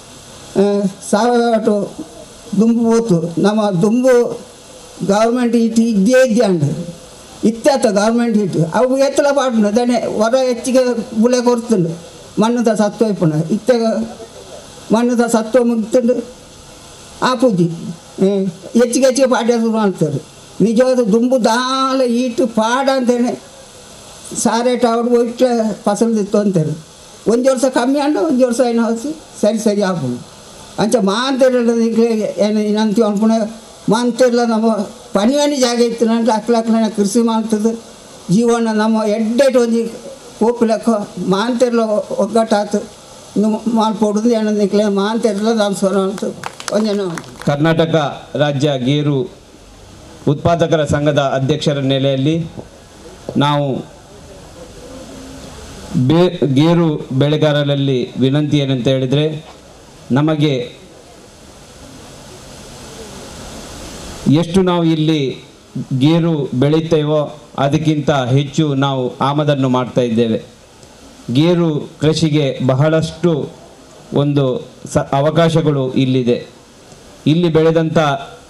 ಸಾವಯವ ದುಂಬು ಹೋತು ನಮ್ಮ ದುಂಬು ಗೌರ್ಮೆಂಟ್ ಇಟ್ಟು ಇದ್ದೇ ಇದ್ದೆ ಅಂಡು ಇತ್ತಾತ ಗೌರ್ಮೆಂಟ್ ಇಟ್ಟು ಅವು ಎತ್ತಲ ಪಾಡ್ನು ದನೆ ಹೊರ ಹೆಚ್ಚಿಗೆ ಬುಳೆ ಕೊರ್ತುಂಡು ಮಣ್ಣದ ಸತ್ವ ಇಪ್ಪುಣ ಇತ್ತಾಗ ಮಣ್ಣದ ಸತ್ವ ಮುಗ್ತುಂಡು ಆ ಪೂಜಿ ಹೆಚ್ಚಿಗೆ ಹೆಚ್ಚಿಗೆ ಪಾಡ್ಯದು ಮಾಡ್ತಾರೆ ನಿಜವಾದ ದುಂಬು ದಾಲ ಈಟು ಪಾಡ ಅಂತೇನೆ ಸಾರೇಟ ಅವ್ರು ಇಟ್ಲೆ ಫಸಲ್ದಿತ್ತು ಅಂತಾರೆ ಒಂದು ವರ್ಷ ಕಮ್ಮಿ ಅಂಡ ಒಂದು ವರ್ಷ ಏನೋ ಹಸಿ ಸರಿ ಸರಿ ಆಗ್ಬೋದು ಅಂಚ ಮಾಂತಿರಲ್ಲ ಏನು ಏನಂತೀವಿ ಅನ್ಪುಣ ಮಾಂತಿರಲ್ಲ ನಮ್ಮ ಪನಿ ಪನಿ ಜಾಗ ಇತ್ತು ನಂಗೆ ಅಕ್ಲಕ್ಲ ಕೃಷಿ ಮಾಡ್ತದೆ ಜೀವನ ನಮ್ಮ ಎಡ್ಡೆಟ್ ಒಂದು ಕೋಪು ಲೆಕ್ಕ ಮಾಂತಿರ್ಲ ಒಗ್ಗಟ್ಟಾತು ಇನ್ನು ಮಾಡ್ಕೊಡುದು ಏನೋ ನಿಕ್ಲೆ ಮಾಂತಿರಲ್ಲ ನಮ್ಮ ಸ್ವರ ಅಂತ ಒಂದೇನೋ ಕರ್ನಾಟಕ ರಾಜ್ಯ ಗೇರು ಉತ್ಪಾದಕರ ಸಂಘದ ಅಧ್ಯಕ್ಷರ ನೆಲೆಯಲ್ಲಿ ನಾವು ಬೇ ಗೇರು ಬೆಳೆಗಾರರಲ್ಲಿ ವಿನಂತಿ ಏನಂತ ಹೇಳಿದರೆ ನಮಗೆ ಎಷ್ಟು ನಾವು ಇಲ್ಲಿ ಗೇರು ಬೆಳೆಯುತ್ತೇವೋ ಅದಕ್ಕಿಂತ ಹೆಚ್ಚು ನಾವು ಆಮದನ್ನು ಮಾಡ್ತಾ ಇದ್ದೇವೆ ಗೇರು ಕೃಷಿಗೆ ಬಹಳಷ್ಟು ಒಂದು ಸ ಅವಕಾಶಗಳು ಇಲ್ಲಿದೆ ಇಲ್ಲಿ ಬೆಳೆದಂಥ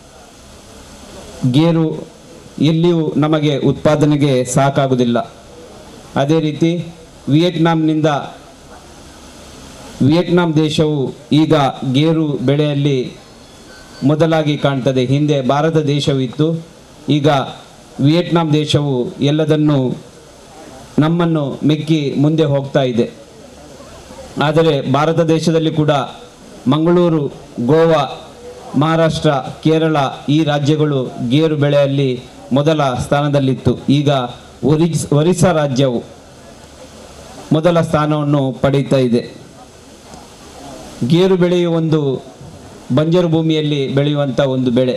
ಗೇರು ಎಲ್ಲಿಯೂ ನಮಗೆ ಉತ್ಪಾದನೆಗೆ ಸಾಕಾಗುವುದಿಲ್ಲ ಅದೇ ರೀತಿ ವಿಯೆಟ್ನಾಂನಿಂದ ವಿಯೆಟ್ನಾಂ ದೇಶವು ಈಗ ಗೇರು ಬೆಳೆಯಲ್ಲಿ ಮೊದಲಾಗಿ ಕಾಣ್ತದೆ ಹಿಂದೆ ಭಾರತ ದೇಶವಿತ್ತು ಈಗ ವಿಯೆಟ್ನಾಂ ದೇಶವು ಎಲ್ಲದನ್ನು ನಮ್ಮನ್ನು ಮೆಕ್ಕಿ ಮುಂದೆ ಹೋಗ್ತಾ ಇದೆ ಆದರೆ ಭಾರತ ದೇಶದಲ್ಲಿ ಕೂಡ ಮಂಗಳೂರು ಗೋವಾ ಮಹಾರಾಷ್ಟ್ರ ಕೇರಳ ಈ ರಾಜ್ಯಗಳು ಗೇರು ಬೆಳೆಯಲ್ಲಿ ಮೊದಲ ಸ್ಥಾನದಲ್ಲಿತ್ತು ಈಗ ಒರಿಸ್ ಒರಿಸ್ಸಾ ರಾಜ್ಯವು ಮೊದಲ ಸ್ಥಾನವನ್ನು ಪಡೆಯುತ್ತಾ ಇದೆ ಗೇರು ಬೆಳೆಯು ಒಂದು ಬಂಜರು ಭೂಮಿಯಲ್ಲಿ ಬೆಳೆಯುವಂಥ ಒಂದು ಬೆಳೆ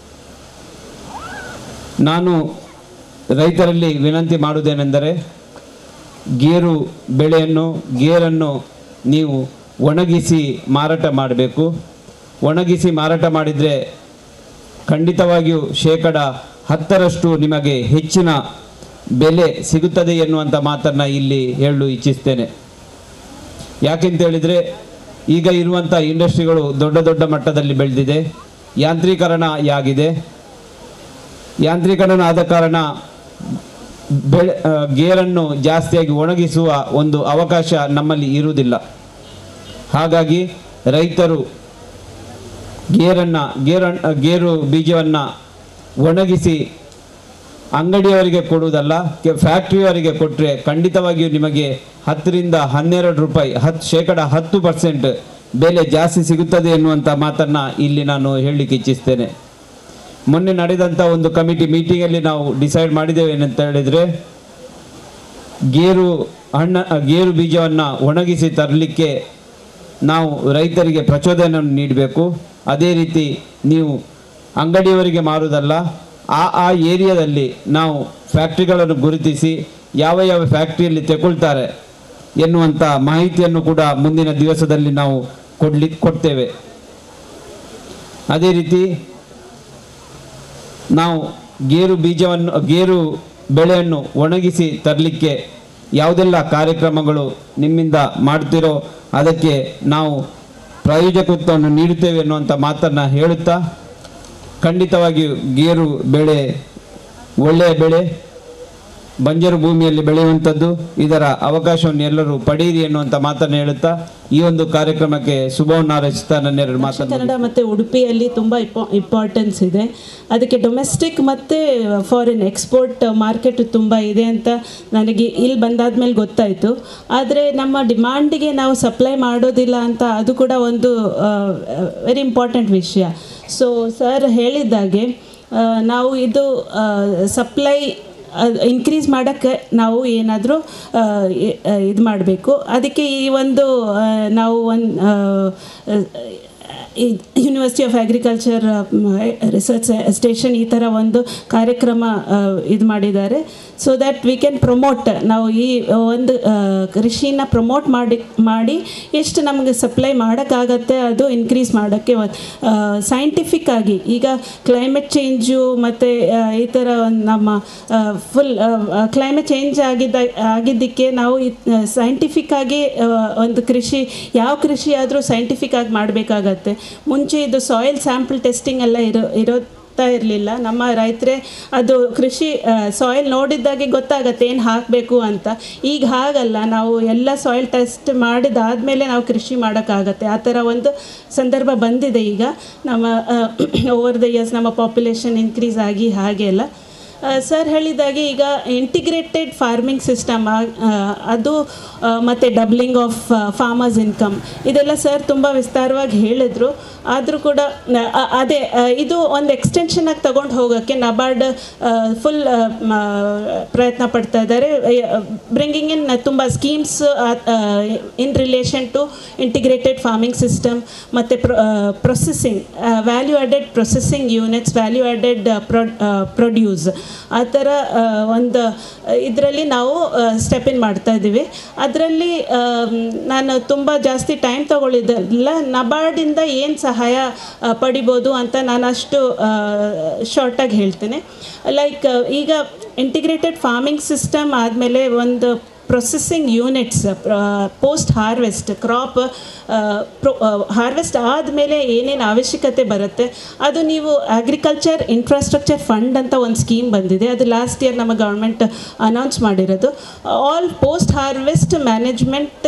ನಾನು ರೈತರಲ್ಲಿ ವಿನಂತಿ ಮಾಡುವುದೇನೆಂದರೆ ಗೇರು ಬೆಳೆಯನ್ನು ಗೇರನ್ನು ನೀವು ಒಣಗಿಸಿ ಮಾರಾಟ ಮಾಡಬೇಕು ಒಣಗಿಸಿ ಮಾರಾಟ ಮಾಡಿದರೆ ಖಂಡಿತವಾಗಿಯೂ ಶೇಕಡ ಹತ್ತರಷ್ಟು ನಿಮಗೆ ಹೆಚ್ಚಿನ ಬೆಲೆ ಸಿಗುತ್ತದೆ ಎನ್ನುವಂಥ ಮಾತನ್ನು ಇಲ್ಲಿ ಹೇಳಲು ಇಚ್ಛಿಸ್ತೇನೆ ಯಾಕೆಂತ ಹೇಳಿದರೆ ಈಗ ಇರುವಂಥ ಇಂಡಸ್ಟ್ರಿಗಳು ದೊಡ್ಡ ದೊಡ್ಡ ಮಟ್ಟದಲ್ಲಿ ಬೆಳೆದಿದೆ ಯಾಂತ್ರೀಕರಣ ಆಗಿದೆ ಯಾಂತ್ರೀಕರಣ ಆದ ಕಾರಣ ಬೆಳೆ ಆ, ಗೇರನ್ನು ಜಾಸ್ತಿಯಾಗಿ ಒಣಗಿಸುವ ಒಂದು ಅವಕಾಶ ನಮ್ಮಲ್ಲಿ ಇರುವುದಿಲ್ಲ ಹಾಗಾಗಿ ರೈತರು ಗೇರನ್ನು ಗೇರ ಗೇರು ಬೀಜವನ್ನು ಒಣಗಿಸಿ ಅಂಗಡಿಯವರಿಗೆ ಕೊಡುವುದಲ್ಲ ಕೆ ಫ್ಯಾಕ್ಟ್ರಿಯವರಿಗೆ ಕೊಟ್ಟರೆ ಖಂಡಿತವಾಗಿಯೂ ನಿಮಗೆ ಹತ್ತರಿಂದ ಹನ್ನೆರಡು ರೂಪಾಯಿ ಹತ್ತು ಶೇಕಡ ಹತ್ತು ಪರ್ಸೆಂಟ್ ಬೆಲೆ ಜಾಸ್ತಿ ಸಿಗುತ್ತದೆ ಎನ್ನುವಂಥ ಮಾತನ್ನು ಇಲ್ಲಿ ನಾನು ಹೇಳಲಿಕ್ಕೆ ಇಚ್ಛಿಸ್ತೇನೆ ಮೊನ್ನೆ ನಡೆದಂಥ ಒಂದು ಕಮಿಟಿ ಮೀಟಿಂಗಲ್ಲಿ ನಾವು ಡಿಸೈಡ್ ಮಾಡಿದ್ದೇವೆ ಏನಂತ ಹೇಳಿದರೆ ಗೇರು ಹಣ್ಣ ಗೇರು ಬೀಜವನ್ನು ಒಣಗಿಸಿ ತರಲಿಕ್ಕೆ ನಾವು ರೈತರಿಗೆ ಪ್ರಚೋದನೆಯನ್ನು ನೀಡಬೇಕು ಅದೇ ರೀತಿ ನೀವು ಅಂಗಡಿಯವರಿಗೆ ಮಾರುವುದಲ್ಲ ಆ ಆ ಏರಿಯಾದಲ್ಲಿ ನಾವು ಫ್ಯಾಕ್ಟ್ರಿಗಳನ್ನು ಗುರುತಿಸಿ ಯಾವ ಯಾವ ಫ್ಯಾಕ್ಟ್ರಿಯಲ್ಲಿ ತೆಗೊಳ್ತಾರೆ ಎನ್ನುವಂಥ ಮಾಹಿತಿಯನ್ನು ಕೂಡ ಮುಂದಿನ ದಿವಸದಲ್ಲಿ ನಾವು ಕೊಡ್ಲಿ ಕೊಡ್ತೇವೆ ಅದೇ ರೀತಿ ನಾವು ಗೇರು ಬೀಜವನ್ನು ಗೇರು ಬೆಳೆಯನ್ನು ಒಣಗಿಸಿ ತರಲಿಕ್ಕೆ ಯಾವುದೆಲ್ಲ ಕಾರ್ಯಕ್ರಮಗಳು ನಿಮ್ಮಿಂದ ಮಾಡ್ತಿರೋ ಅದಕ್ಕೆ ನಾವು ಪ್ರಾಯೋಜಕತ್ವವನ್ನು ನೀಡುತ್ತೇವೆ ಎನ್ನುವಂಥ ಮಾತನ್ನು ಹೇಳುತ್ತಾ ಖಂಡಿತವಾಗಿಯೂ ಗೇರು ಬೆಳೆ ಒಳ್ಳೆಯ ಬೆಳೆ ಬಂಜರು ಭೂಮಿಯಲ್ಲಿ ಬೆಳೆಯುವಂಥದ್ದು ಇದರ ಅವಕಾಶವನ್ನು ಎಲ್ಲರೂ ಪಡೆಯಿರಿ ಎನ್ನುವಂಥ ಮಾತನ್ನು ಹೇಳುತ್ತಾ ಈ ಒಂದು ಕಾರ್ಯಕ್ರಮಕ್ಕೆ ಶುಭವನ್ನು ಹಾರೈಸುತ್ತಾ ನನ್ನೆರಡು ಮಾತನ್ನು ಕನ್ನಡ ಮತ್ತು ಉಡುಪಿಯಲ್ಲಿ ತುಂಬ ಇಂಪಾ ಇಂಪಾರ್ಟೆನ್ಸ್ ಇದೆ ಅದಕ್ಕೆ ಡೊಮೆಸ್ಟಿಕ್ ಮತ್ತು ಫಾರಿನ್ ಎಕ್ಸ್ಪೋರ್ಟ್ ಮಾರ್ಕೆಟ್ ತುಂಬ ಇದೆ ಅಂತ ನನಗೆ ಇಲ್ಲಿ ಬಂದಾದ್ಮೇಲೆ ಗೊತ್ತಾಯಿತು ಆದರೆ ನಮ್ಮ ಡಿಮಾಂಡಿಗೆ ನಾವು ಸಪ್ಲೈ ಮಾಡೋದಿಲ್ಲ ಅಂತ ಅದು ಕೂಡ ಒಂದು ವೆರಿ ಇಂಪಾರ್ಟೆಂಟ್ ವಿಷಯ ಸೊ ಸರ್ ಹೇಳಿದ್ದಾಗೆ ಆ, ನಾವು ಇದು ಸಪ್ಲೈ ಇನ್ಕ್ರೀಸ್ ಮಾಡೋಕ್ಕೆ ನಾವು ಏನಾದರೂ ಇದು ಮಾಡಬೇಕು ಅದಕ್ಕೆ ಈ ಒಂದು ಆ, ನಾವು ಒಂದು university of agriculture research station ಈ ಥರ ಒಂದು ಕಾರ್ಯಕ್ರಮ ಇದು ಮಾಡಿದ್ದಾರೆ so that we can promote ನಾವು ಈ ಒಂದು ಆ, ಕೃಷಿನ ಪ್ರಮೋಟ್ ಮಾಡಿ ಮಾಡಿ ಎಷ್ಟು ನಮಗೆ ಸಪ್ಲೈ ಮಾಡೋಕ್ಕಾಗತ್ತೆ ಅದು ಇನ್ಕ್ರೀಸ್ ಮಾಡೋಕ್ಕೆ ಸೈಂಟಿಫಿಕ್ ಆಗಿ ಈಗ ಕ್ಲೈಮೇಟ್ ಚೇಂಜು ಮತ್ತು ಈ ಥರ ಒಂದು ನಮ್ಮ ಫುಲ್ ಕ್ಲೈಮೇಟ್ ಚೇಂಜ್ ಆಗಿದ್ದ ಆಗಿದ್ದಕ್ಕೆ ನಾವು ಸೈಂಟಿಫಿಕ್ ಆಗಿ ಆ, ಒಂದು ಕೃಷಿ ಯಾವ ಕೃಷಿ ಆದರೂ ಸೈಂಟಿಫಿಕ್ ಆಗಿ ಮಾಡಬೇಕಾಗತ್ತೆ ಮುಂಚೆ ಇದು ಸಾಯಿಲ್ ಸ್ಯಾಂಪಲ್ ಟೆಸ್ಟಿಂಗ್ ಎಲ್ಲ ಇರೋ ಇರೋತಾ ಇರಲಿಲ್ಲ ನಮ್ಮ ರೈತರೇ ಅದು ಕೃಷಿ ಸಾಯಿಲ್ ನೋಡಿದ್ದಾಗೆ ಗೊತ್ತಾಗತ್ತೆ ಏನು ಹಾಕಬೇಕು ಅಂತ ಈಗ ಹಾಗಲ್ಲ ನಾವು ಎಲ್ಲ ಸಾಯಿಲ್ ಟೆಸ್ಟ್ ಮಾಡಿದಾದ್ಮೇಲೆ ನಾವು ಕೃಷಿ ಮಾಡೋಕ್ಕಾಗತ್ತೆ ಆ ಥರ ಒಂದು ಸಂದರ್ಭ ಬಂದಿದೆ ಈಗ ನಮ್ಮ ಓವರ್ ದ ಇಯರ್ಸ್ ನಮ್ಮ ಪಾಪ್ಯುಲೇಷನ್ ಇನ್ಕ್ರೀಸ್ ಆಗಿ ಹಾಗೆ ಎಲ್ಲ ಸರ್ ಹೇಳಿದಾಗೆ ಈಗ ಇಂಟಿಗ್ರೇಟೆಡ್ ಫಾರ್ಮಿಂಗ್ ಸಿಸ್ಟಮ್ ಅದು ಮತ್ತು ಡಬ್ಲಿಂಗ್ ಆಫ್ ಫಾರ್ಮರ್ಸ್ ಇನ್ಕಮ್ ಇದೆಲ್ಲ ಸರ್ ತುಂಬ ವಿಸ್ತಾರವಾಗಿ ಹೇಳಿದರು ಆದರೂ ಕೂಡ ನ- ಅ- ಅದೇ ಆ, ಇದು ಒಂದು ಎಕ್ಸ್ಟೆನ್ಷನಾಗಿ ತಗೊಂಡು ಹೋಗೋಕ್ಕೆ ನಬಾರ್ಡ್ ಫುಲ್ ಪ್ರಯತ್ನ ಪಡ್ತಾ ಇದ್ದಾರೆ ಬ್ರಿಂಗಿಂಗ್ ಇನ್ ತುಂಬ schemes in relation to integrated farming system ಮತ್ತು processing value added processing units value added produce ಆ ಥರ ಆ, ಒಂದು ಇದರಲ್ಲಿ ನಾವು ಸ್ಟೆಪ್ ಇನ್ ಮಾಡ್ತಾ ಇದ್ದೀವಿ ಅದರಲ್ಲಿ ನಾನು ತುಂಬ ಜಾಸ್ತಿ ಟೈಮ್ ತಗೊಳ್ಳಿದ್ದಲ್ಲ ನಬಾರ್ಡಿಂದ ಏನು ಸಹಾಯ ಆ, ಪಡಿಬೋದು ಅಂತ ನಾನು ಅಷ್ಟು ಶಾರ್ಟಾಗಿ ಹೇಳ್ತೇನೆ ಲೈಕ್ ಈಗ ಇಂಟಿಗ್ರೇಟೆಡ್ ಫಾರ್ಮಿಂಗ್ ಸಿಸ್ಟಮ್ ಆದಮೇಲೆ ಒಂದು processing units post harvest crop harvest ಆದಮೇಲೆ ಏನೇನು ಅವಶ್ಯಕತೆ ಬರುತ್ತೆ ಅದು ನೀವು ಅಗ್ರಿಕಲ್ಚರ್ ಇನ್ಫ್ರಾಸ್ಟ್ರಕ್ಚರ್ ಫಂಡ್ ಅಂತ ಒಂದು ಸ್ಕೀಮ್ ಬಂದಿದೆ ಅದು ಲಾಸ್ಟ್ ಇಯರ್ ನಮ್ಮ ಗೌರ್ಮೆಂಟ್ ಅನೌನ್ಸ್ ಮಾಡಿರೋದು ಆಲ್ ಪೋಸ್ಟ್ ಹಾರ್ವೆಸ್ಟ್ ಮ್ಯಾನೇಜ್ಮೆಂಟ್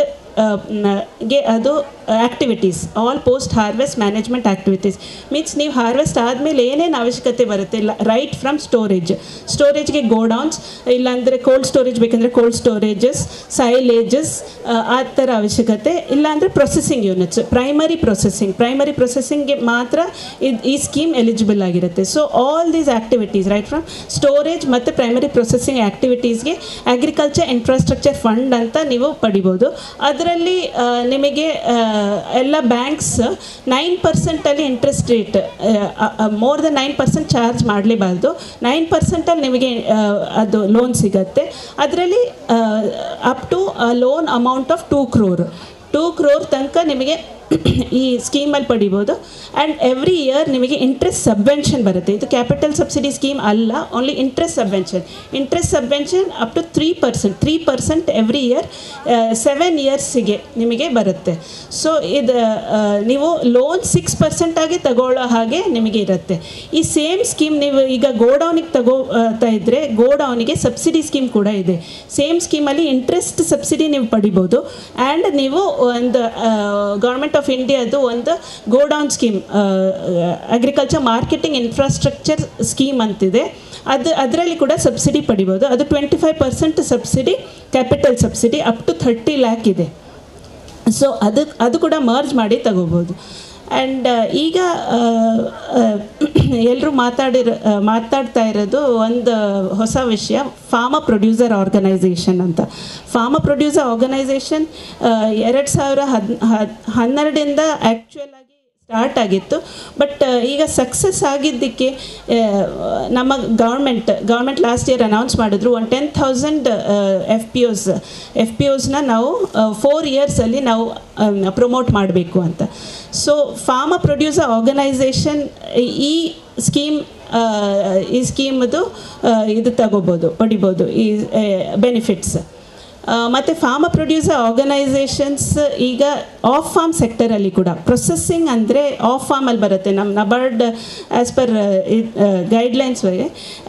ಗೆ ಅದು activities all post harvest management activities means ನೀವು ಹಾರ್ವೆಸ್ಟ್ ಆದಮೇಲೆ ಏನೇನು ಅವಶ್ಯಕತೆ ಬರುತ್ತೆ ಇಲ್ಲ ರೈಟ್ ಫ್ರಮ್ ಸ್ಟೋರೇಜ್ ಸ್ಟೋರೇಜ್ಗೆ ಗೋಡೌನ್ಸ್ ಇಲ್ಲಾಂದರೆ ಕೋಲ್ಡ್ ಸ್ಟೋರೇಜ್ ಬೇಕಂದರೆ ಕೋಲ್ಡ್ ಸ್ಟೋರೇಜಸ್ ಸೈಲೇಜಸ್ ಆ ಥರ ಅವಶ್ಯಕತೆ ಇಲ್ಲಾಂದರೆ processing units primary processing primary ಪ್ರೊಸೆಸಿಂಗ್ಗೆ ಮಾತ್ರ ಇದು ಈ ಸ್ಕೀಮ್ ಎಲಿಜಿಬಲ್ ಆಗಿರುತ್ತೆ so all these activities right from storage ಮತ್ತು ಪ್ರೈಮರಿ ಪ್ರೊಸೆಸಿಂಗ್ ಆ್ಯಕ್ಟಿವಿಟೀಸ್ಗೆ ಅಗ್ರಿಕಲ್ಚರ್ ಇನ್ಫ್ರಾಸ್ಟ್ರಕ್ಚರ್ ಫಂಡ್ ಅಂತ ನೀವು ಪಡಿಬೋದು ಅದರಲ್ಲಿ ಆ, ನಿಮಗೆ ಆ, ಎಲ್ಲ ಬ್ಯಾಂಕ್ಸ್ ನೈನ್ ಪರ್ಸೆಂಟಲ್ಲಿ interest rate more than nine percent charge ಮಾಡಲೇಬಾರ್ದು ನೈನ್ ಪರ್ಸೆಂಟಲ್ಲಿ ನಿಮಗೆ ಆ, ಅದು ಲೋನ್ ಸಿಗತ್ತೆ ಅದರಲ್ಲಿ up to loan amount of two crore two crore ತನಕ ನಿಮಗೆ ಈ ಸ್ಕೀಮಲ್ಲಿ ಪಡಿಬೋದು ಆ್ಯಂಡ್ ಎವ್ರಿ ಇಯರ್ ನಿಮಗೆ ಇಂಟ್ರೆಸ್ಟ್ ಸಬ್ವೆನ್ಷನ್ ಬರುತ್ತೆ ಇದು ಕ್ಯಾಪಿಟಲ್ ಸಬ್ಸಿಡಿ ಸ್ಕೀಮ್ ಅಲ್ಲ only interest subvention interest subvention up to three percent three percent every year seven ಇಯರ್ಸಿಗೆ ನಿಮಗೆ ಬರುತ್ತೆ ಸೊ ಇದು ಆ, ನೀವು ಲೋನ್ ಸಿಕ್ಸ್ ಪರ್ಸೆಂಟಾಗಿ ತಗೊಳ್ಳೋ ಹಾಗೆ ನಿಮಗೆ ಇರುತ್ತೆ ಈ ಸೇಮ್ ಸ್ಕೀಮ್ ನೀವು ಈಗ ಗೋಡೌನಿಗೆ ತಗೋತಾ ಇದ್ದರೆ ಗೋಡೌನಿಗೆ ಸಬ್ಸಿಡಿ ಸ್ಕೀಮ್ ಕೂಡ ಇದೆ ಸೇಮ್ ಸ್ಕೀಮಲ್ಲಿ ಇಂಟ್ರೆಸ್ಟ್ ಸಬ್ಸಿಡಿ ನೀವು ಪಡಿಬೋದು ಆ್ಯಂಡ್ ನೀವು ಒಂದು ಗೌರ್ಮೆಂಟ್ ಆಫ್ ಇಂಡಿಯಾದು ಒಂದು godown scheme agriculture marketing infrastructure scheme ಅಂತಿದೆ ಅದು ಅದರಲ್ಲಿ ಕೂಡ ಸಬ್ಸಿಡಿ ಪಡಿಬೋದು ಅದು twenty five percent subsidy capital subsidy up to thirty lakh ಇದೆ ಸೊ ಅದು ಅದು ಕೂಡ ಮರ್ಜ್ ಮಾಡಿ ತಗೋಬೋದು ಆ್ಯಂಡ್ ಈಗ ಎಲ್ಲರೂ ಮಾತಾಡಿರೋ ಆ, ಮಾತಾಡ್ತಾ ಇರೋದು ಒಂದು ಹೊಸ ವಿಷಯ ಫಾರ್ಮ ಪ್ರೊಡ್ಯೂಸರ್ ಆರ್ಗನೈಸೇಷನ್ ಅಂತ ಫಾರ್ಮ ಪ್ರೊಡ್ಯೂಸರ್ ಆರ್ಗನೈಸೇಷನ್ ಎರಡು ಸಾವಿರ ಹದ್ ಹದ್- ಹನ್ನೆರಡರಿಂದ ಆ್ಯಕ್ಚುಯಲ್ ಆಗಿ ಸ್ಟಾರ್ಟ್ ಆಗಿತ್ತು ಬಟ್ ಈಗ ಸಕ್ಸಸ್ ಆಗಿದ್ದಕ್ಕೆ ಆ, ನಮ್ಮ government government last year announce ಮಾಡಿದ್ರು one ten thousand F P Os F P ಒಸ್ನ ನಾವು ಫೋರ್ ಇಯರ್ಸಲ್ಲಿ ನಾವು ಪ್ರಮೋಟ್ ಮಾಡಬೇಕು ಅಂತ ಸೊ ಫಾರ್ಮ ಪ್ರೊಡ್ಯೂಸರ್ ಆರ್ಗನೈಸೇಷನ್ ಈ ಸ್ಕೀಮ್ ಈ ಸ್ಕೀಮ್ದು ಇದು ತಗೋಬೋದು ಪಡಿಬೋದು ಈ ಬೆನಿಫಿಟ್ಸ್ ಮತ್ತು ಫಾರ್ಮ ಪ್ರೊಡ್ಯೂಸರ್ ಆರ್ಗನೈಸೇಷನ್ಸ್ ಈಗ ಆಫ್ ಫಾರ್ಮ್ ಸೆಕ್ಟರಲ್ಲಿ ಕೂಡ ಪ್ರೊಸೆಸ್ಸಿಂಗ್ ಅಂದರೆ ಆಫ್ ಫಾರ್ಮಲ್ಲಿ ಬರುತ್ತೆ ನಮ್ಮ ನಬಾರ್ಡ್ ಆ್ಯಸ್ ಪರ್ ಗೈಡ್ಲೈನ್ಸ್ ವರೆಗೆ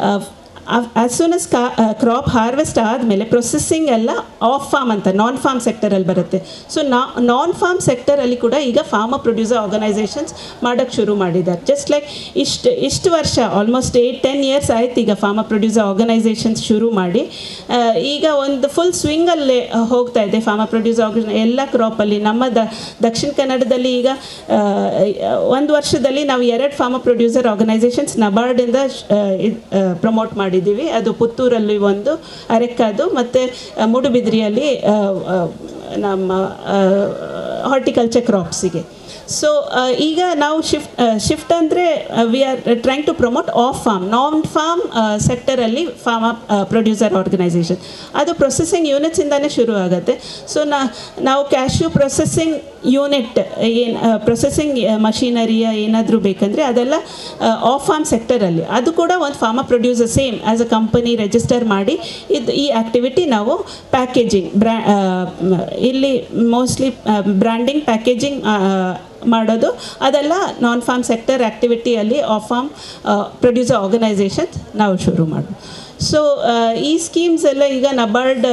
ಆಸ್ ಸೂನ್ ಅಸ್ ಕಾ ಕ್ರಾಪ್ ಹಾರ್ವೆಸ್ಟ್ ಆದಮೇಲೆ ಪ್ರೊಸೆಸ್ಸಿಂಗ್ ಎಲ್ಲ ಆಫ್ ಫಾರ್ಮ್ ಅಂತ ನಾನ್ ಫಾರ್ಮ್ ಸೆಕ್ಟರಲ್ಲಿ ಬರುತ್ತೆ ಸೊ ನಾ ನಾನ್ ಫಾರ್ಮ್ ಸೆಕ್ಟರಲ್ಲಿ ಕೂಡ ಈಗ ಫಾರ್ಮ ಪ್ರೊಡ್ಯೂಸರ್ ಆರ್ಗನೈಸೇಷನ್ಸ್ ಮಾಡೋಕ್ಕೆ ಶುರು ಮಾಡಿದ್ದಾರೆ ಜಸ್ಟ್ ಲೈಕ್ ಇಷ್ಟು ಇಷ್ಟು ವರ್ಷ ಆಲ್ಮೋಸ್ಟ್ ಏಯ್ಟ್ ಟೆನ್ ಇಯರ್ಸ್ ಆಯ್ತು ಈಗ ಫಾರ್ಮ ಪ್ರೊಡ್ಯೂಸರ್ ಆರ್ಗನೈಸೇಷನ್ಸ್ ಶುರು ಮಾಡಿ ಆ, ಈಗ ಒಂದು ಫುಲ್ ಸ್ವಿಂಗಲ್ಲೇ ಹೋಗ್ತಾ ಇದೆ ಫಾರ್ಮ ಪ್ರೊಡ್ಯೂಸರ್ ಆರ್ಗನೈ ಎಲ್ಲ ಕ್ರಾಪಲ್ಲಿ ನಮ್ಮ ದ ದಕ್ಷಿಣ ಕನ್ನಡದಲ್ಲಿ ಈಗ ಆ, ಒಂದು ವರ್ಷದಲ್ಲಿ ನಾವು ಎರಡು ಫಾರ್ಮ ಪ್ರೊಡ್ಯೂಸರ್ ಆರ್ಗನೈಸೇಷನ್ಸ್ ನಬಾರ್ಡಿಂದ ಪ್ರಮೋಟ್ ಮಾಡಿದ್ದೀವಿ ಅದು ಪುತ್ತೂರಲ್ಲಿ ಒಂದು ಅರೆಕ್ಕಾದು ಮತ್ತು ಮೂಡುಬಿದ್ರಿಯಲ್ಲಿ ಆ, ಆ, ನಮ್ಮ ಹಾರ್ಟಿಕಲ್ಚರ್ ಕ್ರಾಪ್ಸಿಗೆ ಸೊ ಈಗ ನಾವು ಶಿಫ್ಟ್ ಶಿಫ್ಟ್ ಅಂದರೆ we are trying to promote off farm non farm ಸೆಕ್ಟರಲ್ಲಿ ಫಾರ್ಮ ಪ್ರೊಡ್ಯೂಸರ್ ಆರ್ಗನೈಸೇಷನ್ ಅದು ಪ್ರೊಸೆಸಿಂಗ್ ಯೂನಿಟ್ಸಿಂದನೇ ಶುರು ಆಗುತ್ತೆ ಸೊ ನಾ ನಾವು ಕ್ಯಾಶ್ಯೂ ಪ್ರೊಸೆಸಿಂಗ್ ಯೂನಿಟ್ ಏನು ಪ್ರೊಸೆಸಿಂಗ್ ಮಷೀನರಿಯ ಏನಾದರೂ ಬೇಕಂದರೆ ಅದೆಲ್ಲ ಆಫ್ ಫಾರ್ಮ್ ಸೆಕ್ಟರಲ್ಲಿ ಅದು ಕೂಡ ಒಂದು farmer producer same as a company register ಮಾಡಿ ಇದು ಈ ಆ್ಯಕ್ಟಿವಿಟಿ ನಾವು ಪ್ಯಾಕೇಜಿಂಗ್ ಬ್ರ್ಯಾ ಆ, ಮ್, ಇಲ್ಲಿ ಮೋಸ್ಟ್ಲಿ ಬ್ರ್ಯಾಂಡಿಂಗ್ ಪ್ಯಾಕೇಜಿಂಗ್ ಮಾಡೋದು ಅದೆಲ್ಲ ನಾನ್ ಫಾರ್ಮ್ ಸೆಕ್ಟರ್ ಆ್ಯಕ್ಟಿವಿಟಿಯಲ್ಲಿ ಆಫ್ ಫಾರ್ಮ್ ಪ್ರೊಡ್ಯೂಸರ್ ಆರ್ಗನೈಸೇಷನ್ ನಾವು ಶುರು ಮಾಡೋದು ಸೊ ಈ ಸ್ಕೀಮ್ಸ್ ಎಲ್ಲ ಈಗ ನಬಾರ್ಡ್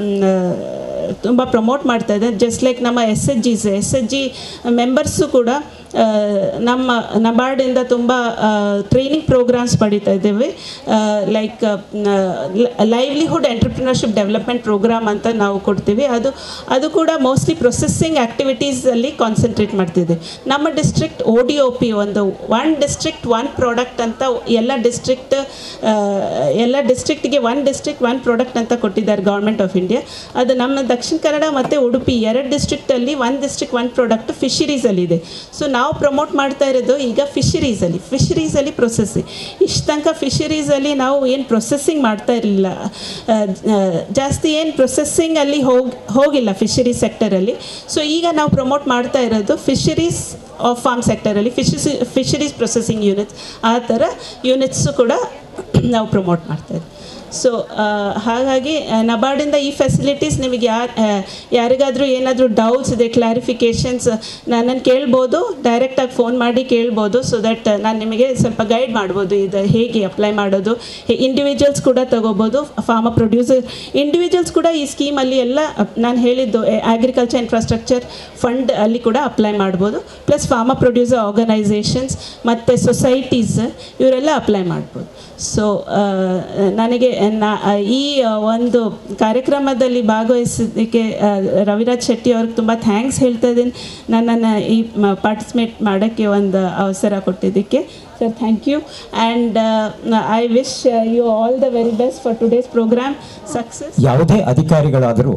ತುಂಬ ಪ್ರಮೋಟ್ ಮಾಡ್ತಾ ಇದೆ ಜಸ್ಟ್ ಲೈಕ್ ನಮ್ಮ S H Gs S H G members ಕೂಡ ಆ, ನಮ್ಮ ನಬಾರ್ಡಿಂದ ತುಂಬ ಟ್ರೈನಿಂಗ್ ಪ್ರೋಗ್ರಾಮ್ಸ್ ಪಡಿತಾ ಇದ್ದೇವೆ like livelihood entrepreneurship development programme ಅಂತ ನಾವು ಕೊಡ್ತೀವಿ ಅದು ಅದು ಕೂಡ ಮೋಸ್ಟ್ಲಿ ಪ್ರೊಸೆಸ್ಸಿಂಗ್ ಆ್ಯಕ್ಟಿವಿಟೀಸಲ್ಲಿ ಕಾನ್ಸಂಟ್ರೇಟ್ ಮಾಡ್ತಿದೆ ನಮ್ಮ district O D O P ಒಂದು ಒನ್ ಡಿಸ್ಟ್ರಿಕ್ಟ್ ಒನ್ ಪ್ರಾಡಕ್ಟ್ ಅಂತ ಎಲ್ಲ ಡಿಸ್ಟ್ರಿಕ್ಟ್ ಎಲ್ಲ ಡಿಸ್ಟ್ರಿಕ್ಟ್ಗೆ ಒನ್ ಡಿಸ್ಟ್ರಿಕ್ಟ್ ಒನ್ ಪ್ರಾಡಕ್ಟ್ ಅಂತ ಕೊಟ್ಟಿದ್ದಾರೆ ಗೌರ್ಮೆಂಟ್ ಆಫ್ ಇಂಡಿಯಾ ಅದು ನಮ್ಮ ದಕ್ಷಿಣ ಕನ್ನಡ ಮತ್ತು ಉಡುಪಿ ಎರಡು ಡಿಸ್ಟ್ರಿಕ್ಟಲ್ಲಿ ಒನ್ ಡಿಸ್ಟ್ರಿಕ್ಟ್ ಒನ್ ಪ್ರಾಡಕ್ಟ್ ಫಿಶರೀಸಲ್ಲಿ ಇದೆ ಸೊ ನಾವು ಪ್ರಮೋಟ್ ಮಾಡ್ತಾ ಇರೋದು ಈಗ ಫಿಶರೀಸಲ್ಲಿ ಫಿಶರೀಸಲ್ಲಿ ಪ್ರೊಸೆಸ್ಸಿಂಗ್ ಇಷ್ಟು ತನಕ ಫಿಶರೀಸಲ್ಲಿ ನಾವು ಏನು ಪ್ರೊಸೆಸ್ಸಿಂಗ್ ಮಾಡ್ತಾ ಇರಲಿಲ್ಲ ಆ, ಆ, ಜಾಸ್ತಿ ಏನು ಪ್ರೊಸೆಸ್ಸಿಂಗಲ್ಲಿ ಹೋಗಿ ಹೋಗಿಲ್ಲ ಫಿಶರೀಸ್ ಸೆಕ್ಟರಲ್ಲಿ ಸೊ ಈಗ ನಾವು ಪ್ರಮೋಟ್ ಮಾಡ್ತಾ ಇರೋದು ಫಿಶರೀಸ್ ಆಫ್ ಫಾರ್ಮ್ ಸೆಕ್ಟರಲ್ಲಿ ಫಿಶಸ್ ಫಿಶರೀಸ್ ಪ್ರೊಸೆಸಿಂಗ್ ಯೂನಿಟ್ಸ್ ಆ ಥರ ಯೂನಿಟ್ಸು ಕೂಡ ನಾವು ಪ್ರಮೋಟ್ ಮಾಡ್ತಾ ಇದ್ದೀವಿ ಸೊ ಹಾಗಾಗಿ ಆ, ನಬಾರ್ಡಿಂದ ಈ ಫೆಸಿಲಿಟೀಸ್ ನಿಮಗೆ ಯಾರು ಯಾರಿಗಾದರೂ ಏನಾದರೂ ಡೌಟ್ಸ್ ಇದೆ ಕ್ಲಾರಿಫಿಕೇಷನ್ಸ್ ನನ್ನನ್ನು ಕೇಳ್ಬೋದು ಡೈರೆಕ್ಟಾಗಿ ಫೋನ್ ಮಾಡಿ ಕೇಳ್ಬೋದು ಸೊ ದಟ್ ನಾನು ನಿಮಗೆ ಸ್ವಲ್ಪ ಗೈಡ್ ಮಾಡ್ಬೋದು ಇದು ಹೇಗೆ ಅಪ್ಲೈ ಮಾಡೋದು ಇಂಡಿವಿಜುವಲ್ಸ್ ಕೂಡ ತಗೋಬೋದು ಫಾರ್ಮ ಪ್ರೊಡ್ಯೂಸರ್ ಇಂಡಿವಿಜುವಲ್ಸ್ ಕೂಡ ಈ ಸ್ಕೀಮಲ್ಲಿ ಎಲ್ಲ ನಾನು ಹೇಳಿದ್ದು ಅಗ್ರಿಕಲ್ಚರ್ ಇನ್ಫ್ರಾಸ್ಟ್ರಕ್ಚರ್ ಫಂಡ್ ಅಲ್ಲಿ ಕೂಡ ಅಪ್ಲೈ ಮಾಡ್ಬೋದು ಪ್ಲಸ್ ಫಾರ್ಮ ಪ್ರೊಡ್ಯೂಸರ್ ಆರ್ಗನೈಸೇಷನ್ಸ್ ಮತ್ತು ಸೊಸೈಟೀಸ್ ಇವರೆಲ್ಲ ಅಪ್ಲೈ ಮಾಡ್ಬೋದು ಸೊ ನನಗೆ ನಾ ಈ ಒಂದು ಕಾರ್ಯಕ್ರಮದಲ್ಲಿ ಭಾಗವಹಿಸಿದ್ದಕ್ಕೆ ಆ, ರವಿರಾಜ್ ಶೆಟ್ಟಿ ಅವ್ರಿಗೆ ತುಂಬ ಥ್ಯಾಂಕ್ಸ್ ಹೇಳ್ತಾ ಇದ್ದೀನಿ ನನ್ನನ್ನು ಈ ಪಾರ್ಟಿಸಿಪೇಟ್ ಮಾಡೋಕ್ಕೆ ಒಂದು ಅವಸರ ಕೊಟ್ಟಿದ್ದಕ್ಕೆ sir thank you and I wish you all the very best for today's programme success ಯಾವುದೇ ಅಧಿಕಾರಿಗಳಾದರೂ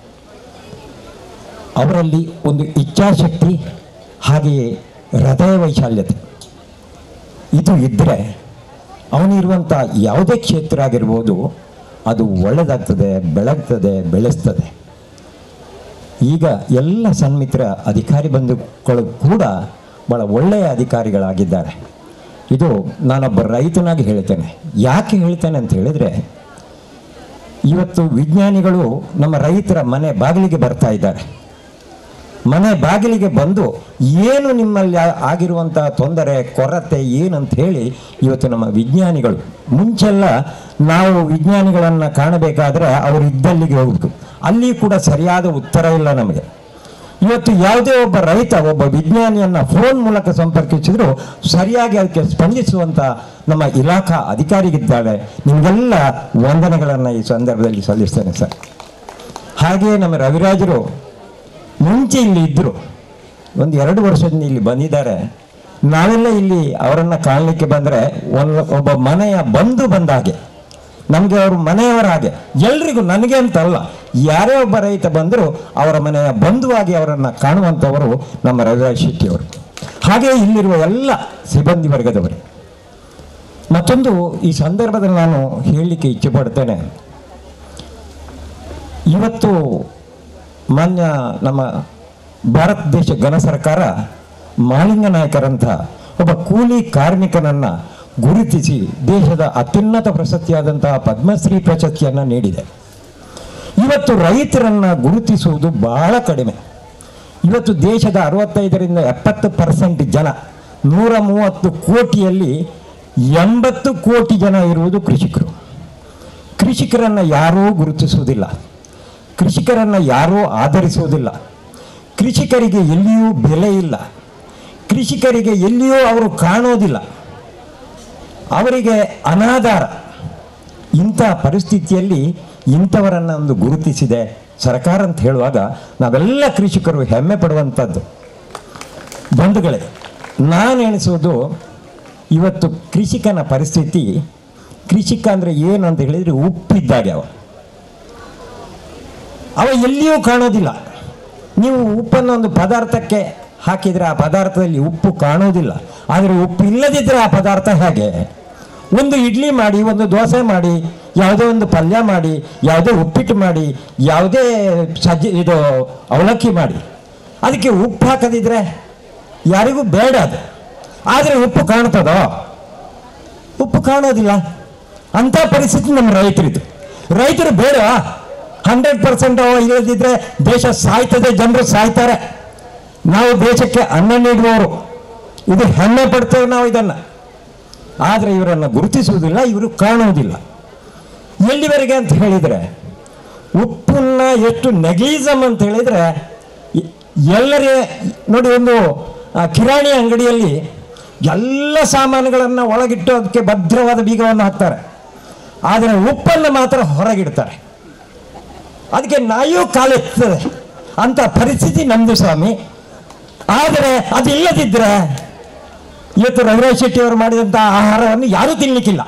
ಅವರಲ್ಲಿ ಒಂದು ಇಚ್ಛಾಶಕ್ತಿ ಹಾಗೆಯೇ ಹೃದಯ ವೈಶಾಲ್ಯತೆ ಇದು ಇದ್ದರೆ ಅವನಿರುವಂಥ ಯಾವುದೇ ಕ್ಷೇತ್ರ ಆಗಿರ್ಬೋದು ಅದು ಒಳ್ಳೆಯದಾಗ್ತದೆ ಬೆಳಗ್ತದೆ ಬೆಳೆಸ್ತದೆ ಈಗ ಎಲ್ಲ ಸನ್ಮಿತ್ರ ಅಧಿಕಾರಿ ಬಂಧುಗಳು ಕೂಡ ಭಾಳ ಒಳ್ಳೆಯ ಅಧಿಕಾರಿಗಳಾಗಿದ್ದಾರೆ ಇದು ನಾನೊಬ್ಬ ರೈತನಾಗಿ ಹೇಳ್ತೇನೆ ಯಾಕೆ ಹೇಳ್ತೇನೆ ಅಂತ ಹೇಳಿದರೆ ಇವತ್ತು ವಿಜ್ಞಾನಿಗಳು ನಮ್ಮ ರೈತರ ಮನೆ ಬಾಗಿಲಿಗೆ ಬರ್ತಾ ಇದ್ದಾರೆ ಮನೆ ಬಾಗಿಲಿಗೆ ಬಂದು ಏನು ನಿಮ್ಮಲ್ಲಿ ಆ- ಆಗಿರುವಂತಹ ತೊಂದರೆ ಕೊರತೆ ಏನಂತ ಹೇಳಿ ಇವತ್ತು ನಮ್ಮ ವಿಜ್ಞಾನಿಗಳು ಮುಂಚೆಲ್ಲ ನಾವು ವಿಜ್ಞಾನಿಗಳನ್ನು ಕಾಣಬೇಕಾದ್ರೆ ಅವರು ಇದ್ದಲ್ಲಿಗೆ ಹೋಗ್ಬೇಕು ಅಲ್ಲಿ ಕೂಡ ಸರಿಯಾದ ಉತ್ತರ ಇಲ್ಲ ನಮಗೆ ಇವತ್ತು ಯಾವುದೇ ಒಬ್ಬ ರೈತ ಒಬ್ಬ ವಿಜ್ಞಾನಿಯನ್ನ ಫೋನ್ ಮೂಲಕ ಸಂಪರ್ಕಿಸಿದ್ರು ಸರಿಯಾಗಿ ಅದಕ್ಕೆ ಸ್ಪಂದಿಸುವಂತ ನಮ್ಮ ಇಲಾಖಾ ಅಧಿಕಾರಿಗಿದ್ದಾಳೆ ನಿಮಗೆಲ್ಲ ವಂದನೆಗಳನ್ನು ಈ ಸಂದರ್ಭದಲ್ಲಿ ಸಲ್ಲಿಸ್ತೇನೆ ಸರ್ ಹಾಗೆಯೇ ನಮ್ಮ ರವಿರಾಜರು ಮುಂಚೆ ಇಲ್ಲಿ ಇದ್ದರು ಒಂದು ಎರಡು ವರ್ಷದಿಂದ ಇಲ್ಲಿ ಬಂದಿದ್ದಾರೆ ನಾವೆಲ್ಲ ಇಲ್ಲಿ ಅವರನ್ನು ಕಾಣಲಿಕ್ಕೆ ಬಂದರೆ ಒಂದು ಒಬ್ಬ ಮನೆಯ ಬಂಧು ಬಂದ ಹಾಗೆ ನಮಗೆ ಅವರು ಮನೆಯವರ ಹಾಗೆ ಎಲ್ರಿಗೂ ನನಗೆ ಅಂತ ಅಲ್ಲ ಯಾರೇ ಒಬ್ಬ ರೈತ ಬಂದರೂ ಅವರ ಮನೆಯ ಬಂಧುವಾಗಿ ಅವರನ್ನು ಕಾಣುವಂಥವರು ನಮ್ಮ ರವಿರಾಜ್ ಶೆಟ್ಟಿಯವರು ಹಾಗೆ ಇಲ್ಲಿರುವ ಎಲ್ಲ ಸಿಬ್ಬಂದಿ ವರ್ಗದವರು ಮತ್ತೊಂದು ಈ ಸಂದರ್ಭದಲ್ಲಿ ನಾನು ಹೇಳಲಿಕ್ಕೆ ಇಚ್ಛೆ ಪಡ್ತೇನೆ ಇವತ್ತು ಮಾನ್ಯ ನಮ್ಮ ಭಾರತ ದೇಶ ಘನ ಸರ್ಕಾರ ಮಾಲಿಂಗ ನಾಯಕರಂಥ ಒಬ್ಬ ಕೂಲಿ ಕಾರ್ಮಿಕನನ್ನ ಗುರುತಿಸಿ ದೇಶದ ಅತ್ಯುನ್ನತ ಪ್ರಶಸ್ತಿಯಾದಂತಹ ಪದ್ಮಶ್ರೀ ಪ್ರಶಸ್ತಿಯನ್ನು ನೀಡಿದೆ ಇವತ್ತು ರೈತರನ್ನು ಗುರುತಿಸುವುದು ಬಹಳ ಕಡಿಮೆ ಇವತ್ತು ದೇಶದ ಅರವತ್ತೈದರಿಂದ ಎಪ್ಪತ್ತು ಪರ್ಸೆಂಟ್ ಜನ ನೂರ ಮೂವತ್ತು ಕೋಟಿಯಲ್ಲಿ ಎಂಬತ್ತು ಕೋಟಿ ಜನ ಇರುವುದು ಕೃಷಿಕರು ಕೃಷಿಕರನ್ನು ಯಾರೂ ಗುರುತಿಸುವುದಿಲ್ಲ ಕೃಷಿಕರನ್ನು ಯಾರೂ ಆಧರಿಸುವುದಿಲ್ಲ ಕೃಷಿಕರಿಗೆ ಎಲ್ಲಿಯೂ ಬೆಲೆ ಇಲ್ಲ ಕೃಷಿಕರಿಗೆ ಎಲ್ಲಿಯೂ ಅವರು ಕಾಣೋದಿಲ್ಲ ಅವರಿಗೆ ಅನಾಧಾರ ಇಂಥ ಪರಿಸ್ಥಿತಿಯಲ್ಲಿ ಇಂಥವರನ್ನು ಒಂದು ಗುರುತಿಸಿದೆ ಸರ್ಕಾರ ಅಂತ ಹೇಳುವಾಗ ನಾವೆಲ್ಲ ಕೃಷಿಕರು ಹೆಮ್ಮೆ ಪಡುವಂಥದ್ದು ಬಂಧುಗಳೇ ನಾನು ಎಣಿಸೋದು ಇವತ್ತು ಕೃಷಿಕನ ಪರಿಸ್ಥಿತಿ ಕೃಷಿಕ ಅಂದರೆ ಏನು ಅಂತ ಹೇಳಿದರೆ ಉಪ್ಪಿದ್ದಾಗೆ ಅವ ಅವ ಎಲ್ಲಿಯೂ ಕಾಣೋದಿಲ್ಲ ನೀವು ಉಪ್ಪನ್ನು ಒಂದು ಪದಾರ್ಥಕ್ಕೆ ಹಾಕಿದರೆ ಆ ಪದಾರ್ಥದಲ್ಲಿ ಉಪ್ಪು ಕಾಣೋದಿಲ್ಲ ಆದರೆ ಉಪ್ಪು ಇಲ್ಲದಿದ್ದರೆ ಆ ಪದಾರ್ಥ ಹೇಗೆ ಒಂದು ಇಡ್ಲಿ ಮಾಡಿ ಒಂದು ದೋಸೆ ಮಾಡಿ ಯಾವುದೇ ಒಂದು ಪಲ್ಯ ಮಾಡಿ ಯಾವುದೇ ಉಪ್ಪಿಟ್ಟು ಮಾಡಿ ಯಾವುದೇ ಸಜ್ಜೆ ಇದು ಅವಲಕ್ಕಿ ಮಾಡಿ ಅದಕ್ಕೆ ಉಪ್ಪು ಹಾಕದಿದ್ರೆ ಯಾರಿಗೂ ಬೇಡ ಅದು ಆದರೆ ಉಪ್ಪು ಕಾಣ್ತದೋ ಉಪ್ಪು ಕಾಣೋದಿಲ್ಲ ಅಂಥ ಪರಿಸ್ಥಿತಿ ನಮ್ಮ ರೈತರಿದು ರೈತರು ಬೇಡ ಹಂಡ್ರೆಡ್ ಪರ್ಸೆಂಟ್ ಇಲ್ಲದಿದ್ದರೆ ದೇಶ ಸಾಯ್ತದೆ ಜನರು ಸಾಯ್ತಾರೆ ನಾವು ದೇಶಕ್ಕೆ ಅನ್ನ ನೀಡುವವರು ಇದು ಹೆಮ್ಮೆ ಪಡ್ತೇವೆ ನಾವು ಇದನ್ನು ಆದರೆ ಇವರನ್ನು ಗುರುತಿಸುವುದಿಲ್ಲ ಇವರು ಕಾಣುವುದಿಲ್ಲ ಎಲ್ಲಿವರೆಗೆ ಅಂತ ಹೇಳಿದರೆ ಉಪ್ಪನ್ನ ಎಷ್ಟು ನೆಗ್ಲಿಸಮ್ ಅಂತ ಹೇಳಿದರೆ ಎ- ಎಲ್ಲರೇ ನೋಡಿ ಒಂದು ಆ, ಕಿರಾಣಿ ಅಂಗಡಿಯಲ್ಲಿ ಎಲ್ಲ ಸಾಮಾನುಗಳನ್ನು ಒಳಗಿಟ್ಟು ಅದಕ್ಕೆ ಭದ್ರವಾದ ಬೀಗವನ್ನು ಹಾಕ್ತಾರೆ ಆದರೆ ಉಪ್ಪನ್ನು ಮಾತ್ರ ಹೊರಗಿಡ್ತಾರೆ ಅದಕ್ಕೆ ನಾಯಿಯೂ ಕಾಲೆತ್ತದೆ ಅಂತ ಪರಿಸ್ಥಿತಿ ನಮ್ಮದು ಸ್ವಾಮಿ ಆದರೆ ಅದು ಇಲ್ಲದಿದ್ದರೆ ಇವತ್ತು ರಘುರಾಜ್ ಶೆಟ್ಟಿ ಅವರು ಮಾಡಿದಂಥ ಆಹಾರವನ್ನು ಯಾರೂ ತಿನ್ನಲಿಕ್ಕಿಲ್ಲ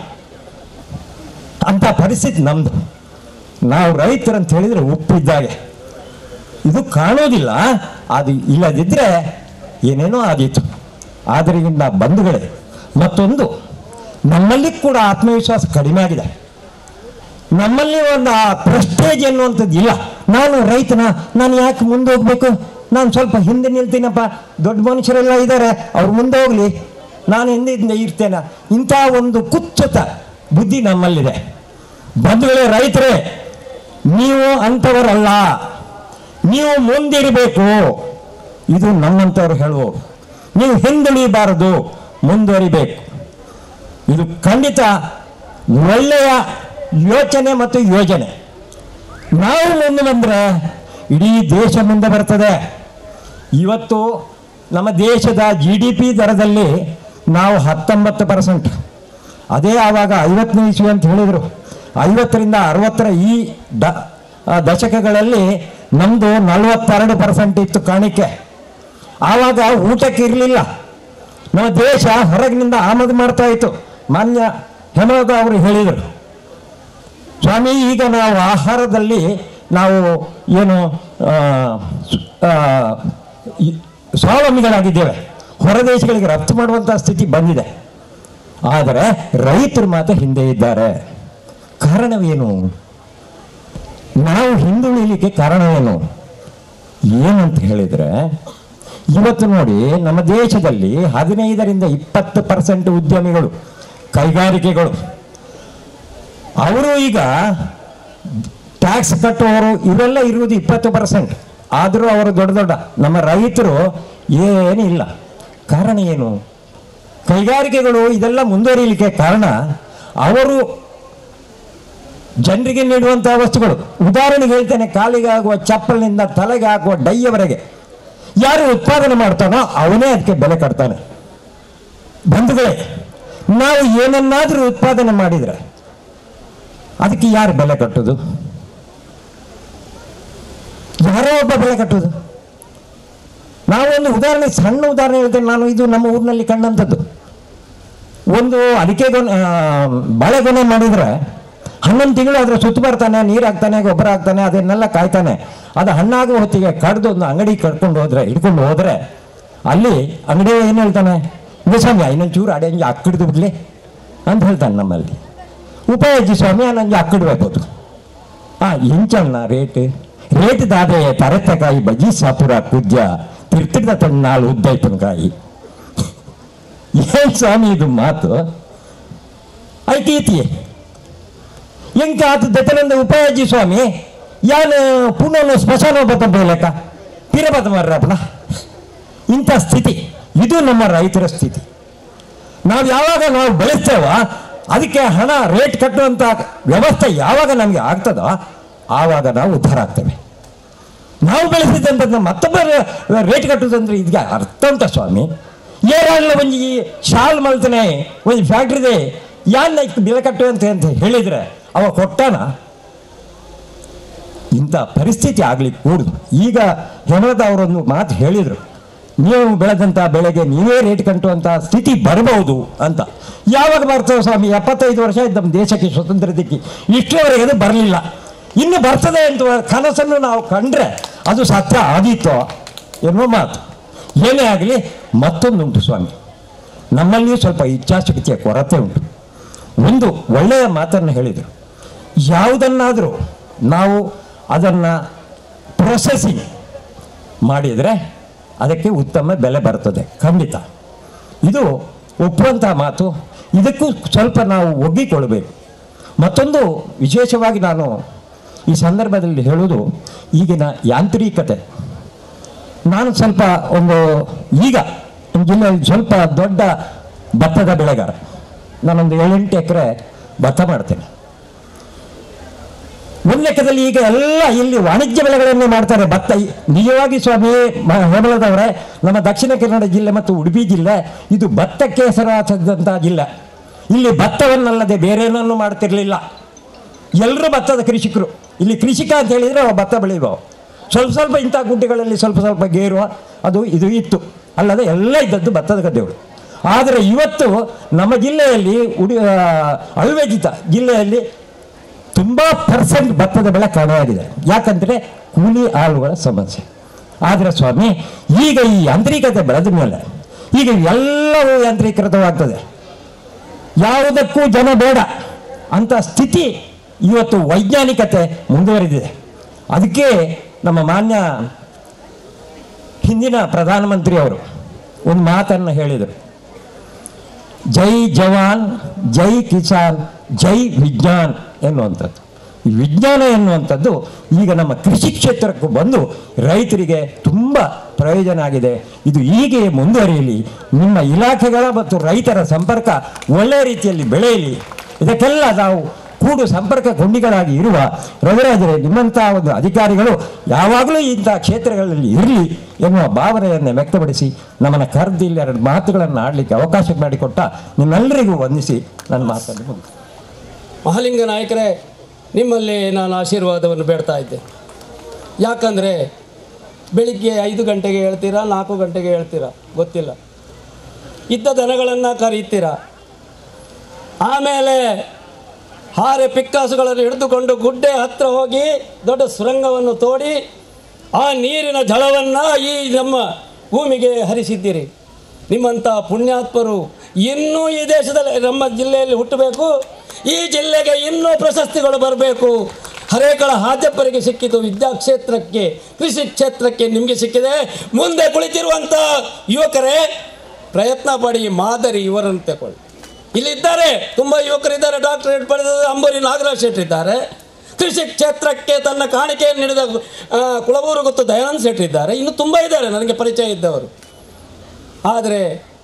ಅಂತ ಪರಿಸ್ಥಿತಿ ನಮ್ಮದು ನಾವು ರೈತರಂತ ಹೇಳಿದರೆ ಉಪ್ಪಿದ್ದಾಗೆ ಇದು ಕಾಣೋದಿಲ್ಲ ಅದು ಇಲ್ಲದಿದ್ದರೆ ಏನೇನೋ ಆದೀತು ಆದ್ದರಿಂದ ಬಂಧುಗಳೇ ಮತ್ತೊಂದು ನಮ್ಮಲ್ಲಿ ಕೂಡ ಆತ್ಮವಿಶ್ವಾಸ ಕಡಿಮೆ ಆಗಿದೆ ನಮ್ಮಲ್ಲಿ ಒಂದು ಆ ಪ್ರೆಸ್ಟೇಜ್ ಎನ್ನುವಂಥದ್ದು ಇಲ್ಲ ನಾನು ರೈತನ ನಾನು ಯಾಕೆ ಮುಂದೆ ಹೋಗ್ಬೇಕು ನಾನು ಸ್ವಲ್ಪ ಹಿಂದೆ ನಿಲ್ತೀನಪ್ಪ ದೊಡ್ಡ ಮನುಷ್ಯರೆಲ್ಲ ಇದ್ದಾರೆ ಅವ್ರು ಮುಂದೆ ಹೋಗಲಿ ನಾನು ಹಿಂದೆ ಹಿಂದೆ ಇರ್ತೇನೆ ಇಂಥ ಒಂದು ಕುಚ್ಚುತ ಬುದ್ಧಿ ನಮ್ಮಲ್ಲಿದೆ ಬಂಧುಗಳೇ ರೈತರೇ ನೀವು ಅಂಥವರಲ್ಲ ನೀವು ಮುಂದಿರಬೇಕು ಇದು ನಮ್ಮಂಥವ್ರು ಹೇಳುವವರು ನೀವು ಹಿಂದುಳಿಬಾರದು ಮುಂದುವರಿಬೇಕು ಇದು ಖಂಡಿತ ಒಳ್ಳೆಯ ಯೋಚನೆ ಮತ್ತು ಯೋಜನೆ ನಾವು ಮುಂದೆ ಬಂದರೆ ಇಡೀ ದೇಶ ಮುಂದೆ ಬರ್ತದೆ ಇವತ್ತು ನಮ್ಮ ದೇಶದ ಜಿ ಡಿ ಪಿ ದರದಲ್ಲಿ ನಾವು ಹತ್ತೊಂಬತ್ತು ಪರ್ಸೆಂಟ್ ಅದೇ ಆವಾಗ ಐವತ್ತನೇ ಇಸ್ವಿ ಅಂತ ಹೇಳಿದರು ಐವತ್ತರಿಂದ ಅರವತ್ತರ ಈ ದ ಆ ದಶಕಗಳಲ್ಲಿ ನಮ್ಮದು ನಲವತ್ತೆರಡು ಪರ್ಸೆಂಟ್ ಇತ್ತು ಕಾಣಿಕೆ ಆವಾಗ ಊಟಕ್ಕೆ ಇರಲಿಲ್ಲ ನಮ್ಮ ದೇಶ ಹೊರಗಿನಿಂದ ಆಮದು ಮಾಡ್ತಾ ಇತ್ತು ಮಾನ್ಯ ಹೇಮರಾಜ ಅವರು ಹೇಳಿದರು ಸ್ವಾಮಿ ಈಗ ನಾವು ಆಹಾರದಲ್ಲಿ ನಾವು ಏನು ಆ, ಸ್- ಆ, ಈ- ಸ್ವಾವಲಂಬಿಗಳಾಗಿದ್ದೇವೆ ಹೊರ ದೇಶಗಳಿಗೆ ರಫ್ತು ಮಾಡುವಂಥ ಸ್ಥಿತಿ ಬಂದಿದೆ ಆದರೆ ರೈತರು ಮಾತ್ರ ಹಿಂದೆ ಇದ್ದಾರೆ ಕಾರಣವೇನು ನಾವು ಹಿಂದುಳಿಲಿಕ್ಕೆ ಕಾರಣವೇನು ಏನಂತ ಹೇಳಿದರೆ ಇವತ್ತು ನೋಡಿ ನಮ್ಮ ದೇಶದಲ್ಲಿ ಹದಿನೈದರಿಂದ ಇಪ್ಪತ್ತು ಪರ್ಸೆಂಟ್ ಉದ್ಯಮಿಗಳು ಕೈಗಾರಿಕೆಗಳು ಅವರು ಈಗ ಟ್ಯಾಕ್ಸ್ ಕಟ್ಟುವವರು ಇವರೆಲ್ಲ ಇರುವುದು ಇಪ್ಪತ್ತು ಪರ್ಸೆಂಟ್ ಆದರೂ ಅವರು ದೊಡ್ಡ ದೊಡ್ಡ ನಮ್ಮ ರೈತರು ಏನಿಲ್ಲ ಕಾರಣ ಏನು ಕೈಗಾರಿಕೆಗಳು ಇದೆಲ್ಲ ಮುಂದುವರಿಯಲಿಕ್ಕೆ ಕಾರಣ ಅವರು ಜನರಿಗೆ ನೀಡುವಂತಹ ವಸ್ತುಗಳು ಉದಾಹರಣೆಗೆ ಹೇಳ್ತೇನೆ ಕಾಲಿಗೆ ಆಗುವ ಚಪ್ಪಲಿನಿಂದ ತಲೆಗೆ ಹಾಕುವ ಡೈಯವರೆಗೆ ಯಾರು ಉತ್ಪಾದನೆ ಮಾಡ್ತಾನೋ ಅವನೇ ಅದಕ್ಕೆ ಬೆಲೆ ಕಟ್ತಾನೆ ಬಂಧುಗಳೇ ನಾವು ಏನನ್ನಾದರೂ ಉತ್ಪಾದನೆ ಮಾಡಿದರೆ ಅದಕ್ಕೆ ಯಾರು ಬೆಲೆ ಕಟ್ಟೋದು ಯಾರೋ ಒಬ್ಬ ಬೆಲೆ ಕಟ್ಟೋದು ನಾವೊಂದು ಉದಾಹರಣೆ ಸಣ್ಣ ಉದಾಹರಣೆ ಹೇಳ್ತೇನೆ ನಾನು ಇದು ನಮ್ಮ ಊರಿನಲ್ಲಿ ಕಂಡಂಥದ್ದು ಒಂದು ಅಡಿಕೆ ಗೊನೆ ಆ, ಬಾಳೆಗೊನೆ ಮಾಡಿದರೆ ಹನ್ನೊಂದು ತಿಂಗಳು ಅದರ ಸುತ್ತು ಬರ್ತಾನೆ ನೀರು ಹಾಕ್ತಾನೆ ಗೊಬ್ಬರ ಹಾಕ್ತಾನೆ ಅದನ್ನೆಲ್ಲ ಕಾಯ್ತಾನೆ ಅದು ಹಣ್ಣಾಗುವ ಹೊತ್ತಿಗೆ ಕಡ್ದು ಒಂದು ಅಂಗಡಿ ಕಟ್ಕೊಂಡು ಹೋದ್ರೆ ಹಿಡ್ಕೊಂಡು ಹೋದ್ರೆ ಅಲ್ಲಿ ಅಂಗಡಿ ಏನು ಹೇಳ್ತಾನೆ ಇದು ಸ್ವಾಮಿ ಇನ್ನೊಂದು ಚೂರು ಅಡೆ ಹಂಗೆ ಅಕ್ಕಿಡ್ದು ಬಿಡ್ಲಿ ಅಂತ ಹೇಳ್ತಾನೆ ನಮ್ಮಲ್ಲಿ ಉಪಯೋಜಿ ಸ್ವಾಮಿ ನಂಗೆ ಅಕ್ಕಿಡ್ಬೇಕು ಅದು ಹಾಂ ಎಂಚಣ್ಣ ರೇಟ್ ರೇಟ್ ದಾದೆ ತರತೆಕಾಯಿ ಬಜ್ಜಿ ಸಾಪುರ ಕುಜ್ಜ ತಿರ್ತಿಡ್ದ ತಣ್ಣಾಳು ಉದ್ದೈಪನಕಾಯಿ ಏನ್ ಸ್ವಾಮಿ ಇದು ಮಾತು ಐತಿ ಐತಿ ಎಂಕ ಆತು ದತ್ತನಂದ ಉಪಯೋಜಿ ಸ್ವಾಮಿ ಯಾನು ಪುನಃ ಸ್ಮಶಾನ ಬತ್ತ ಬೋಲಕ ಪಿರಬದ ಮರ್ರಪ್ಪನ ಇಂಥ ಸ್ಥಿತಿ ಇದು ನಮ್ಮ ರೈತರ ಸ್ಥಿತಿ ನಾವು ಯಾವಾಗ ನಾವು ಬೆಳೆಸ್ತೇವ ಅದಕ್ಕೆ ಹಣ ರೇಟ್ ಕಟ್ಟುವಂಥ ವ್ಯವಸ್ಥೆ ಯಾವಾಗ ನಮಗೆ ಆಗ್ತದೋ ಆವಾಗ ನಾವು ಉದ್ಧಾರ ಆಗ್ತೇವೆ ನಾವು ಬೆಳೆಸಿದಂಥದ್ದು ಮತ್ತೊಬ್ಬ ರೇಟ್ ಕಟ್ಟುದಂದ್ರೆ ಇದಕ್ಕೆ ಅರ್ಥ ಉಂಟ ಸ್ವಾಮಿ ಏರಲ್ಲ ಒಂಜಿ ಶಾಲ್ ಮಲ್ತನೆ ಒಂದು ಫ್ಯಾಕ್ಟ್ರಿದೆ ಯಾನ್ನ ಇಷ್ಟು ಬೆಲೆ ಕಟ್ಟುವಂತೆ ಅಂತ ಹೇಳಿದ್ರೆ ಅವ ಕೊಟ್ಟಾನ ಇಂಥ ಪರಿಸ್ಥಿತಿ ಆಗ್ಲಿಕ್ಕೆ ಕೂಡುದು ಈಗ ಹೇಮಲತ ಅವರೊಂದು ಮಾತು ಹೇಳಿದರು ನೀವು ಬೆಳೆದಂಥ ಬೆಳೆಗೆ ನೀವೇ ರೇಟ್ ಕಟ್ಟುವಂಥ ಸ್ಥಿತಿ ಬರಬಹುದು ಅಂತ ಯಾವಾಗ ಬರ್ತದೆ ಸ್ವಾಮಿ ಎಪ್ಪತ್ತೈದು ವರ್ಷ ಆಯ್ತು ನಮ್ಮ ದೇಶಕ್ಕೆ ಸ್ವತಂತ್ರ ದಿಕ್ಕಿ ಇಷ್ಟರವರೆಗೆ ಅದು ಬರಲಿಲ್ಲ ಇನ್ನು ಬರ್ತದೆ ಅಂತ ಕನಸನ್ನು ನಾವು ಕಂಡ್ರೆ ಅದು ಸತ್ಯ ಆದೀತು ಎನ್ನುವ ಮಾತು ಏನೇ ಆಗಲಿ ಮತ್ತೊಂದುಂಟು ಸ್ವಾಮಿ ನಮ್ಮಲ್ಲಿಯೂ ಸ್ವಲ್ಪ ಇಚ್ಛಾಶಕ್ತಿಯ ಕೊರತೆ ಉಂಟು ಒಂದು ಒಳ್ಳೆಯ ಮಾತನ್ನು ಹೇಳಿದರು ಯಾವುದನ್ನಾದರೂ ನಾವು ಅದನ್ನು ಪ್ರೊಸೆಸಿಂಗ್ ಮಾಡಿದರೆ ಅದಕ್ಕೆ ಉತ್ತಮ ಬೆಲೆ ಬರ್ತದೆ ಖಂಡಿತ ಇದು ಒಪ್ಪುವಂಥ ಮಾತು ಇದಕ್ಕೂ ಸ್ವಲ್ಪ ನಾವು ಒಗ್ಗಿಕೊಳ್ಳಬೇಕು ಮತ್ತೊಂದು ವಿಶೇಷವಾಗಿ ನಾನು ಈ ಸಂದರ್ಭದಲ್ಲಿ ಹೇಳುವುದು ಈಗಿನ ಯಾಂತ್ರಿಕತೆ ನಾನು ಸ್ವಲ್ಪ ಒಂದು ಈಗ ನಮ್ಮ ಜಿಲ್ಲೆಯಲ್ಲಿ ಸ್ವಲ್ಪ ದೊಡ್ಡ ಭತ್ತದ ಬೆಳೆಗಾರ ನಾನೊಂದು ಏಳೆಂಟು ಎಕರೆ ಭತ್ತ ಮಾಡ್ತೇನೆ ಒಂದು ಲೆಕ್ಕದಲ್ಲಿ ಈಗ ಎಲ್ಲ ಇಲ್ಲಿ ವಾಣಿಜ್ಯ ಬೆಳೆಗಳನ್ನೇ ಮಾಡ್ತಾರೆ ಭತ್ತ ಈ- ನಿಜವಾಗಿ ಸ್ವಾಮಿ ಮ- ಹೇಮಲದವರೇ ನಮ್ಮ ದಕ್ಷಿಣ ಕನ್ನಡ ಜಿಲ್ಲೆ ಮತ್ತು ಉಡುಪಿ ಜಿಲ್ಲೆ ಇದು ಭತ್ತಕ್ಕೆ ಹೆಸರಾದಂಥ ಜಿಲ್ಲೆ ಇಲ್ಲಿ ಭತ್ತವನ್ನಲ್ಲದೆ ಬೇರೇನನ್ನು ಮಾಡ್ತಿರ್ಲಿಲ್ಲ ಎಲ್ಲರೂ ಭತ್ತದ ಕೃಷಿಕರು ಇಲ್ಲಿ ಕೃಷಿಕ ಅಂತ ಹೇಳಿದರೆ ಅವ ಭತ್ತ ಬೆಳೆಯುವ ಸ್ವಲ್ಪ ಸ್ವಲ್ಪ ಇಂಥ ಗುಡ್ಡೆಗಳಲ್ಲಿ ಸ್ವಲ್ಪ ಸ್ವಲ್ಪ ಗೇರುವ ಅದು ಇದು ಇತ್ತು ಅಲ್ಲದೆ ಎಲ್ಲ ಇದ್ದದ್ದು ಭತ್ತದ ಗದ್ದೆಗಳು ಆದರೆ ಇವತ್ತು ನಮ್ಮ ಜಿಲ್ಲೆಯಲ್ಲಿ ಉಡಿ ಆ, ಅಳ್ವೆಜಿತ ಜಿಲ್ಲೆಯಲ್ಲಿ ತುಂಬ ಪರ್ಸೆಂಟ್ ಭತ್ತದ ಬೆಳೆ ಕಡಿಮೆಯಾಗಿದೆ ಯಾಕಂದರೆ ಕೂಲಿ ಆಳುಗಳ ಸಮಸ್ಯೆ ಆದರೆ ಸ್ವಾಮಿ ಈಗ ಈ ಯಾಂತ್ರಿಕತೆ ಬೆಳೆದ ಮೇಲೆ ಈಗ ಎಲ್ಲವೂ ಯಾಂತ್ರೀಕೃತವಾಗ್ತದೆ ಯಾವುದಕ್ಕೂ ಜನ ಬೇಡ ಅಂತ ಸ್ಥಿತಿ ಇವತ್ತು ವೈಜ್ಞಾನಿಕತೆ ಮುಂದುವರಿದಿದೆ ಅದಕ್ಕೆ ನಮ್ಮ ಮಾನ್ಯ ಹಿಂದಿನ ಪ್ರಧಾನಮಂತ್ರಿ ಅವರು ಒಂದು ಮಾತನ್ನು ಹೇಳಿದರು ಜೈ ಜವಾನ್ ಜೈ ಕಿಸಾನ್ ಜೈ ವಿಜ್ಞಾನ್ ಎನ್ನುವಂಥದ್ದು ಈ ವಿಜ್ಞಾನ ಎನ್ನುವಂಥದ್ದು ಈಗ ನಮ್ಮ ಕೃಷಿ ಕ್ಷೇತ್ರಕ್ಕೂ ಬಂದು ರೈತರಿಗೆ ತುಂಬ ಪ್ರಯೋಜನ ಆಗಿದೆ ಇದು ಹೀಗೆ ಮುಂದುವರಿಯಲಿ ನಿಮ್ಮ ಇಲಾಖೆಗಳ ಮತ್ತು ರೈತರ ಸಂಪರ್ಕ ಒಳ್ಳೆಯ ರೀತಿಯಲ್ಲಿ ಬೆಳೆಯಲಿ ಇದಕ್ಕೆಲ್ಲ ನಾವು ಕೂಡು ಸಂಪರ್ಕ ಕೊಂಡಿಗಳಾಗಿ ಇರುವ ರವಿರಾಜರೇ ನಿಮ್ಮಂಥ ಒಂದು ಅಧಿಕಾರಿಗಳು ಯಾವಾಗಲೂ ಇಂಥ ಕ್ಷೇತ್ರಗಳಲ್ಲಿ ಇರಲಿ ಎನ್ನುವ ಭಾವನೆಯನ್ನು ವ್ಯಕ್ತಪಡಿಸಿ ನಮ್ಮನ್ನು ಕರೆದು ಇಲ್ಲಿ ಎರಡು ಮಾತುಗಳನ್ನು ಆಡಲಿಕ್ಕೆ ಅವಕಾಶ ಮಾಡಿಕೊಟ್ಟ ನಿಮ್ಮೆಲ್ಲರಿಗೂ ವಂದಿಸಿ ನನ್ನ ಮಾತನ್ನು ಮುಗಿಸ್ತೇನೆ. ಮಹಾಲಿಂಗ ನಾಯಕರೇ ನಿಮ್ಮಲ್ಲಿ ನಾನು ಆಶೀರ್ವಾದವನ್ನು ಬೇಡ್ತಾ ಇದ್ದೆ ಯಾಕಂದರೆ ಬೆಳಿಗ್ಗೆ ಐದು ಗಂಟೆಗೆ ಹೇಳ್ತೀರಾ ನಾಲ್ಕು ಗಂಟೆಗೆ ಹೇಳ್ತೀರಾ ಗೊತ್ತಿಲ್ಲ ಇದ್ದ ದನಗಳನ್ನು ಕರೀತೀರಾ ಆಮೇಲೆ ಹಾರೆ ಪಿಕ್ಕಾಸುಗಳನ್ನು ಹಿಡಿದುಕೊಂಡು ಗುಡ್ಡೆ ಹತ್ತಿರ ಹೋಗಿ ದೊಡ್ಡ ಸುರಂಗವನ್ನು ತೋಡಿ ಆ ನೀರಿನ ಜಲವನ್ನು ಈ ನಮ್ಮ ಭೂಮಿಗೆ ಹರಿಸಿದ್ದೀರಿ ನಿಮ್ಮಂಥ ಪುಣ್ಯಾತ್ಮರು ಇನ್ನೂ ಈ ದೇಶದಲ್ಲಿ ನಮ್ಮ ಜಿಲ್ಲೆಯಲ್ಲಿ ಹುಟ್ಟಬೇಕು ಈ ಜಿಲ್ಲೆಗೆ ಇನ್ನೂ ಪ್ರಶಸ್ತಿಗಳು ಬರಬೇಕು ಹರೇಕಳ ಹಾಜಪ್ಪರಿಗೆ ಸಿಕ್ಕಿತು ವಿದ್ಯಾಕ್ಷೇತ್ರಕ್ಕೆ ಕೃಷಿ ಕ್ಷೇತ್ರಕ್ಕೆ ನಿಮಗೆ ಸಿಕ್ಕಿದೆ ಮುಂದೆ ಕುಳಿತಿರುವಂಥ ಯುವಕರೇ ಪ್ರಯತ್ನ ಪಡಿ ಮಾದರಿ ಇವರನ್ನು ತಗೊಳ್ಳಿ ಇಲ್ಲಿದ್ದಾರೆ ತುಂಬ ಯುವಕರಿದ್ದಾರೆ ಡಾಕ್ಟರೇಟ್ ಪಡೆದ ಅಂಬರಿ ನಾಗರಾಜ್ ಶೆಟ್ಟಿ ಇದ್ದಾರೆ ಕೃಷಿ ಕ್ಷೇತ್ರಕ್ಕೆ ತನ್ನ ಕಾಣಿಕೆಯನ್ನು ನೀಡಿದ ಆ, ಕುಳಬೂರು ಗೊತ್ತು ದಯಾನಂದ್ ಶೆಟ್ಟಿ ಇದ್ದಾರೆ ಇನ್ನು ತುಂಬ ಇದ್ದಾರೆ ನನಗೆ ಪರಿಚಯ ಇದ್ದವರು ಆದರೆ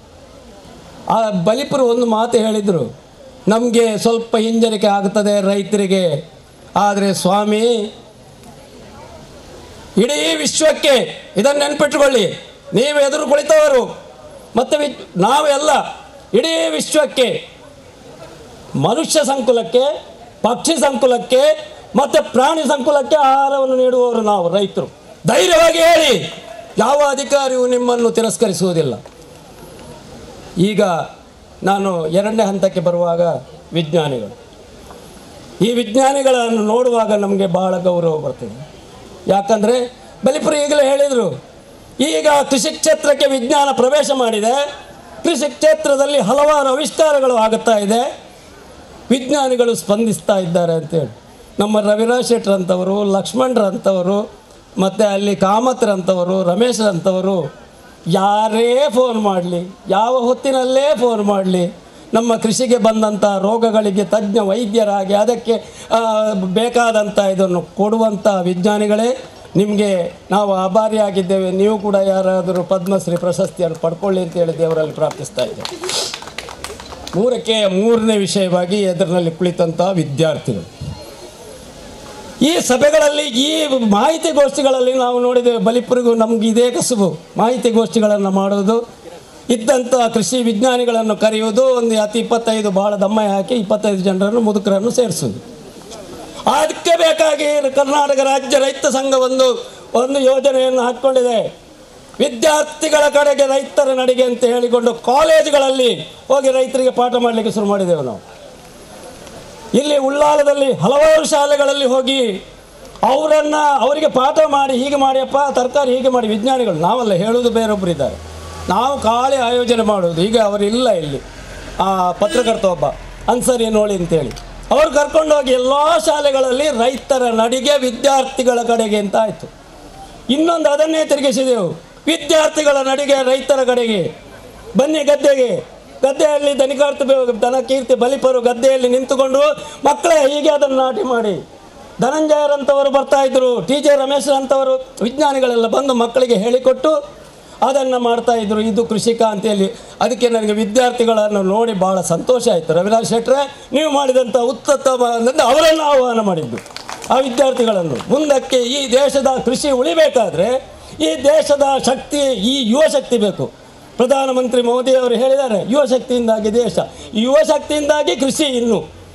ಆ ಬಲಿಪುರು ಒಂದು ಮಾತು ಹೇಳಿದರು ನಮಗೆ ಸ್ವಲ್ಪ ಹಿಂಜರಿಕೆ ಆಗ್ತದೆ ರೈತರಿಗೆ ಆದರೆ ಸ್ವಾಮಿ ಇಡೀ ವಿಶ್ವಕ್ಕೆ ಇದನ್ನು ನೆನ್ಪಿಟ್ಕೊಳ್ಳಿ ನೀವು ಎದುರು ಕುಳಿತವರು ಮತ್ತು ವಿ ನಾವೆಲ್ಲ ಇಡೀ ವಿಶ್ವಕ್ಕೆ ಮನುಷ್ಯ ಸಂಕುಲಕ್ಕೆ ಪಕ್ಷಿ ಸಂಕುಲಕ್ಕೆ ಮತ್ತು ಪ್ರಾಣಿ ಸಂಕುಲಕ್ಕೆ ಆಹಾರವನ್ನು ನೀಡುವವರು ನಾವು ರೈತರು ಧೈರ್ಯವಾಗಿ ಹೇಳಿ ಯಾವ ಅಧಿಕಾರಿಯೂ ನಿಮ್ಮನ್ನು ತಿರಸ್ಕರಿಸುವುದಿಲ್ಲ ಈಗ ನಾನು ಎರಡನೇ ಹಂತಕ್ಕೆ ಬರುವಾಗ ವಿಜ್ಞಾನಿಗಳು ಈ ವಿಜ್ಞಾನಿಗಳನ್ನು ನೋಡುವಾಗ ನಮಗೆ ಬಹಳ ಗೌರವ ಬರ್ತದೆ ಯಾಕಂದರೆ ಬಲಿಪುರ ಈಗಲೇ ಹೇಳಿದರು ಈಗ ಕೃಷಿ ಕ್ಷೇತ್ರಕ್ಕೆ ವಿಜ್ಞಾನ ಪ್ರವೇಶ ಮಾಡಿದೆ ಕೃಷಿ ಕ್ಷೇತ್ರದಲ್ಲಿ ಹಲವಾರು ಆವಿಷ್ಕಾರಗಳು ಆಗುತ್ತಾ ಇದೆ ವಿಜ್ಞಾನಿಗಳು ಸ್ಪಂದಿಸ್ತಾ ಇದ್ದಾರೆ ಅಂತೇಳಿ ನಮ್ಮ ರವಿರಾಜ್ ಶೆಟ್ರಂಥವರು ಲಕ್ಷ್ಮಣರಂಥವರು ಮತ್ತು ಅಲ್ಲಿ ಕಾಮತ್ರಂಥವರು ರಮೇಶ್ರಂಥವರು ಯಾರೇ ಫೋನ್ ಮಾಡಲಿ ಯಾವ ಹೊತ್ತಿನಲ್ಲೇ ಫೋನ್ ಮಾಡಲಿ ನಮ್ಮ ಕೃಷಿಗೆ ಬಂದಂಥ ರೋಗಗಳಿಗೆ ತಜ್ಞ ವೈದ್ಯರಾಗಿ ಅದಕ್ಕೆ ಆ, ಬೇಕಾದಂಥ ಇದನ್ನು ಕೊಡುವಂಥ ವಿಜ್ಞಾನಿಗಳೇ ನಿಮಗೆ ನಾವು ಆಭಾರಿಯಾಗಿದ್ದೇವೆ ನೀವು ಕೂಡ ಯಾರಾದರೂ ಪದ್ಮಶ್ರೀ ಪ್ರಶಸ್ತಿಯನ್ನು ಪಡ್ಕೊಳ್ಳಿ ಅಂತ ಹೇಳಿ ದೇವರಲ್ಲಿ ಪ್ರಾರ್ಥಿಸ್ತಾ ಇದ್ದೇವೆ ಮೂರಕ್ಕೆ ಮೂರನೇ ವಿಷಯವಾಗಿ ಎದುರಿನಲ್ಲಿ ಕುಳಿತಂಥ ವಿದ್ಯಾರ್ಥಿಗಳು ಈ ಸಭೆಗಳಲ್ಲಿ ಈ ಮಾಹಿತಿಗೋಷ್ಠಿಗಳಲ್ಲಿ ನಾವು ನೋಡಿದ್ದೇವೆ ಬಲಿಪುರಿಗೂ ನಮ್ಗೆ ಇದೇ ಕಸುಬು ಮಾಹಿತಿಗೋಷ್ಠಿಗಳನ್ನು ಮಾಡೋದು ಇದ್ದಂಥ ಕೃಷಿ ವಿಜ್ಞಾನಿಗಳನ್ನು ಕರೆಯುವುದು ಒಂದು ಹತ್ತು ಇಪ್ಪತ್ತೈದು ಭಾಳ ದಮ್ಮ ಹಾಕಿ ಇಪ್ಪತ್ತೈದು ಜನರನ್ನು ಮುದುಕರನ್ನು ಸೇರಿಸೋದು ಅದಕ್ಕೆ ಬೇಕಾಗಿ ಕರ್ನಾಟಕ ರಾಜ್ಯ ರೈತ ಸಂಘ ಒಂದು ಒಂದು ಯೋಜನೆಯನ್ನು ಹಾಕ್ಕೊಂಡಿದೆ ವಿದ್ಯಾರ್ಥಿಗಳ ಕಡೆಗೆ ರೈತರ ನಡಿಗೆ ಅಂತ ಹೇಳಿಕೊಂಡು ಕಾಲೇಜುಗಳಲ್ಲಿ ಹೋಗಿ ರೈತರಿಗೆ ಪಾಠ ಮಾಡಲಿಕ್ಕೆ ಶುರು ಮಾಡಿದೆವು ನಾವು ಇಲ್ಲಿ ಉಳ್ಳಾಲದಲ್ಲಿ ಹಲವಾರು ಶಾಲೆಗಳಲ್ಲಿ ಹೋಗಿ ಅವರನ್ನ ಅವರಿಗೆ ಪಾಠ ಮಾಡಿ ಹೀಗೆ ಮಾಡಿಯಪ್ಪ ತರಕಾರಿ ಹೀಗೆ ಮಾಡಿ ವಿಜ್ಞಾನಿಗಳು ನಾವಲ್ಲ ಹೇಳುವುದು ಬೇರೊಬ್ಬರು ಇದ್ದಾರೆ ನಾವು ಖಾಲಿ ಆಯೋಜನೆ ಮಾಡೋದು ಈಗ ಅವರಿಲ್ಲ ಇಲ್ಲಿ ಆ ಪತ್ರಕರ್ತ ಒಬ್ಬ ಅನ್ಸರಿ ನೋಡಿ ಅಂತೇಳಿ ಅವರು ಕರ್ಕೊಂಡೋಗಿ ಎಲ್ಲ ಶಾಲೆಗಳಲ್ಲಿ ರೈತರ ನಡಿಗೆ ವಿದ್ಯಾರ್ಥಿಗಳ ಕಡೆಗೆ ಅಂತ ಆಯಿತು ಇನ್ನೊಂದು ಅದನ್ನೇ ತಿರುಗಿಸಿದೆವು ವಿದ್ಯಾರ್ಥಿಗಳ ನಡಿಗೆ ರೈತರ ಕಡೆಗೆ ಬನ್ನಿ ಗದ್ದೆಗೆ ಗದ್ದೆಯಲ್ಲಿ ದನಿಕಾರ್ತ ದನ ಕೀರ್ತಿ ಬಲಿಪರು ಗದ್ದೆಯಲ್ಲಿ ನಿಂತುಕೊಂಡು ಮಕ್ಕಳೇ ಹೀಗೆ ಅದನ್ನು ನಾಟಿ ಮಾಡಿ ಧನಂಜಯರಂಥವರು ಬರ್ತಾ ಇದ್ರು ಟಿ ಜೆ ರಮೇಶ್ ಅಂತವರು ವಿಜ್ಞಾನಿಗಳೆಲ್ಲ ಬಂದು ಮಕ್ಕಳಿಗೆ ಹೇಳಿಕೊಟ್ಟು ಅದನ್ನು ಮಾಡ್ತಾ ಇದ್ರು ಇದು ಕೃಷಿಕ ಅಂತೇಳಿ ಅದಕ್ಕೆ ನನಗೆ ವಿದ್ಯಾರ್ಥಿಗಳನ್ನು ನೋಡಿ ಭಾಳ ಸಂತೋಷ ಆಯಿತು ರವಿರಾಜ್ ಶೆಟ್ರೆ ನೀವು ಮಾಡಿದಂಥ ಉತ್ತಮ ಅವರನ್ನು ಆಹ್ವಾನ ಮಾಡಿದ್ದು ಆ ವಿದ್ಯಾರ್ಥಿಗಳನ್ನು ಮುಂದಕ್ಕೆ ಈ ದೇಶದ ಕೃಷಿ ಉಳಿಬೇಕಾದ್ರೆ ಈ ದೇಶದ ಶಕ್ತಿ ಈ ಯುವ ಶಕ್ತಿ ಬೇಕು ಪ್ರಧಾನಮಂತ್ರಿ ಮೋದಿ ಅವರು ಹೇಳಿದ್ದಾರೆ ಯುವ ಶಕ್ತಿಯಿಂದಾಗಿ ದೇಶ ಈ ಯುವ ಶಕ್ತಿಯಿಂದಾಗಿ ಕೃಷಿ ಇನ್ನು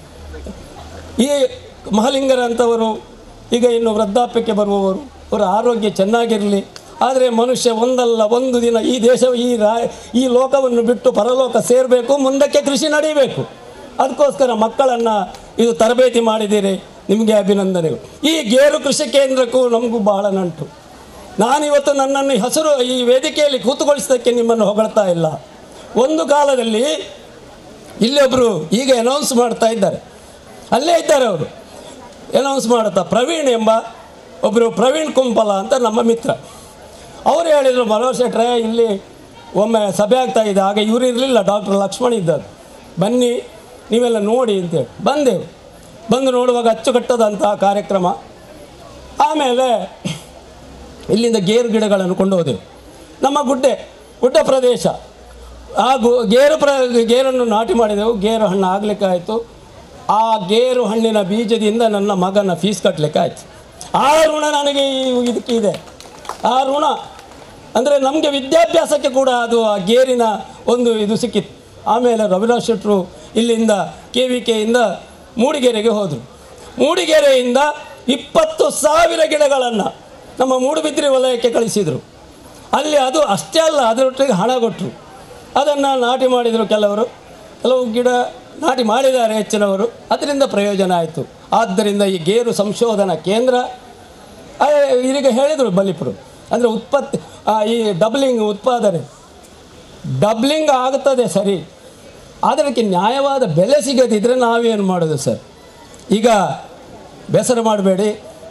ಈ ಮಹಲಿಂಗರಂಥವರು ಈಗ ಇನ್ನು ವೃದ್ಧಾಪ್ಯಕ್ಕೆ ಬರುವವರು ಅವರ ಆರೋಗ್ಯ ಚೆನ್ನಾಗಿರಲಿ ಆದರೆ ಮನುಷ್ಯ ಒಂದಲ್ಲ ಒಂದು ದಿನ ಈ ದೇಶ ಈ ರಾ ಈ ಲೋಕವನ್ನು ಬಿಟ್ಟು ಪರಲೋಕ ಸೇರಬೇಕು ಮುಂದಕ್ಕೆ ಕೃಷಿ ನಡೀಬೇಕು ಅದಕ್ಕೋಸ್ಕರ ಮಕ್ಕಳನ್ನು ಇದು ತರಬೇತಿ ಮಾಡಿದ್ದೀರಿ ನಿಮಗೆ ಅಭಿನಂದನೆಗಳು ಈ ಗೇರು ಕೃಷಿ ಕೇಂದ್ರಕ್ಕೂ ನಮಗೂ ಬಹಳ ನಂಟು ನಾನಿವತ್ತು ನನ್ನನ್ನು ಹೆಸರು ಈ ವೇದಿಕೆಯಲ್ಲಿ ಕೂತುಗೊಳಿಸೋದಕ್ಕೆ ನಿಮ್ಮನ್ನು ಹೊಗಳ್ತಾ ಇಲ್ಲ ಒಂದು ಕಾಲದಲ್ಲಿ ಇಲ್ಲೊಬ್ಬರು ಈಗ ಅನೌನ್ಸ್ ಮಾಡ್ತಾ ಇದ್ದಾರೆ ಅಲ್ಲೇ ಇದ್ದಾರೆ ಅವರು ಅನೌನ್ಸ್ ಮಾಡುತ್ತಾ ಪ್ರವೀಣ್ ಎಂಬ ಒಬ್ಬರು ಪ್ರವೀಣ್ ಕುಂಪಲ ಅಂತ ನಮ್ಮ ಮಿತ್ರ ಅವರು ಹೇಳಿದರು ಮನೋಜ್ ಶೆಟ್ರೆ ಇಲ್ಲಿ ಒಮ್ಮೆ ಸಭೆ ಆಗ್ತಾ ಇದೆ ಆಗ ಇವರು ಇರಲಿಲ್ಲ ಡಾಕ್ಟರ್ ಲಕ್ಷ್ಮಣ್ ಇದ್ದದ್ದು ಬನ್ನಿ ನೀವೆಲ್ಲ ನೋಡಿ ಅಂತೇಳಿ ಬಂದೆವು ಬಂದು ನೋಡುವಾಗ ಅಚ್ಚುಕಟ್ಟದಂತಹ ಕಾರ್ಯಕ್ರಮ ಆಮೇಲೆ ಇಲ್ಲಿಂದ ಗೇರು ಗಿಡಗಳನ್ನು ಕೊಂಡು ಹೋದೆವು ನಮ್ಮ ಗುಡ್ಡೆ ಗುಡ್ಡ ಪ್ರದೇಶ ಆ ಗು ಗೇರು ಪ್ರ ಗೇರನ್ನು ನಾಟಿ ಮಾಡಿದೆವು ಗೇರು ಹಣ್ಣು ಆಗಲಿಕ್ಕೆ ಆಯಿತು ಆ ಗೇರು ಹಣ್ಣಿನ ಬೀಜದಿಂದ ನನ್ನ ಮಗನ ಫೀಸ್ ಕಟ್ಟಲಿಕ್ಕೆ ಆಯಿತು ಆ ಋಣ ನನಗೆ ಈ- ಇದಕ್ಕೆ ಇದೆ ಆ ಋಣ ಅಂದರೆ ನಮಗೆ ವಿದ್ಯಾಭ್ಯಾಸಕ್ಕೆ ಕೂಡ ಅದು ಆ ಗೇರಿನ ಒಂದು ಇದು ಸಿಕ್ಕಿತ್ತು ಆಮೇಲೆ ರವಿರಾಜ್ ಶೆಟ್ಟರು ಇಲ್ಲಿಂದ ಕೆ ವಿ ಕೆಯಿಂದ ಮೂಡಿಗೆರೆಗೆ ಹೋದರು ಮೂಡಿಗೆರೆಯಿಂದ ಇಪ್ಪತ್ತು ಸಾವಿರ ಗಿಡಗಳನ್ನು ನಮ್ಮ ಮೂಡುಬಿದ್ರಿ ವಲಯಕ್ಕೆ ಕಳಿಸಿದರು ಅಲ್ಲಿ ಅದು ಅಷ್ಟೇ ಅಲ್ಲ ಅದರೊಟ್ಟಿಗೆ ಹಣ ಕೊಟ್ಟರು ಅದನ್ನು ನಾಟಿ ಮಾಡಿದರು ಕೆಲವರು ಕೆಲವು ಗಿಡ ನಾಟಿ ಮಾಡಿದ್ದಾರೆ ಹೆಚ್ಚಿನವರು ಅದರಿಂದ ಪ್ರಯೋಜನ ಆಯಿತು ಆದ್ದರಿಂದ ಈ ಗೇರು ಸಂಶೋಧನಾ ಕೇಂದ್ರ ಆ, ಇದೀಗ ಹೇಳಿದರು ಬಲಿಪುರು ಅಂದರೆ ಉತ್ಪತ್ತಿ ಆ, ಈ ಡಬ್ಲಿಂಗ್ ಉತ್ಪಾದನೆ ಡಬ್ಲಿಂಗ್ ಆಗುತ್ತದೆ ಸರಿ ಆದರೆ ಅದಕ್ಕೆ ನ್ಯಾಯವಾದ ಬೆಲೆ ಸಿಗದಿದ್ದರೆ ನಾವೇನು ಮಾಡೋದು ಸರ್ ಈಗ ಬೇಸರ ಮಾಡಬೇಡಿ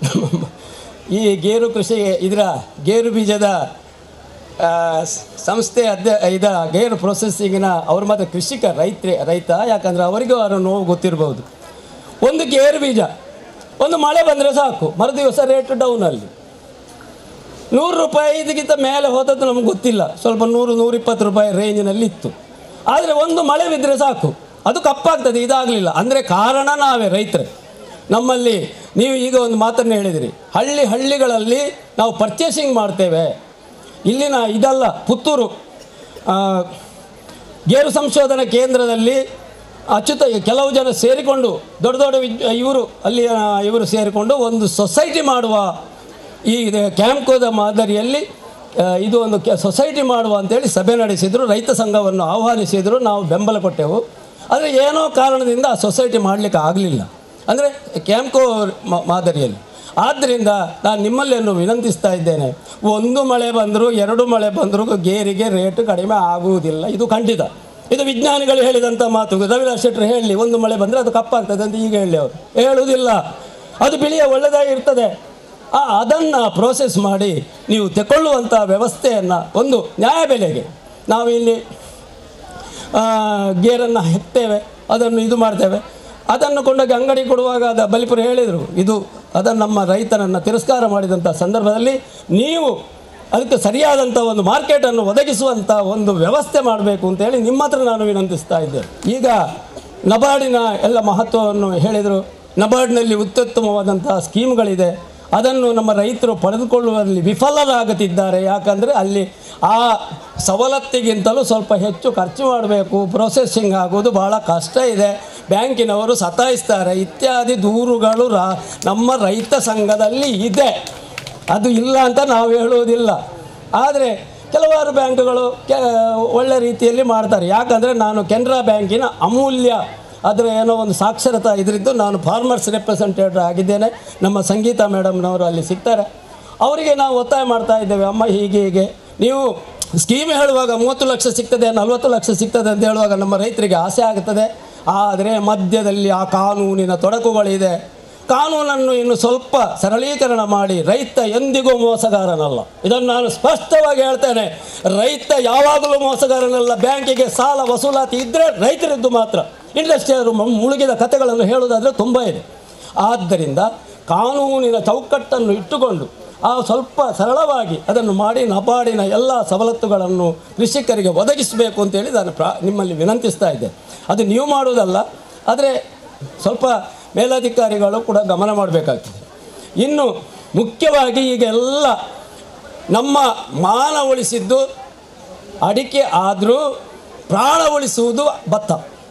ಈ ಗೇರು ಕೃಷಿ ಇದರ ಗೇರು ಬೀಜದ ಆ, ಸ್- ಸಂಸ್ಥೆ ಅಧ್ಯ ಇದ ಗೇರು ಪ್ರೊಸೆಸಿಂಗಿನ ಅವ್ರು ಮಾತ್ರ ಕೃಷಿಕ ರೈತ ರೈತ ಯಾಕಂದರೆ ಅವರಿಗೂ ಅವರ ನೋವು ಗೊತ್ತಿರ್ಬೋದು ಒಂದು ಗೇರು ಬೀಜ ಒಂದು ಮಳೆ ಬಂದರೆ ಸಾಕು ಮರುದಿವಸ ರೇಟ್ ಡೌನಲ್ಲಿ ನೂರು ರೂಪಾಯಿ ಇದಕ್ಕಿಂತ ಮೇಲೆ ಹೋದದ್ದು ನಮ್ಗೆ ಗೊತ್ತಿಲ್ಲ ಸ್ವಲ್ಪ ನೂರು ನೂರಿಪ್ಪತ್ತು ರೂಪಾಯಿ ರೇಂಜಿನಲ್ಲಿ ಇತ್ತು ಆದರೆ ಒಂದು ಮಳೆ ಬಿದ್ದರೆ ಸಾಕು ಅದು ಕಪ್ಪಾಗ್ತದೆ ಇದಾಗಲಿಲ್ಲ ಅಂದರೆ ಕಾರಣ ನಾವೇ ರೈತರೇ ನಮ್ಮಲ್ಲಿ ನೀವು ಈಗ ಒಂದು ಮಾತನ್ನು ಹೇಳಿದಿರಿ ಹಳ್ಳಿ ಹಳ್ಳಿಗಳಲ್ಲಿ ನಾವು ಪರ್ಚೇಸಿಂಗ್ ಮಾಡ್ತೇವೆ ಇಲ್ಲಿನ ಇದಲ್ಲ ಪುತ್ತೂರು ಆ, ಗೇರು ಸಂಶೋಧನಾ ಕೇಂದ್ರದಲ್ಲಿ ಅಚ್ಯುತ ಕೆಲವು ಜನ ಸೇರಿಕೊಂಡು ದೊಡ್ಡ ದೊಡ್ಡ ವಿಜ್ ಇವರು ಅಲ್ಲಿ ಇವರು ಸೇರಿಕೊಂಡು ಒಂದು ಸೊಸೈಟಿ ಮಾಡುವ ಈ ಇದು ಕ್ಯಾಂಪ್ಕೋದ ಮಾದರಿಯಲ್ಲಿ ಆ, ಇದು ಒಂದು ಕೆ ಸೊಸೈಟಿ ಮಾಡುವ ಅಂತೇಳಿ ಸಭೆ ನಡೆಸಿದರು ರೈತ ಸಂಘವನ್ನು ಆಹ್ವಾನಿಸಿದರು ನಾವು ಬೆಂಬಲ ಕೊಟ್ಟೆವು ಆದರೆ ಏನೋ ಕಾರಣದಿಂದ ಆ ಸೊಸೈಟಿ ಮಾಡಲಿಕ್ಕೆ ಆಗಲಿಲ್ಲ ಅಂದರೆ ಕ್ಯಾಂಪ್ಕೋ ಮ- ಮಾದರಿಯಲ್ಲಿ ಆದ್ದರಿಂದ ನಾನು ನಿಮ್ಮಲ್ಲೇನು ವಿನಂತಿಸ್ತಾ ಇದ್ದೇನೆ ಒಂದು ಮಳೆ ಬಂದರೂ ಎರಡು ಮಳೆ ಬಂದರೂ ಗೇರಿಗೆ ರೇಟ್ ಕಡಿಮೆ ಆಗುವುದಿಲ್ಲ ಇದು ಖಂಡಿತ ಇದು ವಿಜ್ಞಾನಿಗಳು ಹೇಳಿದಂಥ ಮಾತು ರವಿರಾಜ್ ಶೆಟ್ಟರು ಹೇಳಲಿ ಒಂದು ಮಳೆ ಬಂದರೆ ಅದು ಕಪ್ಪಾಗ್ತದೆ ಅಂತ ಈಗ ಹೇಳಿ ಅವರು ಹೇಳುವುದಿಲ್ಲ ಅದು ಬಿಳಿಯ ಒಳ್ಳೆದಾಗಿ ಇರ್ತದೆ ಆ ಅದನ್ನು ಪ್ರೋಸೆಸ್ ಮಾಡಿ ನೀವು ತಗೊಳ್ಳುವಂಥ ವ್ಯವಸ್ಥೆಯನ್ನು ಒಂದು ನ್ಯಾಯ ಬೆಲೆಗೆ ನಾವು ಇಲ್ಲಿ ಗೇರನ್ನು ಹಾಕ್ತೇವೆ ಅದನ್ನು ಇದು ಮಾಡ್ತೇವೆ ಅದನ್ನು ಕೊಂಡೋಗಿ ಅಂಗಡಿ ಕೊಡುವಾಗ ಅದ ಬಲಿಪುರ ಹೇಳಿದರು ಇದು ಅದನ್ನು ನಮ್ಮ ರೈತನನ್ನು ತಿರಸ್ಕಾರ ಮಾಡಿದಂಥ ಸಂದರ್ಭದಲ್ಲಿ ನೀವು ಅದಕ್ಕೆ ಸರಿಯಾದಂಥ ಒಂದು ಮಾರ್ಕೆಟನ್ನು ಒದಗಿಸುವಂಥ ಒಂದು ವ್ಯವಸ್ಥೆ ಮಾಡಬೇಕು ಅಂತೇಳಿ ನಿಮ್ಮ ಹತ್ರ ನಾನು ವಿನಂತಿಸ್ತಾ ಇದ್ದೇನೆ ಈಗ ನಬಾರ್ಡಿನ ಎಲ್ಲ ಮಹತ್ವವನ್ನು ಹೇಳಿದರು ನಬಾರ್ಡ್ನಲ್ಲಿ ಅತ್ಯುತ್ತಮವಾದಂತಹ ಸ್ಕೀಮ್ಗಳಿದೆ ಅದನ್ನು ನಮ್ಮ ರೈತರು ಪಡೆದುಕೊಳ್ಳುವಲ್ಲಿ ವಿಫಲರಾಗುತ್ತಿದ್ದಾರೆ ಯಾಕಂದರೆ ಅಲ್ಲಿ ಆ ಸವಲತ್ತಿಗಿಂತಲೂ ಸ್ವಲ್ಪ ಹೆಚ್ಚು ಖರ್ಚು ಮಾಡಬೇಕು ಪ್ರೊಸೆಸಿಂಗ್ ಆಗೋದು ಬಹಳ ಕಷ್ಟ ಇದೆ ಬ್ಯಾಂಕಿನವರು ಸತಾಯಿಸ್ತಾರೆ ಇತ್ಯಾದಿ ದೂರುಗಳು ರಾ ನಮ್ಮ ರೈತ ಸಂಘದಲ್ಲಿ ಇದೆ ಅದು ಇಲ್ಲ ಅಂತ ನಾವು ಹೇಳುವುದಿಲ್ಲ ಆದರೆ ಕೆಲವಾರು ಬ್ಯಾಂಕುಗಳು ಕೆ ಒಳ್ಳೆ ರೀತಿಯಲ್ಲಿ ಮಾಡ್ತಾರೆ ಯಾಕಂದರೆ ನಾನು ಕೆನರಾ ಬ್ಯಾಂಕಿನ ಅಮೂಲ್ಯ ಅದರ ಏನೋ ಒಂದು ಸಾಕ್ಷರತಾ ಇದರಿದ್ದು ನಾನು ಫಾರ್ಮರ್ಸ್ ರೆಪ್ರೆಸೆಂಟೇಟಿವ್ ಆಗಿದ್ದೇನೆ ನಮ್ಮ ಸಂಗೀತ ಮೇಡಮ್ನವರು ಅಲ್ಲಿ ಸಿಗ್ತಾರೆ ಅವರಿಗೆ ನಾವು ಒತ್ತಾಯ ಮಾಡ್ತಾ ಇದ್ದೇವೆ ಅಮ್ಮ ಹೀಗೆ ಹೀಗೆ ನೀವು ಸ್ಕೀಮ್ ಹೇಳುವಾಗ ಮೂವತ್ತು ಲಕ್ಷ ಸಿಗ್ತದೆ ನಲವತ್ತು ಲಕ್ಷ ಸಿಗ್ತದೆ ಅಂತ ಹೇಳುವಾಗ ನಮ್ಮ ರೈತರಿಗೆ ಆಸೆ ಆಗುತ್ತದೆ ಆದರೆ ಮಧ್ಯದಲ್ಲಿ ಆ ಕಾನೂನಿನ ತೊಡಕುಗಳಿದೆ ಕಾನೂನನ್ನು ಇನ್ನು ಸ್ವಲ್ಪ ಸರಳೀಕರಣ ಮಾಡಿ ರೈತ ಎಂದಿಗೂ ಮೋಸಗಾರನಲ್ಲ ಇದನ್ನು ನಾನು ಸ್ಪಷ್ಟವಾಗಿ ಹೇಳ್ತೇನೆ ರೈತ ಯಾವಾಗಲೂ ಮೋಸಗಾರನಲ್ಲ ಬ್ಯಾಂಕಿಗೆ ಸಾಲ ವಸೂಲಾತಿ ಇದ್ದರೆ ರೈತರದ್ದು ಮಾತ್ರ ಇಂಡಸ್ಟ್ರಿಯವರು ಮುಳುಗಿದ ಕಥೆಗಳನ್ನು ಹೇಳುವುದಾದರೆ ತುಂಬ ಇದೆ ಆದ್ದರಿಂದ ಕಾನೂನಿನ ಚೌಕಟ್ಟನ್ನು ಇಟ್ಟುಕೊಂಡು ಆ ಸ್ವಲ್ಪ ಸರಳವಾಗಿ ಅದನ್ನು ಮಾಡಿ ನಬಾರ್ಡಿನ ಎಲ್ಲ ಸವಲತ್ತುಗಳನ್ನು ಕೃಷಿಕರಿಗೆ ಒದಗಿಸಬೇಕು ಅಂತೇಳಿ ನಾನು ಪ್ರಾ ನಿಮ್ಮಲ್ಲಿ ವಿನಂತಿಸ್ತಾ ಇದ್ದೆ ಅದು ನೀವು ಮಾಡುವುದಲ್ಲ ಆದರೆ ಸ್ವಲ್ಪ ಮೇಲಧಿಕಾರಿಗಳು ಕೂಡ ಗಮನ ಮಾಡಬೇಕಾಗ್ತದೆ ಇನ್ನು ಮುಖ್ಯವಾಗಿ ಈಗ ಎಲ್ಲ ನಮ್ಮ ಮಾನ ಉಳಿಸಿದ್ದು ಅಡಿಕೆ ಆದರೂ ಪ್ರಾಣ ಉಳಿಸುವುದು ಭತ್ತ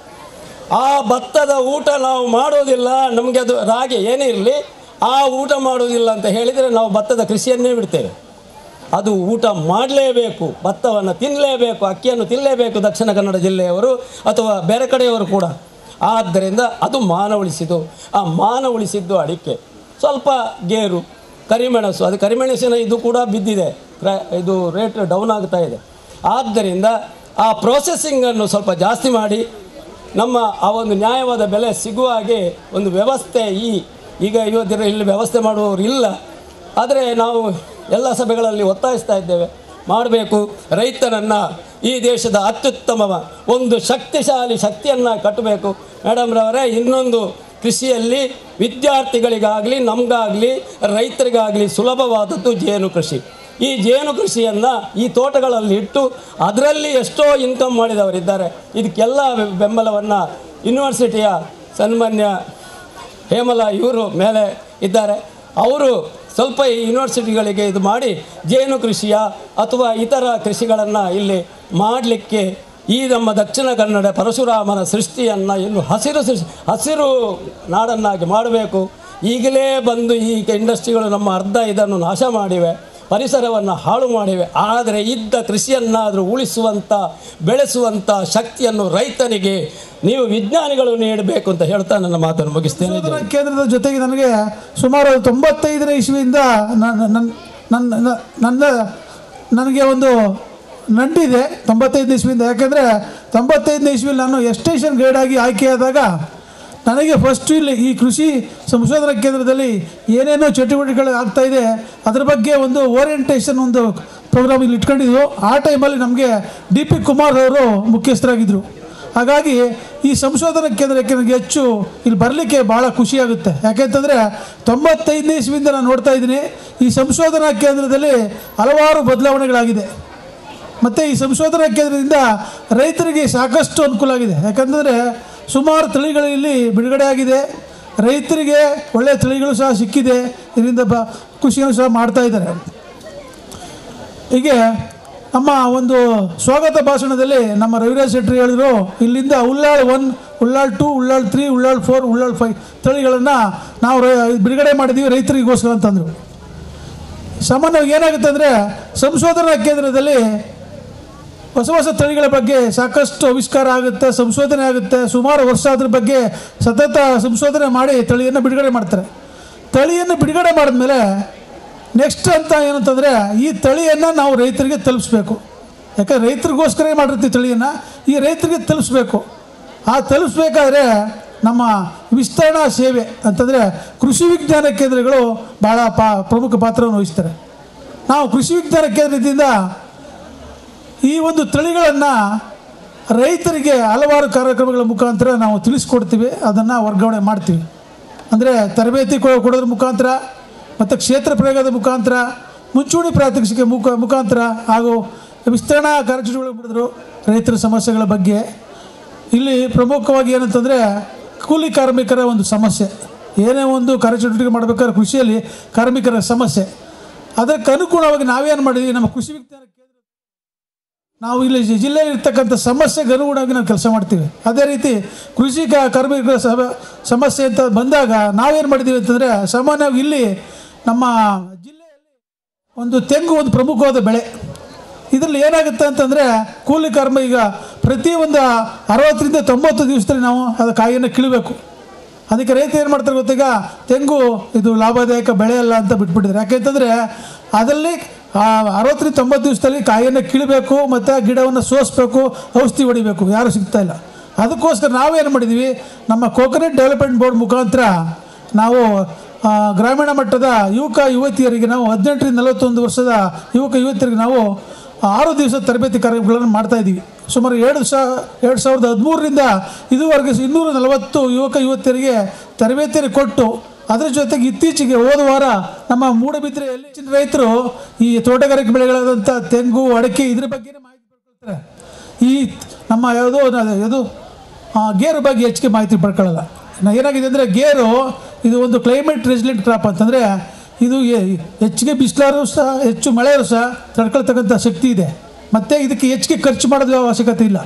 ಆ ಭತ್ತದ ಊಟ ನಾವು ಮಾಡೋದಿಲ್ಲ ನಮಗೆ ಅದು ರಾಗಿ ಏನೇ ಇರಲಿ ಆ ಊಟ ಮಾಡೋದಿಲ್ಲ ಅಂತ ಹೇಳಿದರೆ ನಾವು ಭತ್ತದ ಕೃಷಿಯನ್ನೇ ಬಿಡ್ತೇವೆ ಅದು ಊಟ ಮಾಡಲೇಬೇಕು ಭತ್ತವನ್ನು ತಿನ್ನಲೇಬೇಕು ಅಕ್ಕಿಯನ್ನು ತಿನ್ನಲೇಬೇಕು ದಕ್ಷಿಣ ಕನ್ನಡ ಜಿಲ್ಲೆಯವರು ಅಥವಾ ಬೇರೆ ಕಡೆಯವರು ಕೂಡ ಆದ್ದರಿಂದ ಅದು ಮಾನ ಉಳಿಸಿದ್ದು ಆ ಮಾನ ಉಳಿಸಿದ್ದು ಅಡಿಕೆ ಸ್ವಲ್ಪ ಗೇರು ಕರಿಮೆಣಸು ಅದು ಕರಿಮೆಣಸಿನ ಇದು ಕೂಡ ಬಿದ್ದಿದೆ ಕ್ರ- ಇದು ರೇಟ್ ಡೌನ್ ಆಗ್ತಾ ಇದೆ ಆದ್ದರಿಂದ ಆ ಪ್ರೊಸೆಸಿಂಗನ್ನು ಸ್ವಲ್ಪ ಜಾಸ್ತಿ ಮಾಡಿ ನಮ್ಮ ಆ ಒಂದು ನ್ಯಾಯವಾದ ಬೆಲೆ ಸಿಗುವ ಹಾಗೆ ಒಂದು ವ್ಯವಸ್ಥೆ ಈ ಈಗ ಇವತ್ತಿನ ಇಲ್ಲಿ ವ್ಯವಸ್ಥೆ ಮಾಡುವವರು ಇಲ್ಲ ಆದರೆ ನಾವು ಎಲ್ಲ ಸಭೆಗಳಲ್ಲಿ ಒತ್ತಾಯಿಸ್ತಾ ಇದ್ದೇವೆ ಮಾಡಬೇಕು ರೈತನನ್ನು ಈ ದೇಶದ ಅತ್ಯುತ್ತಮ ಒಂದು ಶಕ್ತಿಶಾಲಿ ಶಕ್ತಿಯನ್ನು ಕಟ್ಟಬೇಕು ಮೇಡಮ್ರವರೇ ಇನ್ನೊಂದು ಕೃಷಿಯಲ್ಲಿ ವಿದ್ಯಾರ್ಥಿಗಳಿಗಾಗಲಿ ನಮಗಾಗಲಿ ರೈತರಿಗಾಗಲಿ ಸುಲಭವಾದದ್ದು ಜೇನು ಕೃಷಿ ಈ ಜೇನು ಕೃಷಿಯನ್ನು ಈ ತೋಟಗಳಲ್ಲಿ ಇಟ್ಟು ಅದರಲ್ಲಿ ಎಷ್ಟೋ ಇನ್ಕಮ್ ಮಾಡಿದವರಿದ್ದಾರೆ ಇದಕ್ಕೆಲ್ಲ ಬೆಂಬಲವನ್ನು ಯೂನಿವರ್ಸಿಟಿಯ ಸನ್ಮಾನ್ಯ ಹೇಮಲ ಇವರು ಮೇಲೆ ಇದ್ದಾರೆ ಅವರು ಸ್ವಲ್ಪ ಈ ಯೂನಿವರ್ಸಿಟಿಗಳಿಗೆ ಇದು ಮಾಡಿ ಜೇನು ಕೃಷಿಯ ಅಥವಾ ಇತರ ಕೃಷಿಗಳನ್ನು ಇಲ್ಲಿ ಮಾಡಲಿಕ್ಕೆ ಈ ನಮ್ಮ ದಕ್ಷಿಣ ಕನ್ನಡ ಪರಶುರಾಮನ ಸೃಷ್ಟಿಯನ್ನು ಇನ್ನು ಹಸಿರು ಸೃಷ್ಟಿ ಹಸಿರು ನಾಡನ್ನಾಗಿ ಮಾಡಬೇಕು ಈಗಲೇ ಬಂದು ಈ ಇಂಡಸ್ಟ್ರಿಗಳು ನಮ್ಮ ಅರ್ಧ ಇದನ್ನು ನಾಶ ಮಾಡಿವೆ ಪರಿಸರವನ್ನು ಹಾಳು ಮಾಡಿವೆ ಆದರೆ ಇದ್ದ ಕೃಷಿಯನ್ನಾದರೂ ಉಳಿಸುವಂಥ ಬೆಳೆಸುವಂಥ ಶಕ್ತಿಯನ್ನು ರೈತನಿಗೆ ನೀವು ವಿಜ್ಞಾನಿಗಳು ನೀಡಬೇಕು ಅಂತ ಹೇಳ್ತಾ ನನ್ನ ಮಾತನ್ನು ಮುಗಿಸ್ತೇನೆ ಸಂಶೋಧನಾ ಕೇಂದ್ರದ ಜೊತೆಗೆ ನನಗೆ ಸುಮಾರು ತೊಂಬತ್ತೈದನೇ ಇಸ್ವಿಯಿಂದ ನನ್ನ ನನ್ನ- ನನ್ನ ನನ್ನ ನನಗೆ ಒಂದು ನಂಟಿದೆ ತೊಂಬತ್ತೈದನೇ ಇಸ್ವಿಯಿಂದ ಯಾಕೆಂದರೆ ತೊಂಬತ್ತೈದನೇ ಇಸ್ವಿಲಿ ನಾನು ಎಸ್ಟೇಷನ್ ಗೈಡ್ ಆಗಿ ಆಯ್ಕೆಯಾದಾಗ ನನಗೆ ಫಸ್ಟ್ ಇಲ್ಲಿ ಈ ಕೃಷಿ ಸಂಶೋಧನಾ ಕೇಂದ್ರದಲ್ಲಿ ಏನೇನೋ ಚಟುವಟಿಕೆಗಳು ಆಗ್ತಾ ಇದೆ ಅದ್ರ ಬಗ್ಗೆ ಒಂದು ಓರಿಯೆಂಟೇಷನ್ ಒಂದು ಪ್ರೋಗ್ರಾಮ್ ಇಲ್ಲಿ ಇಟ್ಕೊಂಡಿದ್ವು ಆ ಟೈಮಲ್ಲಿ ನಮಗೆ ಡಿ ಪಿ ಕುಮಾರ್ ಅವರು ಮುಖ್ಯಸ್ಥರಾಗಿದ್ದರು ಹಾಗಾಗಿ ಈ ಸಂಶೋಧನಾ ಕೇಂದ್ರಕ್ಕೆ ನನಗೆ ಹೆಚ್ಚು ಇಲ್ಲಿ ಬರಲಿಕ್ಕೆ ಭಾಳ ಖುಷಿಯಾಗುತ್ತೆ ಯಾಕೆಂತಂದರೆ ತೊಂಬತ್ತೈದನೇ ಇಸ್ವಿಯಿಂದ ನಾನು ನೋಡ್ತಾ ಇದ್ದೀನಿ ಈ ಸಂಶೋಧನಾ ಕೇಂದ್ರದಲ್ಲಿ ಹಲವಾರು ಬದಲಾವಣೆಗಳಾಗಿದೆ ಮತ್ತು ಈ ಸಂಶೋಧನಾ ಕೇಂದ್ರದಿಂದ ರೈತರಿಗೆ ಸಾಕಷ್ಟು ಅನುಕೂಲ ಆಗಿದೆ ಯಾಕಂತಂದರೆ ಸುಮಾರು ತಳಿಗಳು ಇಲ್ಲಿ ಬಿಡುಗಡೆ ಆಗಿದೆ ರೈತರಿಗೆ ಒಳ್ಳೆಯ ತಳಿಗಳು ಸಹ ಸಿಕ್ಕಿದೆ ಇದರಿಂದ ಬ ಕೃಷಿಯನ್ನು ಸಹ ಮಾಡ್ತಾ ಇದ್ದಾರೆ ಹೀಗೆ ನಮ್ಮ ಒಂದು ಸ್ವಾಗತ ಭಾಷಣದಲ್ಲಿ ನಮ್ಮ ರವಿರಾಜ್ ಶೆಟ್ಟಿ ಹೇಳಿದ್ರು ಇಲ್ಲಿಂದ Ullal one Ullal two Ullal three Ullal four Ullal five ತಳಿಗಳನ್ನು ನಾವು ರೈ- ಬಿಡುಗಡೆ ಮಾಡಿದ್ದೀವಿ ರೈತರಿಗೋಸ್ಕರ ಅಂತಂದರು ಸಾಮಾನ್ಯವಾಗಿ ಏನಾಗುತ್ತೆ ಅಂದರೆ ಸಂಶೋಧನಾ ಕೇಂದ್ರದಲ್ಲಿ ಹೊಸ ಹೊಸ ತಳಿಗಳ ಬಗ್ಗೆ ಸಾಕಷ್ಟು ಆವಿಷ್ಕಾರ ಆಗುತ್ತೆ ಸಂಶೋಧನೆ ಆಗುತ್ತೆ ಸುಮಾರು ವರ್ಷ ಅದ್ರ ಬಗ್ಗೆ ಸತತ ಸಂಶೋಧನೆ ಮಾಡಿ ತಳಿಯನ್ನು ಬಿಡುಗಡೆ ಮಾಡ್ತಾರೆ ತಳಿಯನ್ನು ಬಿಡುಗಡೆ ಮಾಡಿದ್ಮೇಲೆ ನೆಕ್ಸ್ಟ್ ಅಂತ ಏನಂತಂದರೆ ಈ ತಳಿಯನ್ನು ನಾವು ರೈತರಿಗೆ ತಲುಪಿಸ್ಬೇಕು ಯಾಕಂದ್ರೆ ರೈತರಿಗೋಸ್ಕರ ಮಾಡಿರ್ತೀವಿ ತಳಿಯನ್ನು ಈ ರೈತರಿಗೆ ತಲುಪಿಸ್ಬೇಕು ಆ ತಲುಪಿಸ್ಬೇಕಾದ್ರೆ ನಮ್ಮ ವಿಸ್ತರಣಾ ಸೇವೆ ಅಂತಂದರೆ ಕೃಷಿ ವಿಜ್ಞಾನ ಕೇಂದ್ರಗಳು ಭಾಳ ಪಾ ಪ್ರಮುಖ ಪಾತ್ರವನ್ನು ವಹಿಸ್ತಾರೆ ನಾವು ಕೃಷಿ ವಿಜ್ಞಾನ ಕೇಂದ್ರದಿಂದ ಈ ಒಂದು ತಳಿಗಳನ್ನು ರೈತರಿಗೆ ಹಲವಾರು ಕಾರ್ಯಕ್ರಮಗಳ ಮುಖಾಂತರ ನಾವು ತಿಳಿಸ್ಕೊಡ್ತೀವಿ ಅದನ್ನು ವರ್ಗಾವಣೆ ಮಾಡ್ತೀವಿ ಅಂದರೆ ತರಬೇತಿ ಕೊ- ಕೊಡೋದ್ರ ಮುಖಾಂತರ ಮತ್ತು ಕ್ಷೇತ್ರ ಪ್ರಯೋಗದ ಮುಖಾಂತರ ಮುಂಚೂಣಿ ಪ್ರಾತ್ಯಕ್ಷಿಕೆ ಮುಖ ಮುಖಾಂತರ ಹಾಗೂ ವಿಸ್ತರಣಾ ಕಾರ್ಯಚಟುವಟಿಕೆ ಮಾಡಿದ್ರು ರೈತರ ಸಮಸ್ಯೆಗಳ ಬಗ್ಗೆ ಇಲ್ಲಿ ಪ್ರಮುಖವಾಗಿ ಏನಂತಂದರೆ ಕೂಲಿ ಕಾರ್ಮಿಕರ ಒಂದು ಸಮಸ್ಯೆ ಏನೇ ಒಂದು ಕಾರ್ಯಚಟುವಟಿಕೆ ಮಾಡಬೇಕಾದ್ರೆ ಕೃಷಿಯಲ್ಲಿ ಕಾರ್ಮಿಕರ ಸಮಸ್ಯೆ ಅದಕ್ಕೆ ಅನುಗುಣವಾಗಿ ನಾವೇನು ಮಾಡಿದ್ವಿ ನಮ್ಮ ಕೃಷಿ ವಿಜ್ಞಾನ ಕೇಂದ್ರ ನಾವು ಇಲ್ಲಿ ಜಿ- ಜಿಲ್ಲೆಯಲ್ಲಿ ಇರ್ತಕ್ಕಂಥ ಸಮಸ್ಯೆಗೆ ಅನುಗುಣವಾಗಿ ನಾವು ಕೆಲಸ ಮಾಡ್ತೀವಿ ಅದೇ ರೀತಿ ಕೃಷಿ ಕ- ಕಾರ್ಮಿಕರ ಸಮ ಸಮಸ್ಯೆ ಅಂತ ಬಂದಾಗ ನಾವೇನು ಮಾಡಿದ್ದೀವಿ ಅಂತಂದರೆ ಸಾಮಾನ್ಯವಾಗಿ ಇಲ್ಲಿ ನಮ್ಮ ಜಿಲ್ಲೆಯಲ್ಲಿ ಒಂದು ತೆಂಗು ಒಂದು ಪ್ರಮುಖವಾದ ಬೆಳೆ ಇದರಲ್ಲಿ ಏನಾಗುತ್ತೆ ಅಂತಂದರೆ ಕೂಲಿ ಕರ್ಮ ಈಗ ಪ್ರತಿ ಒಂದು ಅರವತ್ತರಿಂದ ತೊಂಬತ್ತು ದಿವಸದಲ್ಲಿ ನಾವು ಅದು ಕಾಯಿಯನ್ನು ಕೀಳಬೇಕು ಅದಕ್ಕೆ ರೈತ ಏನು ಮಾಡ್ತಾರೆ ಗೊತ್ತೀಗ ತೆಂಗು ಇದು ಲಾಭದಾಯಕ ಬೆಳೆ ಅಲ್ಲ ಅಂತ ಬಿಟ್ಬಿಟ್ಟಿದ್ದಾರೆ ಯಾಕೆಂತಂದರೆ ಅದರಲ್ಲಿ ಆ ಅರವತ್ತರಿಂದ ತೊಂಬತ್ತು ದಿವಸದಲ್ಲಿ ಕಾಯಿಯನ್ನು ಕೀಳಬೇಕು ಮತ್ತು ಗಿಡವನ್ನು ಸೋಸಬೇಕು ಔಷಧಿ ಹೊಡಿಬೇಕು ಯಾರೂ ಸಿಗ್ತಾ ಇಲ್ಲ ಅದಕ್ಕೋಸ್ಕರ ನಾವೇನು ಮಾಡಿದ್ದೀವಿ ನಮ್ಮ ಕೋಕೋನಟ್ ಡೆವಲಪ್ಮೆಂಟ್ ಬೋರ್ಡ್ ಮುಖಾಂತರ ನಾವು ಆ, ಗ್ರಾಮೀಣ ಮಟ್ಟದ ಯುವಕ ಯುವತಿಯರಿಗೆ ನಾವು ಹದಿನೆಂಟರಿಂದ ನಲವತ್ತೊಂದು ವರ್ಷದ ಯುವಕ ಯುವತಿಯರಿಗೆ ನಾವು ಆರು ದಿವಸ ತರಬೇತಿ ಕಾರ್ಯಕ್ರಮಗಳನ್ನು ಮಾಡ್ತಾ ಇದ್ದೀವಿ ಸುಮಾರು ಎರಡು ಸಾ ಎರಡು ಸಾವಿರದ ಹದಿಮೂರರಿಂದ ಇದುವರೆಗೆ ಇನ್ನೂರ ನಲವತ್ತು ಯುವಕ ಯುವತಿಯರಿಗೆ ತರಬೇತಿಯನ್ನು ಕೊಟ್ಟು ಅದರ ಜೊತೆಗೆ ಇತ್ತೀಚೆಗೆ ಹೋದ ವಾರ ನಮ್ಮ ಮೂಡಬಿದ್ರೆಯಲ್ಲಿ ಹೆಚ್ಚಿನ ರೈತರು ಈ ತೋಟಗಾರಿಕೆ ಬೆಳೆಗಳಾದಂಥ ತೆಂಗು ಅಡಿಕೆ ಇದ್ರ ಬಗ್ಗೆ ಮಾಹಿತಿ ಪಡ್ಕೊಳ್ತಾರೆ ಈ ನಮ್ಮ ಯಾವುದೋ ನ- ಯಾವುದು ಆ, ಗೇರು ಬಗ್ಗೆ ಹೆಚ್ಚಿಗೆ ಮಾಹಿತಿ ಪಡ್ಕೊಳ್ಳಲ್ಲ ನಾ ಏನಾಗಿದೆ ಅಂದರೆ ಗೇರು ಇದು ಒಂದು ಕ್ಲೈಮೇಟ್ ರೆಸಿಲೆಂಟ್ ಕ್ರಾಪ್ ಅಂತಂದರೆ ಇದು ಎ- ಹೆಚ್ಚಿಗೆ ಬಿಸಿಲಾರು ಸಹ ಹೆಚ್ಚು ಮಳೆಯೂ ಸಹ ತಡ್ಕೊಳ್ತಕ್ಕಂಥ ಶಕ್ತಿ ಇದೆ ಮತ್ತು ಇದಕ್ಕೆ ಹೆಚ್ಚಿಗೆ ಖರ್ಚು ಮಾಡೋದು ಅವಶ್ಯಕತೆ ಇಲ್ಲ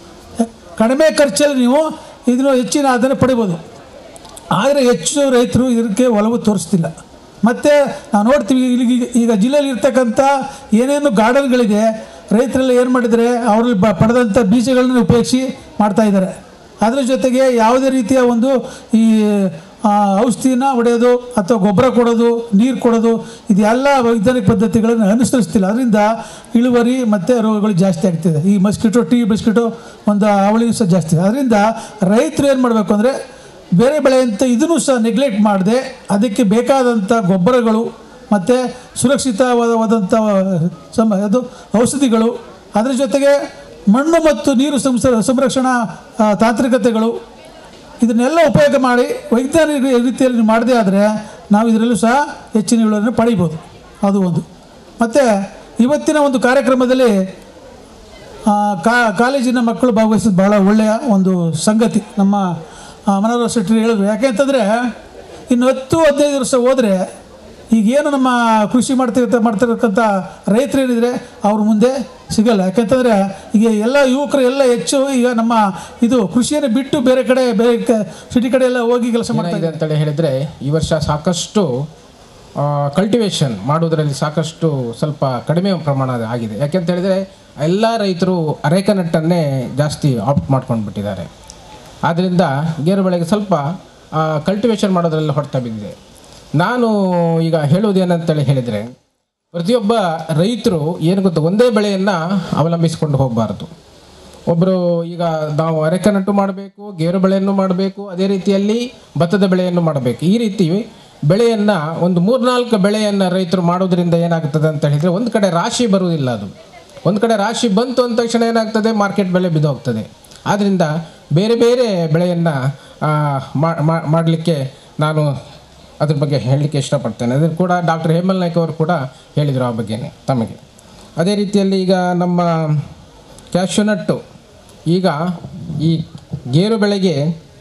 ಕಡಿಮೆ ಖರ್ಚಲ್ಲಿ ನೀವು ಇದನ್ನು ಹೆಚ್ಚಿನ ಆದಾಯ ಪಡಿಬೋದು ಆದರೆ ಹೆಚ್ಚು ರೈತರು ಇದಕ್ಕೆ ಒಲವು ತೋರಿಸ್ತಿಲ್ಲ ಮತ್ತು ನಾವು ನೋಡ್ತೀವಿ ಇಲ್ಲಿ ಈಗ ಜಿಲ್ಲೆಯಲ್ಲಿ ಇರ್ತಕ್ಕಂಥ ಏನೇನು ಗಾರ್ಡನ್ಗಳಿದೆ ರೈತರೆಲ್ಲ ಏನು ಮಾಡಿದರೆ ಅವರಲ್ಲಿ ಬ ಪಡೆದಂಥ ಬೀಜಗಳನ್ನ ಉಪಯೋಗಿಸಿ ಮಾಡ್ತಾ ಇದ್ದಾರೆ ಅದರ ಜೊತೆಗೆ ಯಾವುದೇ ರೀತಿಯ ಒಂದು ಈ ಆ, ಔಷಧಿನ ಹೊಡೆಯೋದು ಅಥವಾ ಗೊಬ್ಬರ ಕೊಡೋದು ನೀರು ಕೊಡೋದು ಇದೆಲ್ಲ ವೈಜ್ಞಾನಿಕ ಪದ್ಧತಿಗಳನ್ನು ಅನುಸರಿಸ್ತಿಲ್ಲ ಅದರಿಂದ ಇಳುವರಿ ಮತ್ತು ರೋಗಗಳು ಜಾಸ್ತಿ ಆಗ್ತಿದೆ ಈ ಮಸ್ಕಿಟೋ ಟಿ ಬಿಸ್ಕಿಟೋ ಒಂದು ಅವಳಿ ಸಹ ಜಾಸ್ತಿ ಅದರಿಂದ ರೈತರು ಏನು ಮಾಡಬೇಕು ಅಂದರೆ ಬೇರೆ ಬೆಳೆ ಅಂತ ಇದನ್ನು ಸಹ ನೆಗ್ಲೆಕ್ಟ್ ಮಾಡದೆ ಅದಕ್ಕೆ ಬೇಕಾದಂಥ ಗೊಬ್ಬರಗಳು ಮತ್ತು ಸುರಕ್ಷಿತವಾದಂಥ ಸಮ ಅದು ಔಷಧಿಗಳು ಅದರ ಜೊತೆಗೆ ಮಣ್ಣು ಮತ್ತು ನೀರು ಸಂಸ ಸಂರಕ್ಷಣಾ ಆ, ತಾಂತ್ರಿಕತೆಗಳು ಇದನ್ನೆಲ್ಲ ಉಪಯೋಗ ಮಾಡಿ ವೈಜ್ಞಾನಿಕ ರೀತಿಯಲ್ಲಿ ಮಾಡದೇ ಆದರೆ ನಾವು ಇದರಲ್ಲೂ ಸಹ ಹೆಚ್ಚಿನ ಇಳುವರಿಯನ್ನು ಪಡಿಬೋದು ಅದು ಒಂದು ಮತ್ತು ಇವತ್ತಿನ ಒಂದು ಕಾರ್ಯಕ್ರಮದಲ್ಲಿ ಆ, ಕಾ ಕಾಲೇಜಿನ ಮಕ್ಕಳು ಭಾಗವಹಿಸಿದ ಬಹಳ ಒಳ್ಳೆಯ ಒಂದು ಸಂಗತಿ ನಮ್ಮ ಆ, ಮನೋಹರ್ ಶೆಟ್ಟಿ ಹೇಳಿದ್ರು ಯಾಕೆಂತಂದರೆ ಇನ್ನು ಹತ್ತು ಹದಿನೈದು ವರ್ಷ ಹೋದರೆ ಈಗೇನು ನಮ್ಮ ಕೃಷಿ ಮಾಡ್ತಿರ್ತ ಮಾಡ್ತಿರ್ತಕ್ಕಂಥ ರೈತರು ಏನಿದ್ರೆ ಅವ್ರ ಮುಂದೆ ಸಿಗಲ್ಲ ಯಾಕೆಂತಂದರೆ ಈಗ ಎಲ್ಲ ಯುವಕರು ಎಲ್ಲ ಹೆಚ್ಚು ಈಗ ನಮ್ಮ ಇದು ಕೃಷಿಯನ್ನು ಬಿಟ್ಟು ಬೇರೆ ಕಡೆ ಬೇರೆ ಸಿಟಿ ಕಡೆ ಎಲ್ಲ ಹೋಗಿ ಕೆಲಸ ಮಾಡ್ತಾ ಏನಾಗಿದೆ ಅಂತೇಳಿ ಹೇಳಿದರೆ ಈ ವರ್ಷ ಸಾಕಷ್ಟು ಕಲ್ಟಿವೇಷನ್ ಮಾಡುವುದರಲ್ಲಿ ಸಾಕಷ್ಟು ಸ್ವಲ್ಪ ಕಡಿಮೆ ಪ್ರಮಾಣ ಆಗಿದೆ ಯಾಕೆಂತ ಹೇಳಿದರೆ ಎಲ್ಲ ರೈತರು ಅರೇಕನಟ್ಟನ್ನೇ ಜಾಸ್ತಿ ಆಪ್ಟ್ ಮಾಡ್ಕೊಂಡು ಬಿಟ್ಟಿದ್ದಾರೆ ಆದ್ದರಿಂದ ಗೇರು ಬೆಳೆಗೆ ಸ್ವಲ್ಪ ಕಲ್ಟಿವೇಷನ್ ಮಾಡೋದ್ರಲ್ಲಿ ಹೊಡೆತ ಬಿದ್ದಿದೆ ನಾನು ಈಗ ಹೇಳುವುದೇನಂತೇಳಿ ಹೇಳಿದರೆ ಪ್ರತಿಯೊಬ್ಬ ರೈತರು ಏನು ಗೊತ್ತು ಒಂದೇ ಬೆಳೆಯನ್ನು ಅವಲಂಬಿಸಿಕೊಂಡು ಹೋಗಬಾರ್ದು ಒಬ್ಬರು ಈಗ ನಾವು ಅರೆಕನಟ್ಟು ಮಾಡಬೇಕು ಗೇರು ಬೆಳೆಯನ್ನು ಮಾಡಬೇಕು ಅದೇ ರೀತಿಯಲ್ಲಿ ಭತ್ತದ ಬೆಳೆಯನ್ನು ಮಾಡಬೇಕು ಈ ರೀತಿ ಬೆಳೆಯನ್ನು ಒಂದು ಮೂರ್ನಾಲ್ಕು ಬೆಳೆಯನ್ನು ರೈತರು ಮಾಡೋದ್ರಿಂದ ಏನಾಗ್ತದೆ ಅಂತ ಹೇಳಿದರೆ ಒಂದು ಕಡೆ ರಾಶಿ ಬರುವುದಿಲ್ಲ ಅದು ಒಂದು ಕಡೆ ರಾಶಿ ಬಂತು ಅಂದ ತಕ್ಷಣ ಏನಾಗ್ತದೆ ಮಾರ್ಕೆಟ್ ಬೆಲೆ ಬಿದ್ದೋಗ್ತದೆ ಆದ್ದರಿಂದ ಬೇರೆ ಬೇರೆ ಬೆಳೆಯನ್ನು ಮಾಡಲಿಕ್ಕೆ ನಾನು ಅದ್ರ ಬಗ್ಗೆ ಹೇಳಲಿಕ್ಕೆ ಇಷ್ಟಪಡ್ತೇನೆ ಅದನ್ನು ಕೂಡ ಡಾಕ್ಟರ್ ಹೇಮಲ್ ನಾಯ್ಕ ಅವರು ಕೂಡ ಹೇಳಿದರು ಆ ಬಗ್ಗೆನೇ ತಮಗೆ ಅದೇ ರೀತಿಯಲ್ಲಿ ಈಗ ನಮ್ಮ ಕ್ಯಾಶ್ಯೂನಟ್ಟು ಈಗ ಈ ಗೇರು ಬೆಳೆಗೆ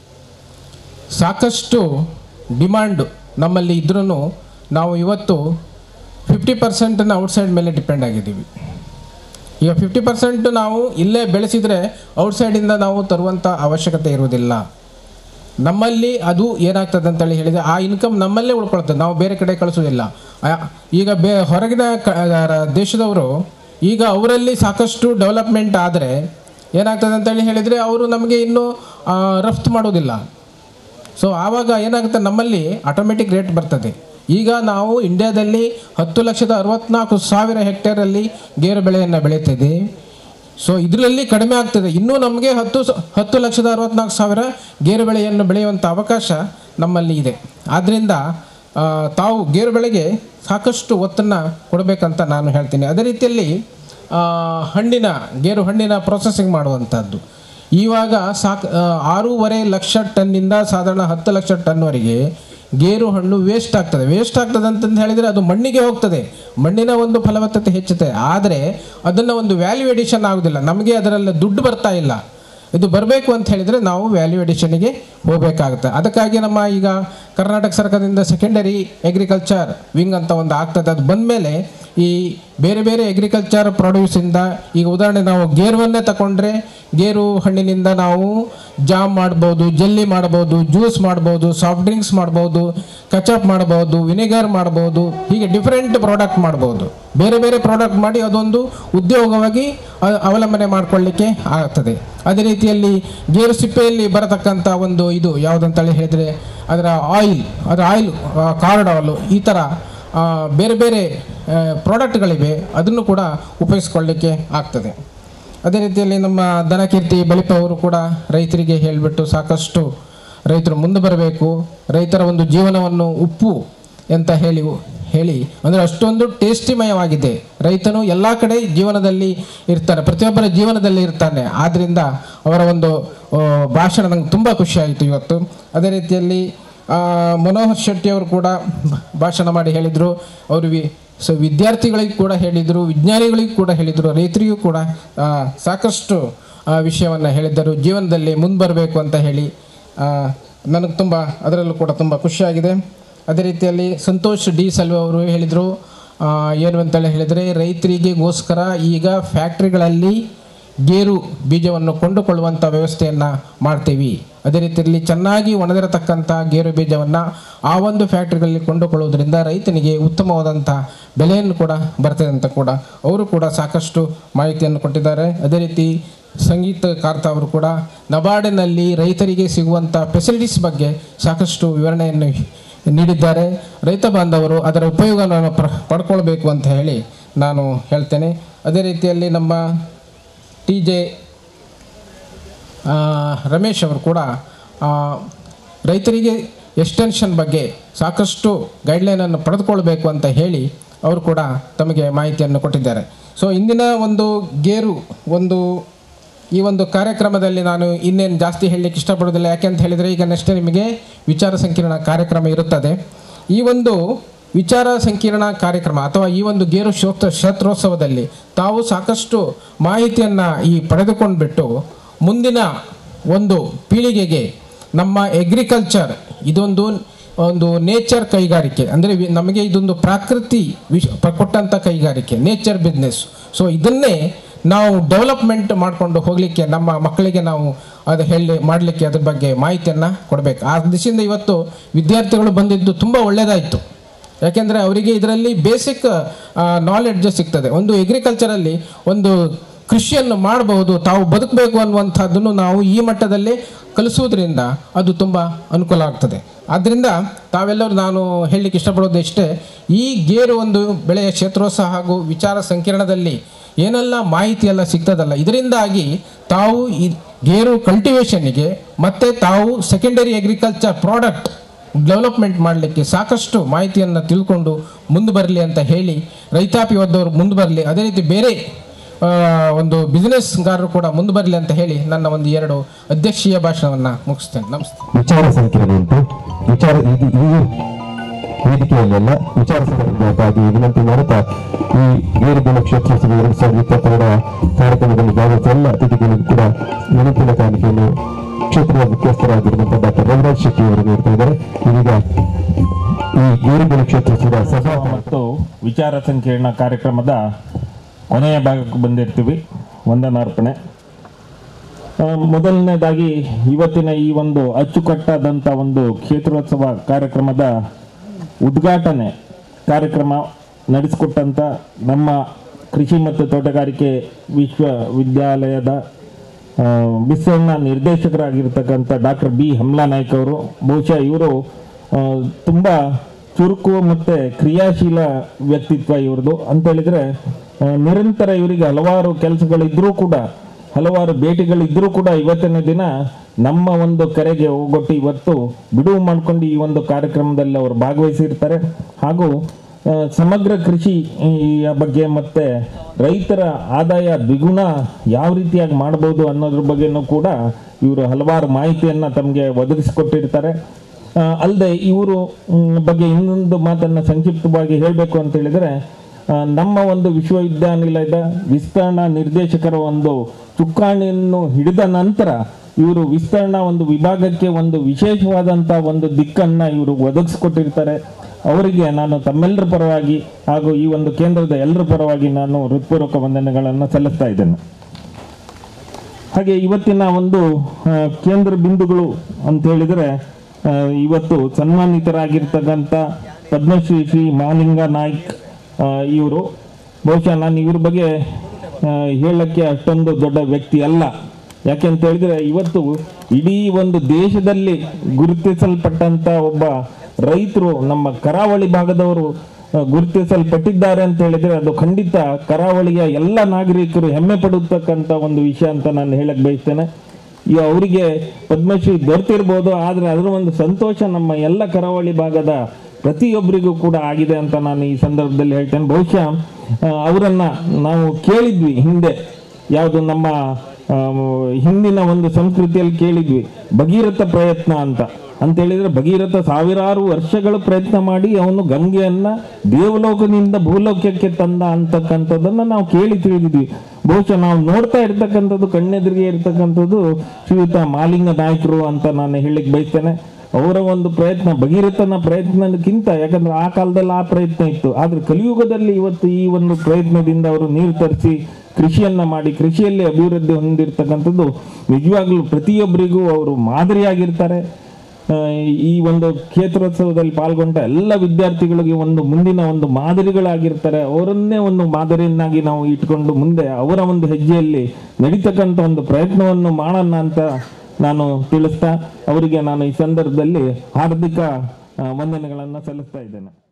ಸಾಕಷ್ಟು ಡಿಮಾಂಡು ನಮ್ಮಲ್ಲಿ ಇದ್ರೂ ನಾವು ಇವತ್ತು ಫಿಫ್ಟಿ ಪರ್ಸೆಂಟನ್ನು ಔಟ್ಸೈಡ್ ಮೇಲೆ ಡಿಪೆಂಡ್ ಆಗಿದ್ದೀವಿ ಈಗ ಫಿಫ್ಟಿ ಪರ್ಸೆಂಟ್ ನಾವು ಇಲ್ಲೇ ಬೆಳೆಸಿದರೆ ಔಟ್ಸೈಡಿಂದ ನಾವು ತರುವಂಥ ಅವಶ್ಯಕತೆ ಇರುವುದಿಲ್ಲ ನಮ್ಮಲ್ಲಿ ಅದು ಏನಾಗ್ತದೆ ಅಂತೇಳಿ ಹೇಳಿದರೆ ಆ ಇನ್ಕಮ್ ನಮ್ಮಲ್ಲೇ ಉಳ್ಕೊಳ್ತದೆ ನಾವು ಬೇರೆ ಕಡೆ ಕಳಿಸೋದಿಲ್ಲ ಆ- ಈಗ ಬೇ ಹೊರಗಿನ ಕ ರ- ದೇಶದವರು ಈಗ ಅವರಲ್ಲಿ ಸಾಕಷ್ಟು ಡೆವಲಪ್ಮೆಂಟ್ ಆದರೆ ಏನಾಗ್ತದೆ ಅಂತೇಳಿ ಹೇಳಿದರೆ ಅವರು ನಮಗೆ ಇನ್ನೂ ಆ, ರಫ್ತು ಮಾಡೋದಿಲ್ಲ ಸೊ ಆವಾಗ ಏನಾಗುತ್ತೆ ನಮ್ಮಲ್ಲಿ ಆಟೋಮೆಟಿಕ್ ರೇಟ್ ಬರ್ತದೆ ಈಗ ನಾವು ಇಂಡಿಯಾದಲ್ಲಿ ಹತ್ತು ಲಕ್ಷದ ಅರವತ್ನಾಲ್ಕು ಸಾವಿರ ಹೆಕ್ಟೇರಲ್ಲಿ ಗೇರು ಬೆಳೆಯನ್ನು ಬೆಳೀತಿದ್ದೀವಿ ಸೊ ಇದರಲ್ಲಿ ಕಡಿಮೆ ಆಗ್ತದೆ ಇನ್ನೂ ನಮಗೆ ಹತ್ತು ಸ- ಹತ್ತು ಲಕ್ಷದ ಅರವತ್ನಾಲ್ಕು ಸಾವಿರ ಗೇರು ಬೆಳೆಯನ್ನು ಬೆಳೆಯುವಂಥ ಅವಕಾಶ ನಮ್ಮಲ್ಲಿ ಇದೆ ಆದ್ದರಿಂದ ಆ, ತಾವು ಗೇರು ಬೆಳೆಗೆ ಸಾಕಷ್ಟು ಒತ್ತನ್ನು ಕೊಡಬೇಕಂತ ನಾನು ಹೇಳ್ತೀನಿ ಅದೇ ರೀತಿಯಲ್ಲಿ ಆ, ಹಣ್ಣಿನ ಗೇರು ಹಣ್ಣಿನ ಪ್ರೊಸೆಸಿಂಗ್ ಮಾಡುವಂಥದ್ದು ಇವಾಗ ಸಾಕ್ ಆ, ಆರೂವರೆ ಲಕ್ಷ ಟನ್ನಿಂದ ಸಾಧಾರಣ ಹತ್ತು ಲಕ್ಷ ಟನ್ವರೆಗೆ ಗೇರು ಹಣ್ಣು ವೇಸ್ಟ್ ಆಗ್ತದೆ ವೇಸ್ಟ್ ಆಗ್ತದೆ ಅಂತಂದು ಹೇಳಿದರೆ ಅದು ಮಣ್ಣಿಗೆ ಹೋಗ್ತದೆ ಮಣ್ಣಿನ ಒಂದು ಫಲವತ್ತತೆ ಹೆಚ್ಚುತ್ತೆ ಆದರೆ ಅದನ್ನು ಒಂದು ವ್ಯಾಲ್ಯೂ ಎಡಿಷನ್ ಆಗೋದಿಲ್ಲ ನಮಗೆ ಅದರಲ್ಲಿ ದುಡ್ಡು ಬರ್ತಾ ಇಲ್ಲ ಇದು ಬರಬೇಕು ಅಂತ ಹೇಳಿದರೆ ನಾವು ವ್ಯಾಲ್ಯೂ ಎಡಿಷನ್ಗೆ ಹೋಗಬೇಕಾಗುತ್ತೆ ಅದಕ್ಕಾಗಿ ನಮ್ಮ ಈಗ ಕರ್ನಾಟಕ ಸರ್ಕಾರದಿಂದ ಸೆಕೆಂಡರಿ ಅಗ್ರಿಕಲ್ಚರ್ ವಿಂಗ್ ಅಂತ ಒಂದು ಆಗ್ತದೆ ಅದು ಬಂದಮೇಲೆ ಈ ಬೇರೆ ಬೇರೆ ಅಗ್ರಿಕಲ್ಚರ್ ಪ್ರೊಡ್ಯೂಸಿಂದ ಈಗ ಉದಾಹರಣೆ ನಾವು ಗೇರುವನ್ನೇ ತಗೊಂಡ್ರೆ ಗೇರು ಹಣ್ಣಿನಿಂದ ನಾವು ಜಾಮ್ ಮಾಡ್ಬೋದು ಜೆಲ್ಲಿ ಮಾಡ್ಬೋದು ಜ್ಯೂಸ್ ಮಾಡ್ಬೋದು ಸಾಫ್ಟ್ ಡ್ರಿಂಕ್ಸ್ ಮಾಡ್ಬೋದು ಕಚಪ್ ಮಾಡ್ಬೋದು ವಿನೆಗರ್ ಮಾಡ್ಬೋದು ಹೀಗೆ ಡಿಫ್ರೆಂಟ್ ಪ್ರಾಡಕ್ಟ್ ಮಾಡ್ಬೋದು ಬೇರೆ ಬೇರೆ ಪ್ರಾಡಕ್ಟ್ ಮಾಡಿ ಅದೊಂದು ಉದ್ಯೋಗವಾಗಿ ಅ- ಅವಲಂಬನೆ ಮಾಡಿಕೊಳ್ಳಿಕ್ಕೆ ಆಗ್ತದೆ ಅದೇ ರೀತಿಯಲ್ಲಿ ಗೇರು ಸಿಪ್ಪೆಯಲ್ಲಿ ಬರತಕ್ಕಂಥ ಒಂದು ಇದು ಯಾವುದಂತೇಳಿ ಹೇಳಿದರೆ ಅದರ ಆಯಿಲ್ ಅದರ ಆಯಿಲ್ ಕಾರ್ಡ್ ಆಯಿಲು ಈ ಥರ ಆ, ಬೇರೆ ಬೇರೆ ಪ್ರಾಡಕ್ಟ್ಗಳಿವೆ ಅದನ್ನು ಕೂಡ ಉಪಯೋಗಿಸ್ಕೊಳ್ಳಿಕ್ಕೆ ಆಗ್ತದೆ ಅದೇ ರೀತಿಯಲ್ಲಿ ನಮ್ಮ ದನಕೀರ್ತಿ ಬಳಿಪ ಅವರು ಕೂಡ ರೈತರಿಗೆ ಹೇಳಿಬಿಟ್ಟು ಸಾಕಷ್ಟು ರೈತರು ಮುಂದೆ ಬರಬೇಕು ರೈತರ ಒಂದು ಜೀವನವನ್ನು ಉಪ್ಪು ಅಂತ ಹೇಳಿ ಹೇಳಿ ಅಂದರೆ ಅಷ್ಟೊಂದು ಟೇಸ್ಟಿಮಯವಾಗಿದೆ ರೈತನು ಎಲ್ಲ ಕಡೆ ಜೀವನದಲ್ಲಿ ಇರ್ತಾನೆ ಪ್ರತಿಯೊಬ್ಬರ ಜೀವನದಲ್ಲಿ ಇರ್ತಾನೆ ಆದ್ದರಿಂದ ಅವರ ಒಂದು ಆ, ಭಾಷಣ ನಂಗೆ ತುಂಬ ಖುಷಿಯಾಯಿತು ಇವತ್ತು ಅದೇ ರೀತಿಯಲ್ಲಿ ಆ, ಮನೋಹರ್ ಶೆಟ್ಟಿ ಅವರು ಕೂಡ ಭಾಷಣ ಮಾಡಿ ಹೇಳಿದರು ಅವರು ವಿ ಸೊ ವಿದ್ಯಾರ್ಥಿಗಳಿಗೆ ಕೂಡ ಹೇಳಿದರು ವಿಜ್ಞಾನಿಗಳಿಗೂ ಕೂಡ ಹೇಳಿದರು ರೈತರಿಗೂ ಕೂಡ ಆ, ಸಾಕಷ್ಟು ವಿಷಯವನ್ನು ಹೇಳಿದ್ದರು ಜೀವನದಲ್ಲಿ ಮುಂದೆ ಬರಬೇಕು ಅಂತ ಹೇಳಿ ಆ, ನನಗೆ ತುಂಬ ಅದರಲ್ಲೂ ಕೂಡ ತುಂಬ ಖುಷಿಯಾಗಿದೆ ಅದೇ ರೀತಿಯಲ್ಲಿ ಸಂತೋಷ್ ಡಿ ಸಲ್ವೆ ಅವರು ಹೇಳಿದರು ಆ, ಏನು ಅಂತೇಳಿ ಹೇಳಿದರೆ ರೈತರಿಗೆಗೋಸ್ಕರ ಈಗ ಫ್ಯಾಕ್ಟ್ರಿಗಳಲ್ಲಿ ಗೇರು ಬೀಜವನ್ನು ಕೊಂಡುಕೊಳ್ಳುವಂಥ ವ್ಯವಸ್ಥೆಯನ್ನು ಮಾಡ್ತೀವಿ ಅದೇ ರೀತಿಯಲ್ಲಿ ಚೆನ್ನಾಗಿ ಒಣಗಿರತಕ್ಕಂಥ ಗೇರು ಬೀಜವನ್ನು ಆ ಒಂದು ಫ್ಯಾಕ್ಟ್ರಿಗಳಲ್ಲಿ ಕೊಂಡುಕೊಳ್ಳುವುದರಿಂದ ರೈತನಿಗೆ ಉತ್ತಮವಾದಂಥ ಬೆಲೆಯನ್ನು ಕೂಡ ಬರ್ತದೆ ಅಂತ ಕೂಡ ಅವರು ಕೂಡ ಸಾಕಷ್ಟು ಮಾಹಿತಿಯನ್ನು ಕೊಟ್ಟಿದ್ದಾರೆ ಅದೇ ರೀತಿ ಸಂಗೀತ ಕಾರ್ತ ಅವರು ಕೂಡ ನಬಾರ್ಡಿನಲ್ಲಿ ರೈತರಿಗೆ ಸಿಗುವಂಥ ಫೆಸಿಲಿಟೀಸ್ ಬಗ್ಗೆ ಸಾಕಷ್ಟು ವಿವರಣೆಯನ್ನು ನೀಡಿದ್ದಾರೆ ರೈತ ಬಾಂಧವರು ಅದರ ಉಪಯೋಗವನ್ನು ಪ್ರ ಪಡ್ಕೊಳ್ಬೇಕು ಅಂತ ಹೇಳಿ ನಾನು ಹೇಳ್ತೇನೆ ಅದೇ ರೀತಿಯಲ್ಲಿ ನಮ್ಮ ಟಿ ಜೆ ರಮೇಶ್ ಅವರು ಕೂಡ ಆ, ರೈತರಿಗೆ ಎಕ್ಸ್ಟೆನ್ಷನ್ ಬಗ್ಗೆ ಸಾಕಷ್ಟು ಗೈಡ್ಲೈನನ್ನು ಪಡೆದುಕೊಳ್ಬೇಕು ಅಂತ ಹೇಳಿ ಅವರು ಕೂಡ ತಮಗೆ ಮಾಹಿತಿಯನ್ನು ಕೊಟ್ಟಿದ್ದಾರೆ ಸೊ ಇಂದಿನ ಒಂದು ಗೇರು ಒಂದು ಈ ಒಂದು ಕಾರ್ಯಕ್ರಮದಲ್ಲಿ ನಾನು ಇನ್ನೇನು ಜಾಸ್ತಿ ಹೇಳಲಿಕ್ಕೆ ಇಷ್ಟಪಡೋದಿಲ್ಲ ಯಾಕೆ ಅಂತ ಹೇಳಿದರೆ ಈಗ ನೆಕ್ಸ್ಟ್ ನಿಮಗೆ ವಿಚಾರ ಸಂಕಿರಣ ಕಾರ್ಯಕ್ರಮ ಇರುತ್ತದೆ ಈ ಒಂದು ವಿಚಾರ ಸಂಕಿರಣ ಕಾರ್ಯಕ್ರಮ ಅಥವಾ ಈ ಒಂದು ಗೇರು ಶೋತ್ರ ಕ್ಷೇತ್ರೋತ್ಸವದಲ್ಲಿ ತಾವು ಸಾಕಷ್ಟು ಮಾಹಿತಿಯನ್ನು ಈ ಪಡೆದುಕೊಂಡ್ಬಿಟ್ಟು ಮುಂದಿನ ಒಂದು ಪೀಳಿಗೆಗೆ ನಮ್ಮ ಎಗ್ರಿಕಲ್ಚರ್ ಇದೊಂದು ಒಂದು ನೇಚರ್ ಕೈಗಾರಿಕೆ ಅಂದರೆ ವಿ- ನಮಗೆ ಇದೊಂದು ಪ್ರಾಕೃತಿ ವಿಶ್ ಪ- ಕೊಟ್ಟಂಥ ಕೈಗಾರಿಕೆ ನೇಚರ್ ಬಿಸ್ನೆಸ್ ಸೊ ಇದನ್ನೇ ನಾವು ಡೆವಲಪ್ಮೆಂಟ್ ಮಾಡಿಕೊಂಡು ಹೋಗಲಿಕ್ಕೆ ನಮ್ಮ ಮಕ್ಕಳಿಗೆ ನಾವು ಅದು ಹೇಳಿ ಮಾಡಲಿಕ್ಕೆ ಅದ್ರ ಬಗ್ಗೆ ಮಾಹಿತಿಯನ್ನು ಕೊಡಬೇಕು ಆ ದಿಶೆಯಿಂದ ಇವತ್ತು ವಿದ್ಯಾರ್ಥಿಗಳು ಬಂದಿದ್ದು ತುಂಬ ಒಳ್ಳೆಯದಾಯಿತು ಯಾಕೆಂದರೆ ಅವರಿಗೆ ಇದರಲ್ಲಿ ಬೇಸಿಕ್ ನಾಲೆಡ್ಜ್ ಸಿಗ್ತದೆ ಒಂದು ಎಗ್ರಿಕಲ್ಚರಲ್ಲಿ ಒಂದು ಕೃಷಿಯನ್ನು ಮಾಡಬಹುದು ತಾವು ಬದುಕಬೇಕು ಅನ್ನುವಂಥದ್ದನ್ನು ನಾವು ಈ ಮಟ್ಟದಲ್ಲಿ ಕಲಿಸುವುದರಿಂದ ಅದು ತುಂಬ ಅನುಕೂಲ ಆಗ್ತದೆ ಆದ್ದರಿಂದ ತಾವೆಲ್ಲರೂ ನಾನು ಹೇಳಲಿಕ್ಕೆ ಇಷ್ಟಪಡೋದು ಇಷ್ಟೇ ಈ ಗೇರು ಒಂದು ಬೆಳೆಯ ಕ್ಷೇತ್ರೋತ್ಸವ ಹಾಗೂ ವಿಚಾರ ಸಂಕಿರಣದಲ್ಲಿ ಏನೆಲ್ಲ ಮಾಹಿತಿ ಎಲ್ಲ ಸಿಗ್ತದಲ್ಲ ಇದರಿಂದಾಗಿ ತಾವು ಈ ಗೇರು ಕಲ್ಟಿವೇಷನ್ನಿಗೆ ಮತ್ತು ತಾವು ಸೆಕೆಂಡರಿ ಅಗ್ರಿಕಲ್ಚರ್ ಪ್ರಾಡಕ್ಟ್ ಡೆವಲಪ್ಮೆಂಟ್ ಮಾಡಲಿಕ್ಕೆ ಸಾಕಷ್ಟು ಮಾಹಿತಿಯನ್ನು ತಿಳ್ಕೊಂಡು ಮುಂದೆ ಬರಲಿ ಅಂತ ಹೇಳಿ ರೈತಾಪಿ ಒದ್ದವರು ಮುಂದೆ ಬರಲಿ ಅದೇ ರೀತಿ ಬೇರೆ ಆ, ಒಂದು ಬಿಸ್ನೆಸ್ಗಾರರು ಕೂಡ ಮುಂದೆ ಬರಲಿ ಅಂತ ಹೇಳಿ ನನ್ನ ಒಂದು ಎರಡು ಅಧ್ಯಕ್ಷೀಯ ಭಾಷಣವನ್ನು ಮುಗಿಸ್ತೇನೆ ನಮಸ್ತೆ ವಿಚಾರ ಸಂಕಿರಣ ಉಂಟು ವಿಚಾರ ಇದು ಈ ವೇದಿಕೆಯಲ್ಲೆಲ್ಲ ವಿಚಾರ ಸಂಕಿರಣಕ್ಕಾಗಿ ವಿನಂತಿ ಮಾಡುತ್ತಾ ಈ ಗೇರು ಬೆಳೆ ಕ್ಷೇತ್ರೋತ್ಸವ ಎರಡು ಸಾವಿರದ ಇಪ್ಪತ್ತೆರಡರ ಕಾರ್ಯಕ್ರಮದಲ್ಲಿ ಭಾಗವಹಿಸಿದ ಎಲ್ಲ ಅತಿಥಿಗಳಿಗೂ ಕೂಡ ವಿನಂತಿನ ಕಾಣಿಕೆಯನ್ನು ಕ್ಷೇತ್ರದ ಮುಖ್ಯಸ್ಥರಾಗಿರುವಂತಹ ಡಾಕ್ಟರ್ ರವಿರಾಜ್ ಶೆಟ್ಟಿ ಅವರು ನೀಡ್ತಾ ಇದ್ದಾರೆ ಇದೀಗ ಈ ಗೇರು ಬೆಳೆ ಕ್ಷೇತ್ರೋತ್ಸವದ ಸಭಾ ಮತ್ತು ವಿಚಾರ ಸಂಕಿರಣ ಕಾರ್ಯಕ್ರಮದ ಕೊನೆಯ ಭಾಗಕ್ಕೆ ಬಂದಿರ್ತೀವಿ ವಂದನಾರ್ಪಣೆ ಆ, ಮೊದಲನೇದಾಗಿ ಇವತ್ತಿನ ಈ ಒಂದು ಅಚ್ಚುಕಟ್ಟಾದಂಥ ಒಂದು ಕ್ಷೇತ್ರೋತ್ಸವ ಕಾರ್ಯಕ್ರಮದ ಉದ್ಘಾಟನೆ ಕಾರ್ಯಕ್ರಮ ನಡೆಸಿಕೊಟ್ಟಂಥ ನಮ್ಮ ಕೃಷಿ ಮತ್ತು ತೋಟಗಾರಿಕೆ ವಿಶ್ವವಿದ್ಯಾಲಯದ ಆ, ಬಿಸಣ್ಣ ನಿರ್ದೇಶಕರಾಗಿರ್ತಕ್ಕಂಥ ಡಾಕ್ಟರ್ ಬಿ ಹಮ್ಲಾ ನಾಯ್ಕ್ ಅವರು ಬಹುಶಃ ಇವರು ತುಂಬ ಚುರುಕು ಮತ್ತು ಕ್ರಿಯಾಶೀಲ ವ್ಯಕ್ತಿತ್ವ ಇವ್ರದ್ದು ಅಂತ ಹೇಳಿದ್ರೆ ಆ, ನಿರಂತರ ಇವರಿಗೆ ಹಲವಾರು ಕೆಲಸಗಳಿದ್ರೂ ಕೂಡ ಹಲವಾರು ಭೇಟಿಗಳಿದ್ರೂ ಕೂಡ ಇವತ್ತಿನ ದಿನ ನಮ್ಮ ಒಂದು ಕರೆಗೆ ಹೋಗೊಟ್ಟು ಇವತ್ತು ಬಿಡುವು ಮಾಡ್ಕೊಂಡು ಈ ಒಂದು ಕಾರ್ಯಕ್ರಮದಲ್ಲಿ ಅವರು ಭಾಗವಹಿಸಿರ್ತಾರೆ ಹಾಗೂ ಆ, ಸಮಗ್ರ ಕೃಷಿಯ ಬಗ್ಗೆ ಮತ್ತು ರೈತರ ಆದಾಯ ದ್ವಿಗುಣ ಯಾವ ರೀತಿಯಾಗಿ ಮಾಡ್ಬೋದು ಅನ್ನೋದ್ರ ಬಗ್ಗೆನೂ ಕೂಡ ಇವರು ಹಲವಾರು ಮಾಹಿತಿಯನ್ನು ತಮಗೆ ಒದಗಿಸಿಕೊಟ್ಟಿರ್ತಾರೆ ಅಲ್ಲದೆ ಇವರು ಬಗ್ಗೆ ಇನ್ನೊಂದು ಮಾತನ್ನು ಸಂಕ್ಷಿಪ್ತವಾಗಿ ಹೇಳಬೇಕು ಅಂತ ಹೇಳಿದರೆ ಆ, ನಮ್ಮ ಒಂದು ವಿಶ್ವವಿದ್ಯಾನಿಲಯದ ವಿಸ್ತರಣಾ ನಿರ್ದೇಶಕರ ಒಂದು ಚುಕ್ಕಾಣಿಯನ್ನು ಹಿಡಿದ ನಂತರ ಇವರು ವಿಸ್ತರಣಾ ಒಂದು ವಿಭಾಗಕ್ಕೆ ಒಂದು ವಿಶೇಷವಾದಂಥ ಒಂದು ದಿಕ್ಕನ್ನು ಇವರು ಒದಗಿಸ್ಕೊಟ್ಟಿರ್ತಾರೆ ಅವರಿಗೆ ನಾನು ತಮ್ಮೆಲ್ಲರ ಪರವಾಗಿ ಹಾಗೂ ಈ ಒಂದು ಕೇಂದ್ರದ ಎಲ್ಲರ ಪರವಾಗಿ ನಾನು ಹೃತ್ಪೂರ್ವಕ ವಂದನೆಗಳನ್ನು ಸಲ್ಲಿಸ್ತಾ ಇದ್ದೇನೆ ಹಾಗೆ ಇವತ್ತಿನ ಒಂದು ಆ, ಕೇಂದ್ರ ಬಿಂದುಗಳು ಅಂತ ಹೇಳಿದರೆ ಆ, ಇವತ್ತು ಸನ್ಮಾನಿತರಾಗಿರ್ತಕ್ಕಂಥ ಪದ್ಮಶ್ರೀ ಶ್ರೀ ಮಹಾಲಿಂಗ ನಾಯ್ಕ್ ಇವರು ಬಹುಶಃ ನಾನು ಇವ್ರ ಬಗ್ಗೆ ಆ, ಹೇಳಕ್ಕೆ ಅಷ್ಟೊಂದು ದೊಡ್ಡ ವ್ಯಕ್ತಿ ಅಲ್ಲ ಯಾಕೆಂತ ಹೇಳಿದ್ರೆ ಇವತ್ತು ಇಡೀ ಒಂದು ದೇಶದಲ್ಲಿ ಗುರುತಿಸಲ್ಪಟ್ಟಂತ ಒಬ್ಬ ರೈತರು ನಮ್ಮ ಕರಾವಳಿ ಭಾಗದವರು ಆ, ಗುರುತಿಸಲ್ಪಟ್ಟಿದ್ದಾರೆ ಅಂತ ಹೇಳಿದ್ರೆ ಅದು ಖಂಡಿತ ಕರಾವಳಿಯ ಎಲ್ಲ ನಾಗರಿಕರು ಹೆಮ್ಮೆ ಪಡುತ್ತಕ್ಕಂಥ ಒಂದು ವಿಷಯ ಅಂತ ನಾನು ಹೇಳಕ್ ಬಯಸ್ತೇನೆ ಈ ಅವರಿಗೆ ಪದ್ಮಶ್ರೀ ದೊರೆತಿರ್ಬೋದು ಆದರೆ ಅದರ ಒಂದು ಸಂತೋಷ ನಮ್ಮ ಎಲ್ಲ ಕರಾವಳಿ ಭಾಗದ ಪ್ರತಿಯೊಬ್ಬರಿಗೂ ಕೂಡ ಆಗಿದೆ ಅಂತ ನಾನು ಈ ಸಂದರ್ಭದಲ್ಲಿ ಹೇಳ್ತೇನೆ ಬಹುಶಃ ಆ, ಅವರನ್ನ ನಾವು ಕೇಳಿದ್ವಿ ಹಿಂದೆ ಯಾವುದು ನಮ್ಮ ಆ, ಹಿಂದಿನ ಒಂದು ಸಂಸ್ಕೃತಿಯಲ್ಲಿ ಕೇಳಿದ್ವಿ ಭಗೀರಥ ಪ್ರಯತ್ನ ಅಂತ ಅಂತ ಹೇಳಿದ್ರೆ ಭಗೀರಥ ಸಾವಿರಾರು ವರ್ಷಗಳು ಪ್ರಯತ್ನ ಮಾಡಿ ಅವನು ಗಂಗೆಯನ್ನ ದೇವಲೋಕದಿಂದ ಭೂಲೋಕಕ್ಕೆ ತಂದ ಅಂತಕ್ಕಂಥದ್ದನ್ನ ನಾವು ಕೇಳಿ ತಿಳಿದಿದ್ವಿ ಬಹುಶಃ ನಾವು ನೋಡ್ತಾ ಇರ್ತಕ್ಕಂಥದ್ದು ಕಣ್ಣೆದುರಿಗೆ ಇರ್ತಕ್ಕಂಥದ್ದು ಶ್ರೀಯುತ ಮಾಲಿಂಗ ನಾಯಕರು ಅಂತ ನಾನು ಹೇಳಿಕ್ ಬಯಸ್ತೇನೆ ಅವರ ಒಂದು ಪ್ರಯತ್ನ ಭಗೀರಥನ ಪ್ರಯತ್ನಕ್ಕಿಂತ ಯಾಕಂದ್ರೆ ಆ ಕಾಲದಲ್ಲಿ ಆ ಪ್ರಯತ್ನ ಇತ್ತು ಆದ್ರೆ ಕಲಿಯುಗದಲ್ಲಿ ಇವತ್ತು ಈ ಒಂದು ಪ್ರಯತ್ನದಿಂದ ಅವರು ನೀರು ತರಿಸಿ ಕೃಷಿಯನ್ನ ಮಾಡಿ ಕೃಷಿಯಲ್ಲಿ ಅಭಿವೃದ್ಧಿ ಹೊಂದಿರತಕ್ಕಂಥದ್ದು ನಿಜವಾಗ್ಲೂ ಪ್ರತಿಯೊಬ್ಬರಿಗೂ ಅವರು ಮಾದರಿಯಾಗಿರ್ತಾರೆ ಆ, ಈ ಒಂದು ಕ್ಷೇತ್ರೋತ್ಸವದಲ್ಲಿ ಪಾಲ್ಗೊಂಡ ಎಲ್ಲ ವಿದ್ಯಾರ್ಥಿಗಳಿಗೆ ಒಂದು ಮುಂದಿನ ಒಂದು ಮಾದರಿಗಳಾಗಿರ್ತಾರೆ ಅವರನ್ನೇ ಒಂದು ಮಾದರಿಯನ್ನಾಗಿ ನಾವು ಇಟ್ಕೊಂಡು ಮುಂದೆ ಅವರ ಒಂದು ಹೆಜ್ಜೆಯಲ್ಲಿ ನಡೀತಕ್ಕಂಥ ಒಂದು ಪ್ರಯತ್ನವನ್ನು ಮಾಡೋಣ ಅಂತ ನಾನು ತಿಳಿಸ್ತಾ ಅವರಿಗೆ ನಾನು ಈ ಸಂದರ್ಭದಲ್ಲಿ ಹಾರ್ದಿಕ ಆ, ವಂದನೆಗಳನ್ನು ಸಲ್ಲಿಸ್ತಾ ಇದ್ದೇನೆ